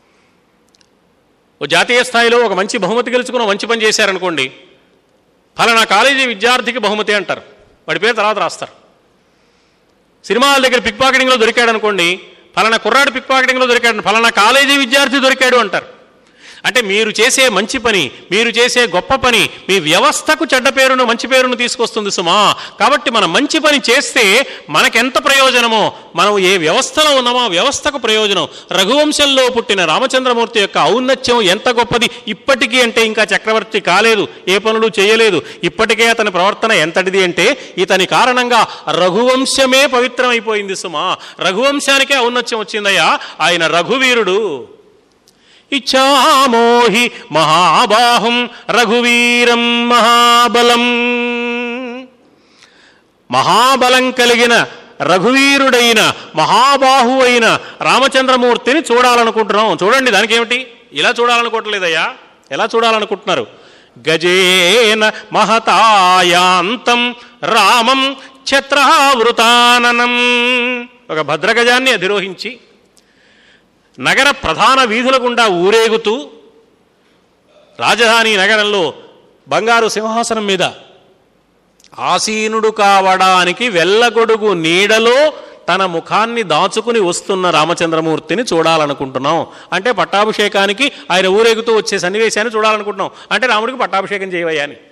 ఓ జాతీయ స్థాయిలో ఒక మంచి బహుమతి గెలుచుకుని మంచి పని చేశారనుకోండి ఫలానా కాలేజీ విద్యార్థికి బహుమతి అంటారు వాడి పేరు తర్వాత రాస్తారు సినిమాల దగ్గర పిక్ పాకెటింగ్లో దొరికాడు అనుకోండి ఫలానా కుర్రాడు పిక్ పాకెటింగ్లో దొరికాడు ఫలానా కాలేజీ విద్యార్థి దొరికాడు అంటారు అంటే మీరు చేసే మంచి పని మీరు చేసే గొప్ప పని మీ వ్యవస్థకు చెడ్డ పేరును మంచి పేరును తీసుకొస్తుంది సుమా కాబట్టి మనం మంచి పని చేస్తే మనకెంత ప్రయోజనమో మనం ఏ వ్యవస్థలో ఉన్నామో ఆ వ్యవస్థకు ప్రయోజనం రఘువంశంలో పుట్టిన రామచంద్రమూర్తి యొక్క ఔన్నత్యం ఎంత గొప్పది ఇప్పటికీ అంటే ఇంకా చక్రవర్తి కాలేదు ఏ పనులు చేయలేదు ఇప్పటికే అతని ప్రవర్తన ఎంతటిది అంటే ఇతని కారణంగా రఘువంశమే పవిత్రమైపోయింది సుమా రఘువంశానికే ఔన్నత్యం వచ్చిందయ్యా ఆయన రఘువీరుడు ఇచ్చామోహి మహాబాహుం రఘువీరం మహాబలం మహాబలం కలిగిన రఘువీరుడైన మహాబాహు అయిన రామచంద్రమూర్తిని చూడాలనుకుంటున్నాం చూడండి దానికి ఏమిటి ఇలా చూడాలనుకోవట్లేదయ్యా ఎలా చూడాలనుకుంటున్నారు గజేన మహతాయాంతం రామం ఛత్రావృతాననం ఒక భద్రగజాన్ని అధిరోహించి నగర ప్రధాన వీధుల గుండా ఊరేగుతూ రాజధాని నగరంలో బంగారు సింహాసనం మీద ఆసీనుడు కావడానికి వెళ్ళగొడుగు నీడలో తన ముఖాన్ని దాచుకుని వస్తున్న రామచంద్రమూర్తిని చూడాలనుకుంటున్నాం అంటే పట్టాభిషేకానికి ఆయన ఊరేగుతూ వచ్చే సన్నివేశాన్ని చూడాలనుకుంటున్నాం అంటే రాముడికి పట్టాభిషేకం చేయవయ్యా అని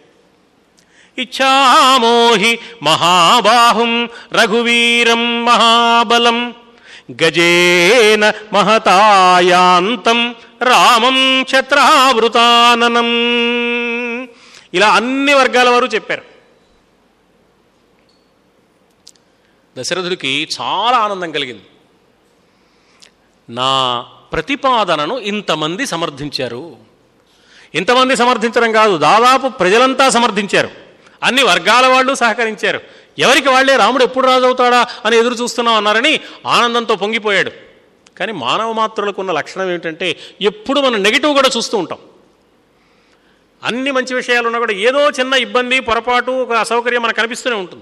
ఇచ్చామోహి మహాబాహుం రఘువీరం మహాబలం గజేన మహతాయాంతం రామం ఛత్రావృతాననం ఇలా అన్ని వర్గాల వారు చెప్పారు దశరథుడికి చాలా ఆనందం కలిగింది నా ప్రతిపాదనను ఇంతమంది సమర్థించారు ఇంతమంది సమర్థించడం కాదు దాదాపు ప్రజలంతా సమర్థించారు అన్ని వర్గాల వాళ్ళు సహకరించారు ఎవరికి వాళ్ళే రాముడు ఎప్పుడు రాజవుతాడా అని ఎదురు చూస్తున్నాం అన్నారని ఆనందంతో పొంగిపోయాడు కానీ మానవ మాత్రులకు ఉన్న లక్షణం ఏమిటంటే ఎప్పుడు మనం నెగిటివ్ కూడా చూస్తూ ఉంటాం అన్ని మంచి విషయాలు ఉన్నా కూడా ఏదో చిన్న ఇబ్బంది పొరపాటు ఒక అసౌకర్యం మనకు కనిపిస్తూనే ఉంటుంది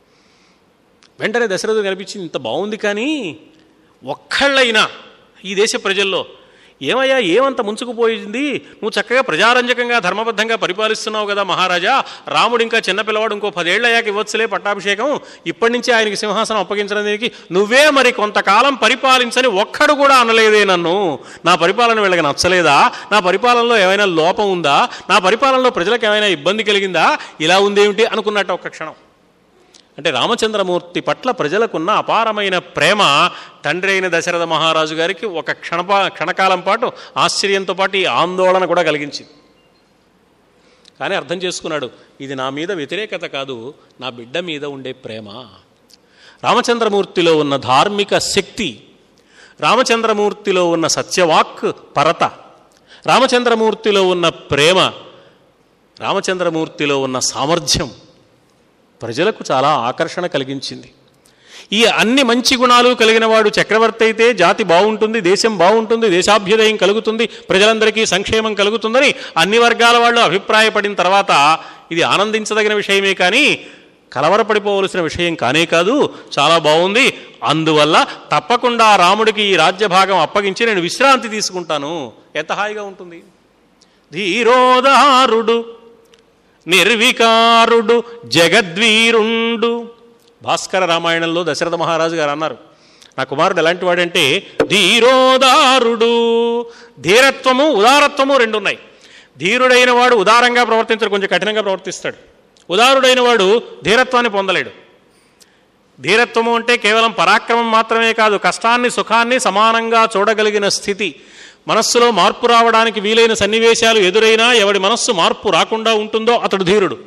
వెంటనే దశరథుడు కనిపించింది ఇంత బాగుంది కానీ ఒక్కళ్ళైనా ఈ దేశ ప్రజల్లో ఏమయ్యా ఏమంత ముంచుకుపోయింది నువ్వు చక్కగా ప్రజారంజకంగా ధర్మబద్ధంగా పరిపాలిస్తున్నావు కదా మహారాజా రాముడు ఇంకా చిన్న పిల్లవాడు ఇంకో పదేళ్ల అయ్యాక ఇవ్వచ్చులే పట్టాభిషేకం ఇప్పటి నుంచి ఆయనకి సింహాసనం అప్పగించడం దీనికి నువ్వే మరి కొంతకాలం పరిపాలించని ఒక్కడు కూడా అనలేదే నన్ను నా పరిపాలన వీళ్ళకి నచ్చలేదా నా పరిపాలనలో ఏమైనా లోపం ఉందా నా పరిపాలనలో ప్రజలకు ఏమైనా ఇబ్బంది కలిగిందా ఇలా ఉందేమిటి అనుకున్నట్టు ఒక్క క్షణం అంటే రామచంద్రమూర్తి పట్ల ప్రజలకున్న అపారమైన ప్రేమ తండ్రి అయిన దశరథ మహారాజు గారికి ఒక క్షణపా క్షణకాలం పాటు ఆశ్చర్యంతో పాటు ఈ ఆందోళన కూడా కలిగించింది కానీ అర్థం చేసుకున్నాడు ఇది నా మీద వ్యతిరేకత కాదు నా బిడ్డ మీద ఉండే ప్రేమ రామచంద్రమూర్తిలో ఉన్న ధార్మిక శక్తి రామచంద్రమూర్తిలో ఉన్న సత్యవాక్ పరత రామచంద్రమూర్తిలో ఉన్న ప్రేమ రామచంద్రమూర్తిలో ఉన్న సామర్థ్యం ప్రజలకు చాలా ఆకర్షణ కలిగించింది ఈ అన్ని మంచి గుణాలు కలిగిన వాడు చక్రవర్తి అయితే జాతి బాగుంటుంది దేశం బాగుంటుంది దేశాభ్యుదయం కలుగుతుంది ప్రజలందరికీ సంక్షేమం కలుగుతుందని అన్ని వర్గాల వాళ్ళు అభిప్రాయపడిన తర్వాత ఇది ఆనందించదగిన విషయమే కానీ కలవరపడిపోవలసిన విషయం కానే కాదు చాలా బాగుంది అందువల్ల తప్పకుండా రాముడికి ఈ రాజ్యభాగం అప్పగించి నేను విశ్రాంతి తీసుకుంటాను ఎంత హాయిగా ఉంటుంది ధీరోదారుడు నిర్వికారుడు జగద్వీరుండు భాస్కర రామాయణంలో దశరథ మహారాజు గారు అన్నారు నా కుమారుడు ఎలాంటి వాడంటే ధీరోదారుడు ధీరత్వము ఉదారత్వము రెండు ఉన్నాయి ధీరుడైన వాడు ఉదారంగా ప్రవర్తించడు కొంచెం కఠినంగా ప్రవర్తిస్తాడు ఉదారుడైన వాడు ధీరత్వాన్ని పొందలేడు ధీరత్వము అంటే కేవలం పరాక్రమం మాత్రమే కాదు కష్టాన్ని సుఖాన్ని సమానంగా చూడగలిగిన స్థితి మనస్సులో మార్పు రావడానికి వీలైన సన్నివేశాలు ఎదురైనా ఎవడి మనస్సు మార్పు రాకుండా ఉంటుందో అతడు ధీరుడు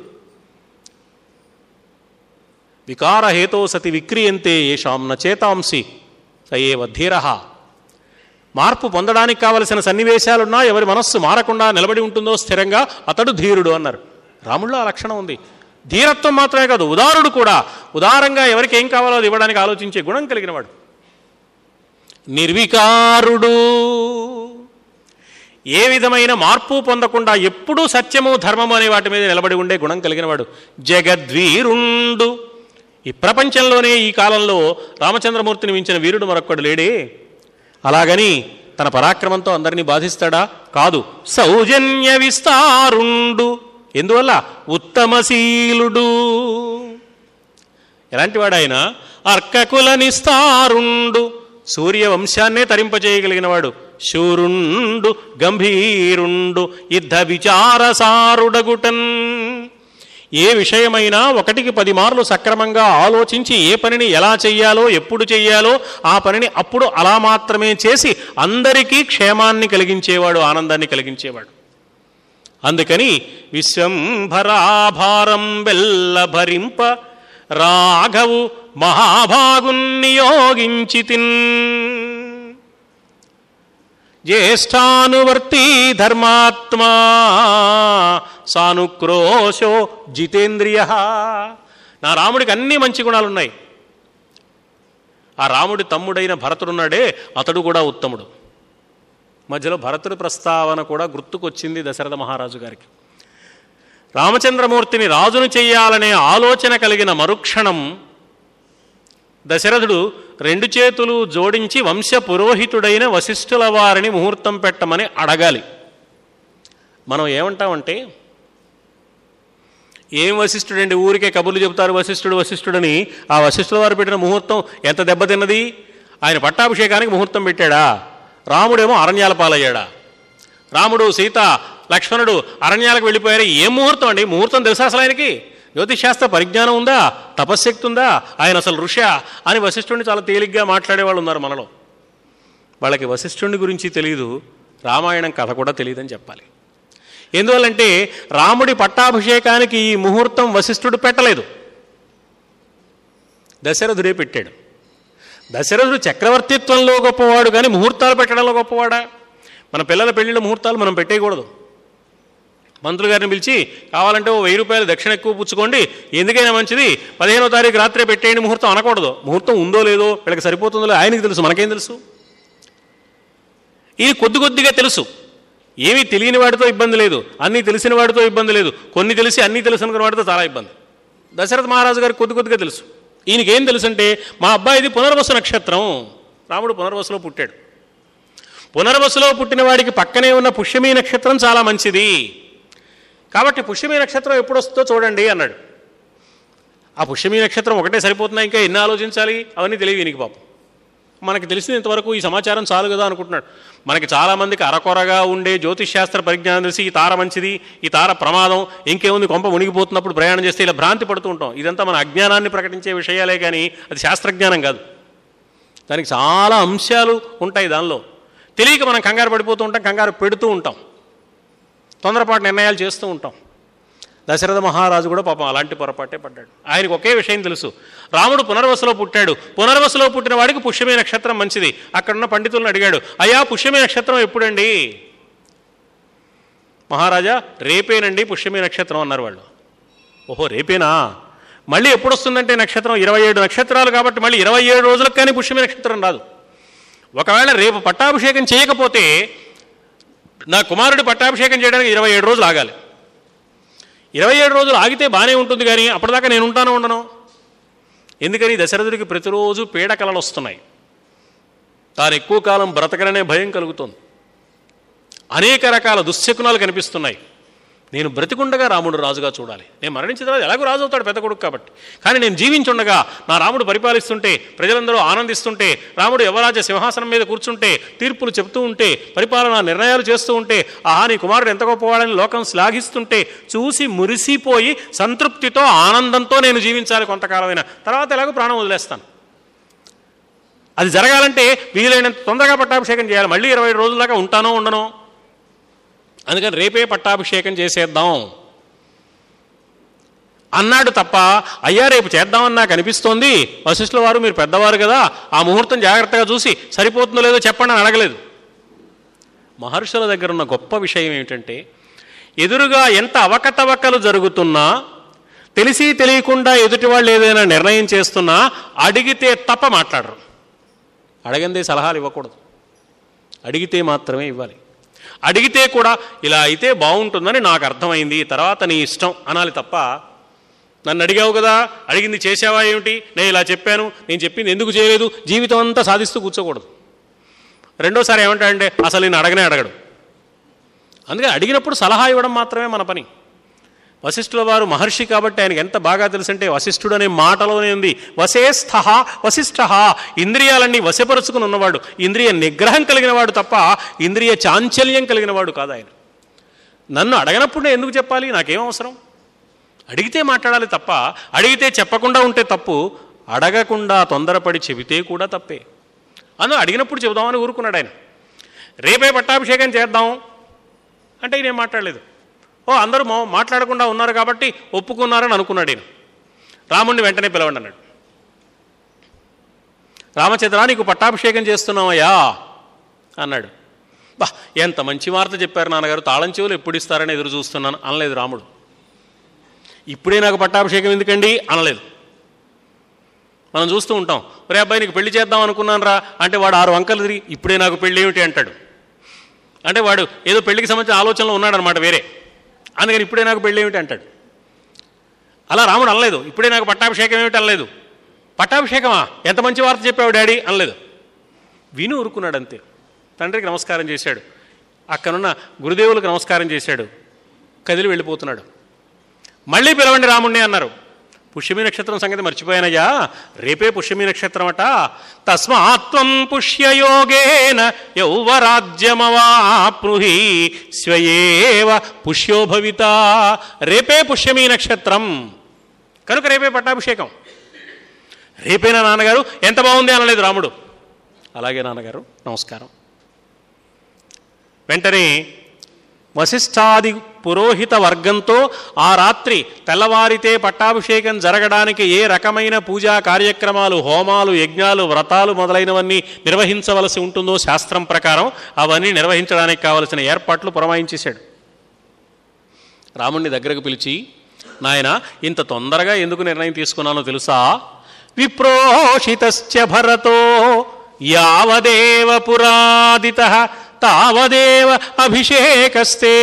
వికారహేతో సతి విక్రియంతే ఏషాం నచేతాంసి సయేవ ధీర మార్పు పొందడానికి కావలసిన సన్నివేశాలున్నా ఎవరి మనస్సు మారకుండా నిలబడి ఉంటుందో స్థిరంగా అతడు ధీరుడు అన్నారు రాముల్లో ఆ లక్షణం ఉంది ధీరత్వం మాత్రమే కాదు ఉదారుడు కూడా ఉదారంగా ఎవరికి ఏం కావాలో అది ఇవ్వడానికి ఆలోచించే గుణం కలిగినవాడు నిర్వికారుడు ఏ విధమైన మార్పు పొందకుండా ఎప్పుడూ సత్యము ధర్మము అనే వాటి మీద నిలబడి ఉండే గుణం కలిగినవాడు జగద్వీరుండు ఈ ప్రపంచంలోనే ఈ కాలంలో రామచంద్రమూర్తిని మించిన వీరుడు మరొక్కడు లేడే అలాగని తన పరాక్రమంతో అందరినీ బాధిస్తాడా కాదు సౌజన్య విస్తారుండు ఎందువల్ల ఉత్తమశీలుడు ఎలాంటి వాడు ఆయన అర్కకుల నిస్తారుండు సూర్యవంశాన్నే తరింపజేయగలిగినవాడు శూరుండు గంభీరుండు యుద్ధ విచారసారుడగుటన్ ఏ విషయమైనా ఒకటికి పది మార్లు సక్రమంగా ఆలోచించి ఏ పనిని ఎలా చెయ్యాలో ఎప్పుడు చెయ్యాలో ఆ పనిని అప్పుడు అలా మాత్రమే చేసి అందరికీ క్షేమాన్ని కలిగించేవాడు ఆనందాన్ని కలిగించేవాడు అందుకని విశ్వంభరాభారం వెల్ల భరింప రాఘవు మహాభాగున్నియోగించి తిన్ జ్యేష్ఠానువర్తి ధర్మాత్మా సానుక్రోశో జితేంద్రియ నా రాముడికి అన్ని మంచి గుణాలున్నాయి ఆ రాముడి తమ్ముడైన భరతుడున్నాడే అతడు కూడా ఉత్తముడు మధ్యలో భరతుడి ప్రస్తావన కూడా గుర్తుకొచ్చింది దశరథ మహారాజు గారికి రామచంద్రమూర్తిని రాజును చెయ్యాలనే ఆలోచన కలిగిన మరుక్షణం దశరథుడు రెండు చేతులు జోడించి వంశ పురోహితుడైన వశిష్ఠుల వారిని ముహూర్తం పెట్టమని అడగాలి మనం ఏమంటామంటే ఏం వశిష్ఠుడండి ఊరికే కబుర్లు చెబుతారు వశిష్ఠుడు వశిష్ఠుడని ఆ వశిష్ఠుల వారు పెట్టిన ముహూర్తం ఎంత దెబ్బతిన్నది ఆయన పట్టాభిషేకానికి ముహూర్తం పెట్టాడా రాముడేమో అరణ్యాల పాలయ్యాడా రాముడు సీత లక్ష్మణుడు అరణ్యాలకు వెళ్ళిపోయారు ఏం ముహూర్తం అండి ముహూర్తం తెలుసా అసలు ఆయనకి జ్యోతిశాస్త్ర పరిజ్ఞానం ఉందా తపశ్శక్తి ఉందా ఆయన అసలు ఋష అని వశిష్ఠుడిని చాలా తేలిగ్గా మాట్లాడే వాళ్ళు ఉన్నారు మనలో వాళ్ళకి వశిష్ఠుడిని గురించి తెలియదు రామాయణం కథ కూడా తెలియదని చెప్పాలి ఎందువల్లంటే రాముడి పట్టాభిషేకానికి ఈ ముహూర్తం వశిష్ఠుడు పెట్టలేదు దశరథుడే పెట్టాడు దశరథుడు చక్రవర్తిత్వంలో గొప్పవాడు కానీ ముహూర్తాలు పెట్టడంలో గొప్పవాడా మన పిల్లల పెళ్లిళ్ళ ముహూర్తాలు మనం పెట్టేయకూడదు మంత్రులు గారిని పిలిచి కావాలంటే ఓ వెయ్యి రూపాయలు దక్షిణ ఎక్కువ పుచ్చుకోండి ఎందుకైనా మంచిది పదిహేనో తారీఖు రాత్రే పెట్టేయండి ముహూర్తం అనకూడదు ముహూర్తం ఉందో లేదో వీళ్ళకి సరిపోతుందో ఆయనకి తెలుసు మనకేం తెలుసు ఇది కొద్ది కొద్దిగా తెలుసు ఏమీ తెలియని వాడితో ఇబ్బంది లేదు అన్నీ తెలిసిన వాడితో ఇబ్బంది లేదు కొన్ని తెలిసి అన్నీ తెలుసు అనుకున్న వాడితో చాలా ఇబ్బంది దశరథ మహారాజు గారికి కొద్ది కొద్దిగా తెలుసు ఈయనకేం తెలుసు అంటే మా అబ్బాయిది పునర్వసు నక్షత్రం రాముడు పునర్వసులో పుట్టాడు పునర్వసులో పుట్టిన వాడికి పక్కనే ఉన్న పుష్యమీ నక్షత్రం చాలా మంచిది కాబట్టి పుష్యమీ నక్షత్రం ఎప్పుడు వస్తుందో చూడండి అన్నాడు ఆ పుష్యమీ నక్షత్రం ఒకటే సరిపోతుందా ఇంకా ఎన్ని ఆలోచించాలి అవన్నీ తెలియదు ఈయనకి పాపం మనకి తెలిసిన ఇంతవరకు ఈ సమాచారం చాలు కదా అనుకుంటున్నాడు మనకి చాలామందికి అరకొరగా ఉండే జ్యోతిష్శాస్త్ర పరిజ్ఞానం తెలిసి ఈ తార మంచిది ఈ తార ప్రమాదం ఇంకేముంది కొంప మునిగిపోతున్నప్పుడు ప్రయాణం చేస్తే ఇలా భ్రాంతి పడుతూ ఉంటాం ఇదంతా మన అజ్ఞానాన్ని ప్రకటించే విషయాలే కానీ అది శాస్త్రజ్ఞానం కాదు దానికి చాలా అంశాలు ఉంటాయి దానిలో తెలియక మనం కంగారు పడిపోతూ ఉంటాం కంగారు పెడుతూ ఉంటాం తొందరపాటు నిర్ణయాలు చేస్తూ ఉంటాం దశరథ మహారాజు కూడా పాపం అలాంటి పొరపాటే పడ్డాడు ఆయనకు ఒకే విషయం తెలుసు రాముడు పునర్వసులో పుట్టాడు పునర్వసులో పుట్టిన వాడికి పుష్యమే నక్షత్రం మంచిది అక్కడున్న పండితులను అడిగాడు అయ్యా పుష్యమే నక్షత్రం ఎప్పుడండి మహారాజా రేపేనండి పుష్యమే నక్షత్రం అన్నారు వాళ్ళు ఓహో రేపేనా మళ్ళీ ఎప్పుడు వస్తుందంటే నక్షత్రం ఇరవై ఏడు నక్షత్రాలు కాబట్టి మళ్ళీ ఇరవై ఏడు రోజులకు కానీ పుష్యమే నక్షత్రం రాదు ఒకవేళ రేపు పట్టాభిషేకం చేయకపోతే నా కుమారుడి పట్టాభిషేకం చేయడానికి ఇరవై ఏడు రోజులు ఆగాలి ఇరవై ఏడు రోజులు ఆగితే బాగానే ఉంటుంది కానీ అప్పటిదాకా నేను ఉంటానో ఉండను ఎందుకని దశరథుడికి ప్రతిరోజు పీడ కలలు వస్తున్నాయి తాను ఎక్కువ కాలం బ్రతకలనే భయం కలుగుతుంది అనేక రకాల దుశ్శకునాలు కనిపిస్తున్నాయి నేను బ్రతికుండగా రాముడు రాజుగా చూడాలి నేను మరణించిన తర్వాత ఎలాగో రాజు అవుతాడు పెద్ద కొడుకు కాబట్టి కానీ నేను జీవించుండగా నా రాముడు పరిపాలిస్తుంటే ప్రజలందరూ ఆనందిస్తుంటే రాముడు యువరాజ సింహాసనం మీద కూర్చుంటే తీర్పులు చెప్తూ ఉంటే పరిపాలన నిర్ణయాలు చేస్తూ ఉంటే ఆహా నీ కుమారుడు ఎంత గొప్పవాడని లోకం శ్లాఘిస్తుంటే చూసి మురిసిపోయి సంతృప్తితో ఆనందంతో నేను జీవించాలి కొంతకాలమైన తర్వాత ఎలాగో ప్రాణం వదిలేస్తాను అది జరగాలంటే వీలైనంత తొందరగా పట్టాభిషేకం చేయాలి మళ్ళీ ఇరవై రోజుల దాకా ఉంటానో ఉండనో అందుకని రేపే పట్టాభిషేకం చేసేద్దాం అన్నాడు తప్ప అయ్యా రేపు చేద్దామని నాకు అనిపిస్తోంది వశిష్ఠుల వారు మీరు పెద్దవారు కదా ఆ ముహూర్తం జాగ్రత్తగా చూసి సరిపోతుందో లేదో చెప్పండి అని అడగలేదు మహర్షుల దగ్గర ఉన్న గొప్ప విషయం ఏమిటంటే ఎదురుగా ఎంత అవకతవకలు జరుగుతున్నా తెలిసి తెలియకుండా ఎదుటి వాళ్ళు ఏదైనా నిర్ణయం చేస్తున్నా అడిగితే తప్ప మాట్లాడరు అడగందే సలహాలు ఇవ్వకూడదు అడిగితే మాత్రమే ఇవ్వాలి అడిగితే కూడా ఇలా అయితే బాగుంటుందని నాకు అర్థమైంది తర్వాత నీ ఇష్టం అనాలి తప్ప నన్ను అడిగావు కదా అడిగింది చేసావా ఏమిటి నేను ఇలా చెప్పాను నేను చెప్పింది ఎందుకు చేయలేదు జీవితం అంతా సాధిస్తూ కూర్చోకూడదు రెండోసారి ఏమంటాడంటే అసలు నేను అడగనే అడగడు అందుకని అడిగినప్పుడు సలహా ఇవ్వడం మాత్రమే మన పని వశిష్ఠుల వారు మహర్షి కాబట్టి ఆయనకి ఎంత బాగా తెలుసంటే వశిష్ఠుడు అనే మాటలోనే ఉంది వశేస్థ వశిష్ఠ ఇంద్రియాలన్నీ వశపరుచుకుని ఉన్నవాడు ఇంద్రియ నిగ్రహం కలిగిన వాడు తప్ప ఇంద్రియ చాంచల్యం కలిగిన వాడు కాదు ఆయన నన్ను అడగనప్పుడు నేను ఎందుకు చెప్పాలి నాకేం అవసరం అడిగితే మాట్లాడాలి తప్ప అడిగితే చెప్పకుండా ఉంటే తప్పు అడగకుండా తొందరపడి చెబితే కూడా తప్పే అందులో అడిగినప్పుడు చెబుదామని ఊరుకున్నాడు ఆయన రేపే పట్టాభిషేకం చేద్దాం అంటే ఈయన ఏం మాట్లాడలేదు ఓ అందరూ మా- మాట్లాడకుండా ఉన్నారు కాబట్టి ఒప్పుకున్నారని అనుకున్నాడు ఈయన రాముణ్ణి వెంటనే పిలవండి అన్నాడు రామచంద్ర నీకు పట్టాభిషేకం చేస్తున్నామయ్యా అన్నాడు బా ఎంత మంచి వార్త చెప్పారు నాన్నగారు తాళం చెవులు ఎప్పుడు ఇస్తారని ఎదురు చూస్తున్నాను అనలేదు రాముడు ఇప్పుడే నాకు పట్టాభిషేకం ఎందుకండి అనలేదు మనం చూస్తూ ఉంటాం ఒరే అబ్బాయి నీకు పెళ్లి చేద్దాం అనుకున్నాను రా అంటే వాడు ఆరు వంకలు తిరిగి ఇప్పుడే నాకు పెళ్ళి ఏమిటి అంటాడు అంటే వాడు ఏదో పెళ్లికి సంబంధించిన ఆలోచనలో ఉన్నాడనమాట వేరే అందుకని ఇప్పుడే నాకు పెళ్ళి ఏమిటి అంటాడు అలా రాముడు అనలేదు ఇప్పుడే నాకు పట్టాభిషేకం ఏమిటి అనలేదు పట్టాభిషేకమా ఎంత మంచి వార్త చెప్పావు డాడీ అనలేదు విను ఊరుకున్నాడు అంతే తండ్రికి నమస్కారం చేశాడు అక్కనున్న గురుదేవులకు నమస్కారం చేశాడు కదిలి వెళ్ళిపోతున్నాడు మళ్ళీ పిలవండి రాముణ్ణి అన్నారు పుష్యమి నక్షత్రం సంగతి మర్చిపోయానయ్యా రేపే పుష్యమి నక్షత్రం అట తస్మాత్వం పుష్యయోగేన యౌవరాజ్యమవాప్నుహి స్వయేవ పుష్యో భవిత రేపే పుష్యమి నక్షత్రం కనుక రేపే పట్టాభిషేకం రేపేనా నాన్నగారు ఎంత బాగుంది అనలేదు రాముడు అలాగే నాన్నగారు నమస్కారం వెంటనే వశిష్ఠాది పురోహిత వర్గంతో ఆ రాత్రి తెల్లవారితే పట్టాభిషేకం జరగడానికి ఏ రకమైన పూజా కార్యక్రమాలు హోమాలు యజ్ఞాలు వ్రతాలు మొదలైనవన్నీ నిర్వహించవలసి ఉంటుందో శాస్త్రం ప్రకారం అవన్నీ నిర్వహించడానికి కావలసిన ఏర్పాట్లు పురమాయించేశాడు రాముణ్ణి దగ్గరకు పిలిచి నాయన ఇంత తొందరగా ఎందుకు నిర్ణయం తీసుకున్నానో తెలుసా విప్రోషితశ్చ భరతో యావదేవ పురాదిత తావదేవ అభిషేకస్తే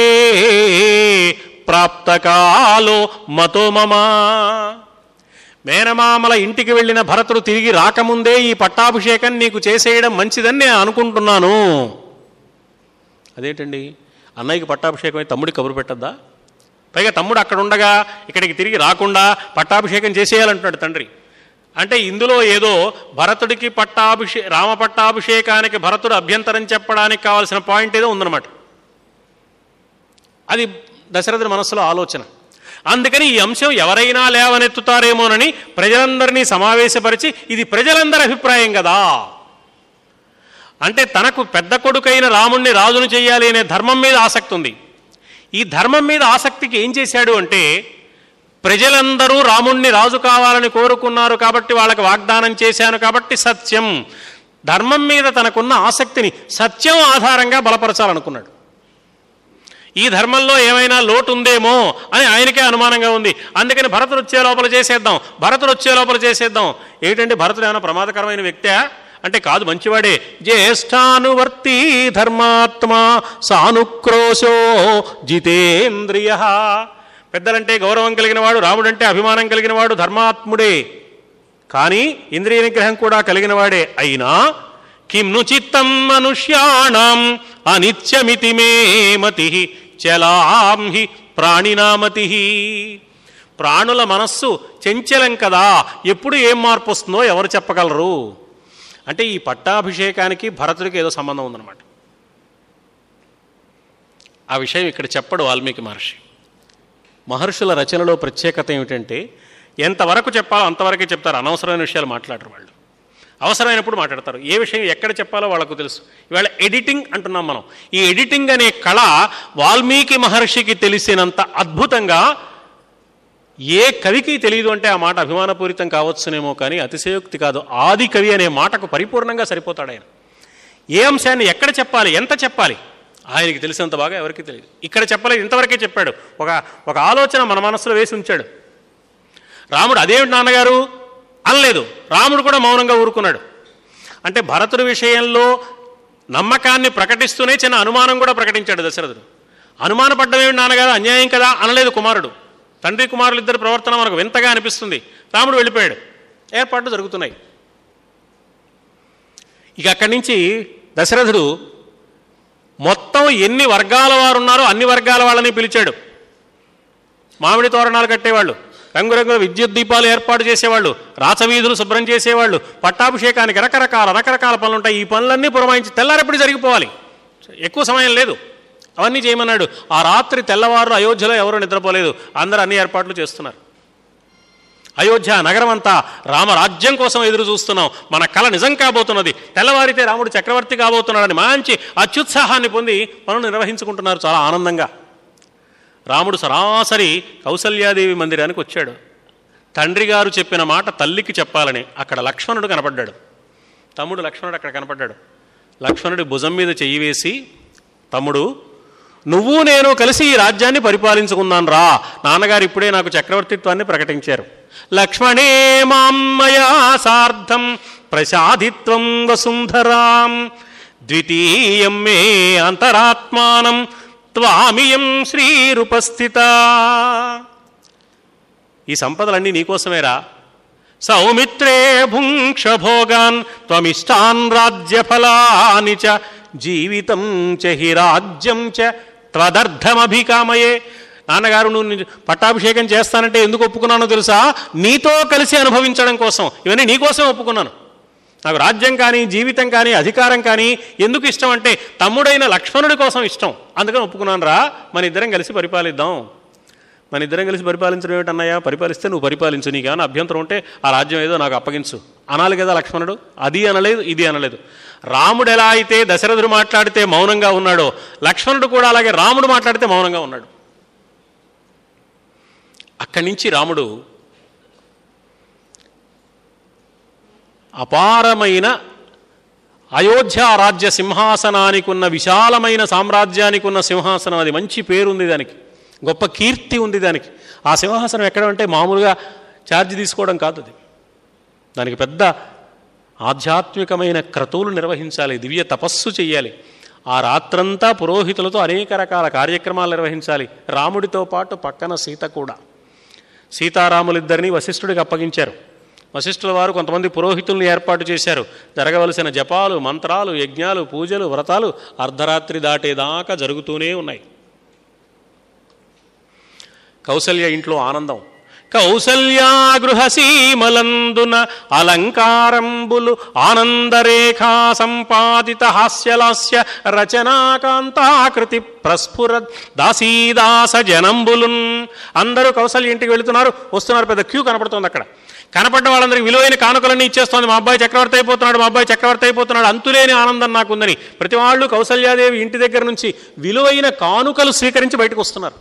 ప్రాప్తకాలో మతో మమా మేనమామల ఇంటికి వెళ్ళిన భరతుడు తిరిగి రాకముందే ఈ పట్టాభిషేకం నీకు చేసేయడం మంచిదని నేను అనుకుంటున్నాను అదేంటండి అన్నయ్యకి పట్టాభిషేకం అయితే తమ్ముడికి కబురు పెట్టద్దా పైగా తమ్ముడు అక్కడ ఉండగా ఇక్కడికి తిరిగి రాకుండా పట్టాభిషేకం చేసేయాలంటున్నాడు తండ్రి అంటే ఇందులో ఏదో భరతుడికి పట్టాభిషే రామ పట్టాభిషేకానికి భరతుడు అభ్యంతరం చెప్పడానికి కావాల్సిన పాయింట్ ఏదో ఉందన్నమాట అది దశరథుడి మనస్సులో ఆలోచన అందుకని ఈ అంశం ఎవరైనా లేవనెత్తుతారేమోనని ప్రజలందరినీ సమావేశపరిచి ఇది ప్రజలందరి అభిప్రాయం కదా అంటే తనకు పెద్ద కొడుకైన రాముణ్ణి రాజును చేయాలి అనే ధర్మం మీద ఆసక్తి ఉంది ఈ ధర్మం మీద ఆసక్తికి ఏం చేశాడు అంటే ప్రజలందరూ రాముణ్ణి రాజు కావాలని కోరుకున్నారు కాబట్టి వాళ్ళకి వాగ్దానం చేశాను కాబట్టి సత్యం ధర్మం మీద తనకున్న ఆసక్తిని సత్యం ఆధారంగా బలపరచాలనుకున్నాడు ఈ ధర్మంలో ఏమైనా లోటు ఉందేమో అని ఆయనకే అనుమానంగా ఉంది అందుకని భరతుడు వచ్చే లోపల చేసేద్దాం భరతుడు వచ్చే లోపల చేసేద్దాం ఏంటంటే భరతుడు ఏమైనా ప్రమాదకరమైన వ్యక్తే అంటే కాదు మంచివాడే జ్యేష్ఠానువర్తి ధర్మాత్మా సానుక్రోశో జితేంద్రియ పెద్దలంటే గౌరవం కలిగిన వాడు రాముడంటే అభిమానం కలిగిన వాడు ధర్మాత్ముడే కానీ ఇంద్రియ నిగ్రహం కూడా కలిగిన వాడే అయినా కిం ను చిత్తం మనుష్యాణం అనిత్యమితి మే మతి చలాం హి ప్రాణినామతి ప్రాణుల మనస్సు చంచలం కదా ఎప్పుడు ఏం మార్పు వస్తుందో ఎవరు చెప్పగలరు అంటే ఈ పట్టాభిషేకానికి భరతుడికి ఏదో సంబంధం ఉందన్నమాట ఆ విషయం ఇక్కడ చెప్పడు వాల్మీకి మహర్షి మహర్షుల రచనలో ప్రత్యేకత ఏమిటంటే ఎంతవరకు చెప్పాలో అంతవరకే చెప్తారు అనవసరమైన విషయాలు మాట్లాడరు వాళ్ళు అవసరమైనప్పుడు మాట్లాడతారు ఏ విషయం ఎక్కడ చెప్పాలో వాళ్ళకు తెలుసు ఇవాళ ఎడిటింగ్ అంటున్నాం మనం ఈ ఎడిటింగ్ అనే కళ వాల్మీకి మహర్షికి తెలిసినంత అద్భుతంగా ఏ కవికి తెలియదు అంటే ఆ మాట అభిమానపూరితం కావచ్చునేమో కానీ అతిశయోక్తి కాదు ఆది కవి అనే మాటకు పరిపూర్ణంగా సరిపోతాడు ఆయన ఏ అంశాన్ని ఎక్కడ చెప్పాలి ఎంత చెప్పాలి ఆయనకి తెలిసినంత బాగా ఎవరికి తెలియదు ఇక్కడ చెప్పలేదు ఇంతవరకే చెప్పాడు ఒక ఒక ఆలోచన మన మనసులో వేసి ఉంచాడు రాముడు అదేమిటి నాన్నగారు అనలేదు రాముడు కూడా మౌనంగా ఊరుకున్నాడు అంటే భరతుడి విషయంలో నమ్మకాన్ని ప్రకటిస్తూనే చిన్న అనుమానం కూడా ప్రకటించాడు దశరథుడు అనుమానపడ్డం ఏమిటి నాన్నగారు అన్యాయం కదా అనలేదు కుమారుడు తండ్రి కుమారులు ఇద్దరు ప్రవర్తన మనకు వింతగా అనిపిస్తుంది రాముడు వెళ్ళిపోయాడు ఏర్పాట్లు జరుగుతున్నాయి ఇక అక్కడి నుంచి దశరథుడు మొత్తం ఎన్ని వర్గాల వారు ఉన్నారో అన్ని వర్గాల వాళ్ళని పిలిచాడు మామిడి తోరణాలు కట్టేవాళ్ళు రంగురంగుల విద్యుత్ దీపాలు ఏర్పాటు చేసేవాళ్ళు రాచవీధులు శుభ్రం చేసేవాళ్ళు పట్టాభిషేకానికి రకరకాల రకరకాల పనులు ఉంటాయి ఈ పనులన్నీ పురమాయించి తెల్లారెప్పుడు జరిగిపోవాలి ఎక్కువ సమయం లేదు అవన్నీ చేయమన్నాడు ఆ రాత్రి తెల్లవారు అయోధ్యలో ఎవరు నిద్రపోలేదు అందరూ అన్ని ఏర్పాట్లు చేస్తున్నారు అయోధ్య నగరం అంతా రామరాజ్యం కోసం ఎదురు చూస్తున్నాం మన కళ నిజం కాబోతున్నది తెల్లవారితే రాముడు చక్రవర్తి కాబోతున్నాడని మంచి అత్యుత్సాహాన్ని పొంది పనులు నిర్వహించుకుంటున్నారు చాలా ఆనందంగా రాముడు సరాసరి కౌసల్యాదేవి మందిరానికి వచ్చాడు తండ్రి గారు చెప్పిన మాట తల్లికి చెప్పాలని అక్కడ లక్ష్మణుడు కనపడ్డాడు తమ్ముడు లక్ష్మణుడు అక్కడ కనపడ్డాడు లక్ష్మణుడి భుజం మీద చెయ్యి వేసి తమ్ముడు నువ్వు నేను కలిసి ఈ రాజ్యాన్ని పరిపాలించుకుందాను రా నాన్నగారు ఇప్పుడే నాకు చక్రవర్తిత్వాన్ని ప్రకటించారు లక్ష్మణే మామ్మయా సార్ధం ప్రసాదిత్వం వసుంధరాం ద్వితీయం మే అంతరాత్మానం త్వామియం శ్రీరుపస్థిత ఈ సంపదలన్నీ నీకోసమేరా సౌమిత్రే భుంక్ష భోగాన్ త్వమిష్టాన్ రాజ్యఫలాని చ జీవితం చ హి రాజ్యం చ త్వదర్థమభికామయే నాన్నగారు నువ్వు ని- పట్టాభిషేకం చేస్తానంటే ఎందుకు ఒప్పుకున్నానో తెలుసా నీతో కలిసి అనుభవించడం కోసం ఇవన్నీ నీకోసం ఒప్పుకున్నాను నాకు రాజ్యం కానీ జీవితం కానీ అధికారం కానీ ఎందుకు ఇష్టం అంటే తమ్ముడైన లక్ష్మణుడి కోసం ఇష్టం అందుకని ఒప్పుకున్నాను రా మన ఇద్దరం కలిసి పరిపాలిద్దాం మన ఇద్దరం కలిసి పరిపాలించడం ఏమిటన్నయ్యా పరిపాలిస్తే నువ్వు పరిపాలించు నీకేమైనా అభ్యంతరం ఉంటే ఆ రాజ్యం ఏదో నాకు అప్పగించు అనాలి కదా లక్ష్మణుడు అది అనలేదు ఇది అనలేదు రాముడు ఎలా అయితే దశరథుడు మాట్లాడితే మౌనంగా ఉన్నాడో లక్ష్మణుడు కూడా అలాగే రాముడు మాట్లాడితే మౌనంగా ఉన్నాడు అక్కడి నుంచి రాముడు అపారమైన అయోధ్య రాజ్య సింహాసనానికి ఉన్న విశాలమైన సామ్రాజ్యానికి ఉన్న సింహాసనం అది మంచి పేరుంది దానికి గొప్ప కీర్తి ఉంది దానికి ఆ సింహాసనం ఎక్కడ అంటే మామూలుగా ఛార్జ్ తీసుకోవడం కాదు అది దానికి పెద్ద ఆధ్యాత్మికమైన క్రతువులు నిర్వహించాలి దివ్య తపస్సు చేయాలి ఆ రాత్రంతా పురోహితులతో అనేక రకాల కార్యక్రమాలు నిర్వహించాలి రాముడితో పాటు పక్కన సీత కూడా సీతారాములిద్దరినీ వశిష్ఠుడికి అప్పగించారు వశిష్ఠుల వారు కొంతమంది పురోహితుల్ని ఏర్పాటు చేశారు జరగవలసిన జపాలు మంత్రాలు యజ్ఞాలు పూజలు వ్రతాలు అర్ధరాత్రి దాటేదాకా జరుగుతూనే ఉన్నాయి కౌసల్య ఇంట్లో ఆనందం కౌసల్యా గృహసీమలందున అలంకారంబులు ఆనందరేఖా సంపాదిత హాస్యలాస్య రచనాకాంతాకృతి ప్రస్ఫుర దాసీదాస జనంబులున్ అందరూ కౌసల్య ఇంటికి వెళుతున్నారు వస్తున్నారు పెద్ద క్యూ కనపడుతోంది అక్కడ కనపడ్డ వాళ్ళందరికీ విలువైన కానుకలన్నీ ఇచ్చేస్తోంది మా అబ్బాయి చక్రవర్తి అయిపోతున్నాడు మా అబ్బాయి చక్రవర్తి అయిపోతున్నాడు అంతులేని ఆనందం నాకుందని ప్రతి వాళ్ళు కౌసల్యాదేవి ఇంటి దగ్గర నుంచి విలువైన కానుకలు స్వీకరించి బయటకు వస్తున్నారు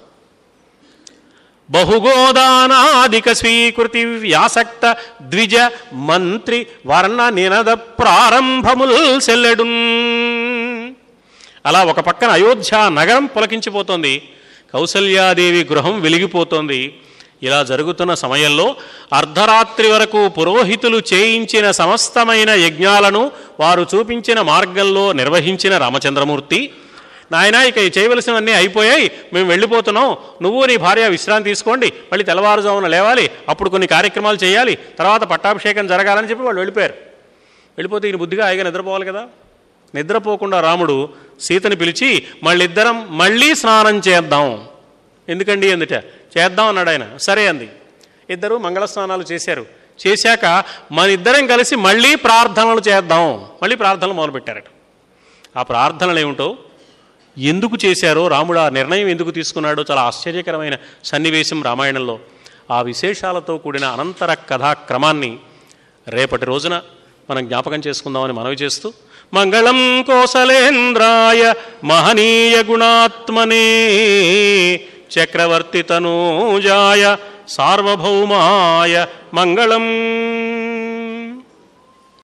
బహుగోదానాదిక స్వీకృతి వ్యాసక్త ద్విజ మంత్రి వర్ణ నినద ప్రారంభముల్ సెల్లెడున్ అలా ఒక పక్కన అయోధ్య నగరం పులకించిపోతోంది కౌసల్యాదేవి గృహం వెలిగిపోతోంది ఇలా జరుగుతున్న సమయంలో అర్ధరాత్రి వరకు పురోహితులు చేయించిన సమస్తమైన యజ్ఞాలను వారు చూపించిన మార్గంలో నిర్వహించిన రామచంద్రమూర్తి నాయన ఇక ఈ చేయవలసినవన్నీ అయిపోయాయి మేము వెళ్ళిపోతున్నాం నువ్వు నీ భార్య విశ్రాంతి తీసుకోండి మళ్ళీ తెల్లవారుజామున లేవాలి అప్పుడు కొన్ని కార్యక్రమాలు చేయాలి తర్వాత పట్టాభిషేకం జరగాలని చెప్పి వాళ్ళు వెళ్ళిపోయారు వెళ్ళిపోతే ఈయన బుద్ధిగా హాయిగా నిద్రపోవాలి కదా నిద్రపోకుండా రాముడు సీతని పిలిచి మళ్ళిద్దరం మళ్ళీ స్నానం చేద్దాం ఎందుకండి ఎందుట చేద్దాం అన్నాడు ఆయన సరే అంది ఇద్దరు మంగళ స్నానాలు చేశారు చేశాక మన ఇద్దరం కలిసి మళ్ళీ ప్రార్థనలు చేద్దాం మళ్ళీ ప్రార్థనలు మొదలుపెట్టారట ఆ ప్రార్థనలు ఏమిటో ఎందుకు చేశారో రాముడు ఆ నిర్ణయం ఎందుకు తీసుకున్నాడో చాలా ఆశ్చర్యకరమైన సన్నివేశం రామాయణంలో ఆ విశేషాలతో కూడిన అనంతర కథాక్రమాన్ని రేపటి రోజున మనం జ్ఞాపకం చేసుకుందామని మనవి చేస్తూ మంగళం కోసలేంద్రాయ మహనీయ గుణాత్మనే చక్రవర్తి తనూజాయ సార్వభౌమాయ మంగళం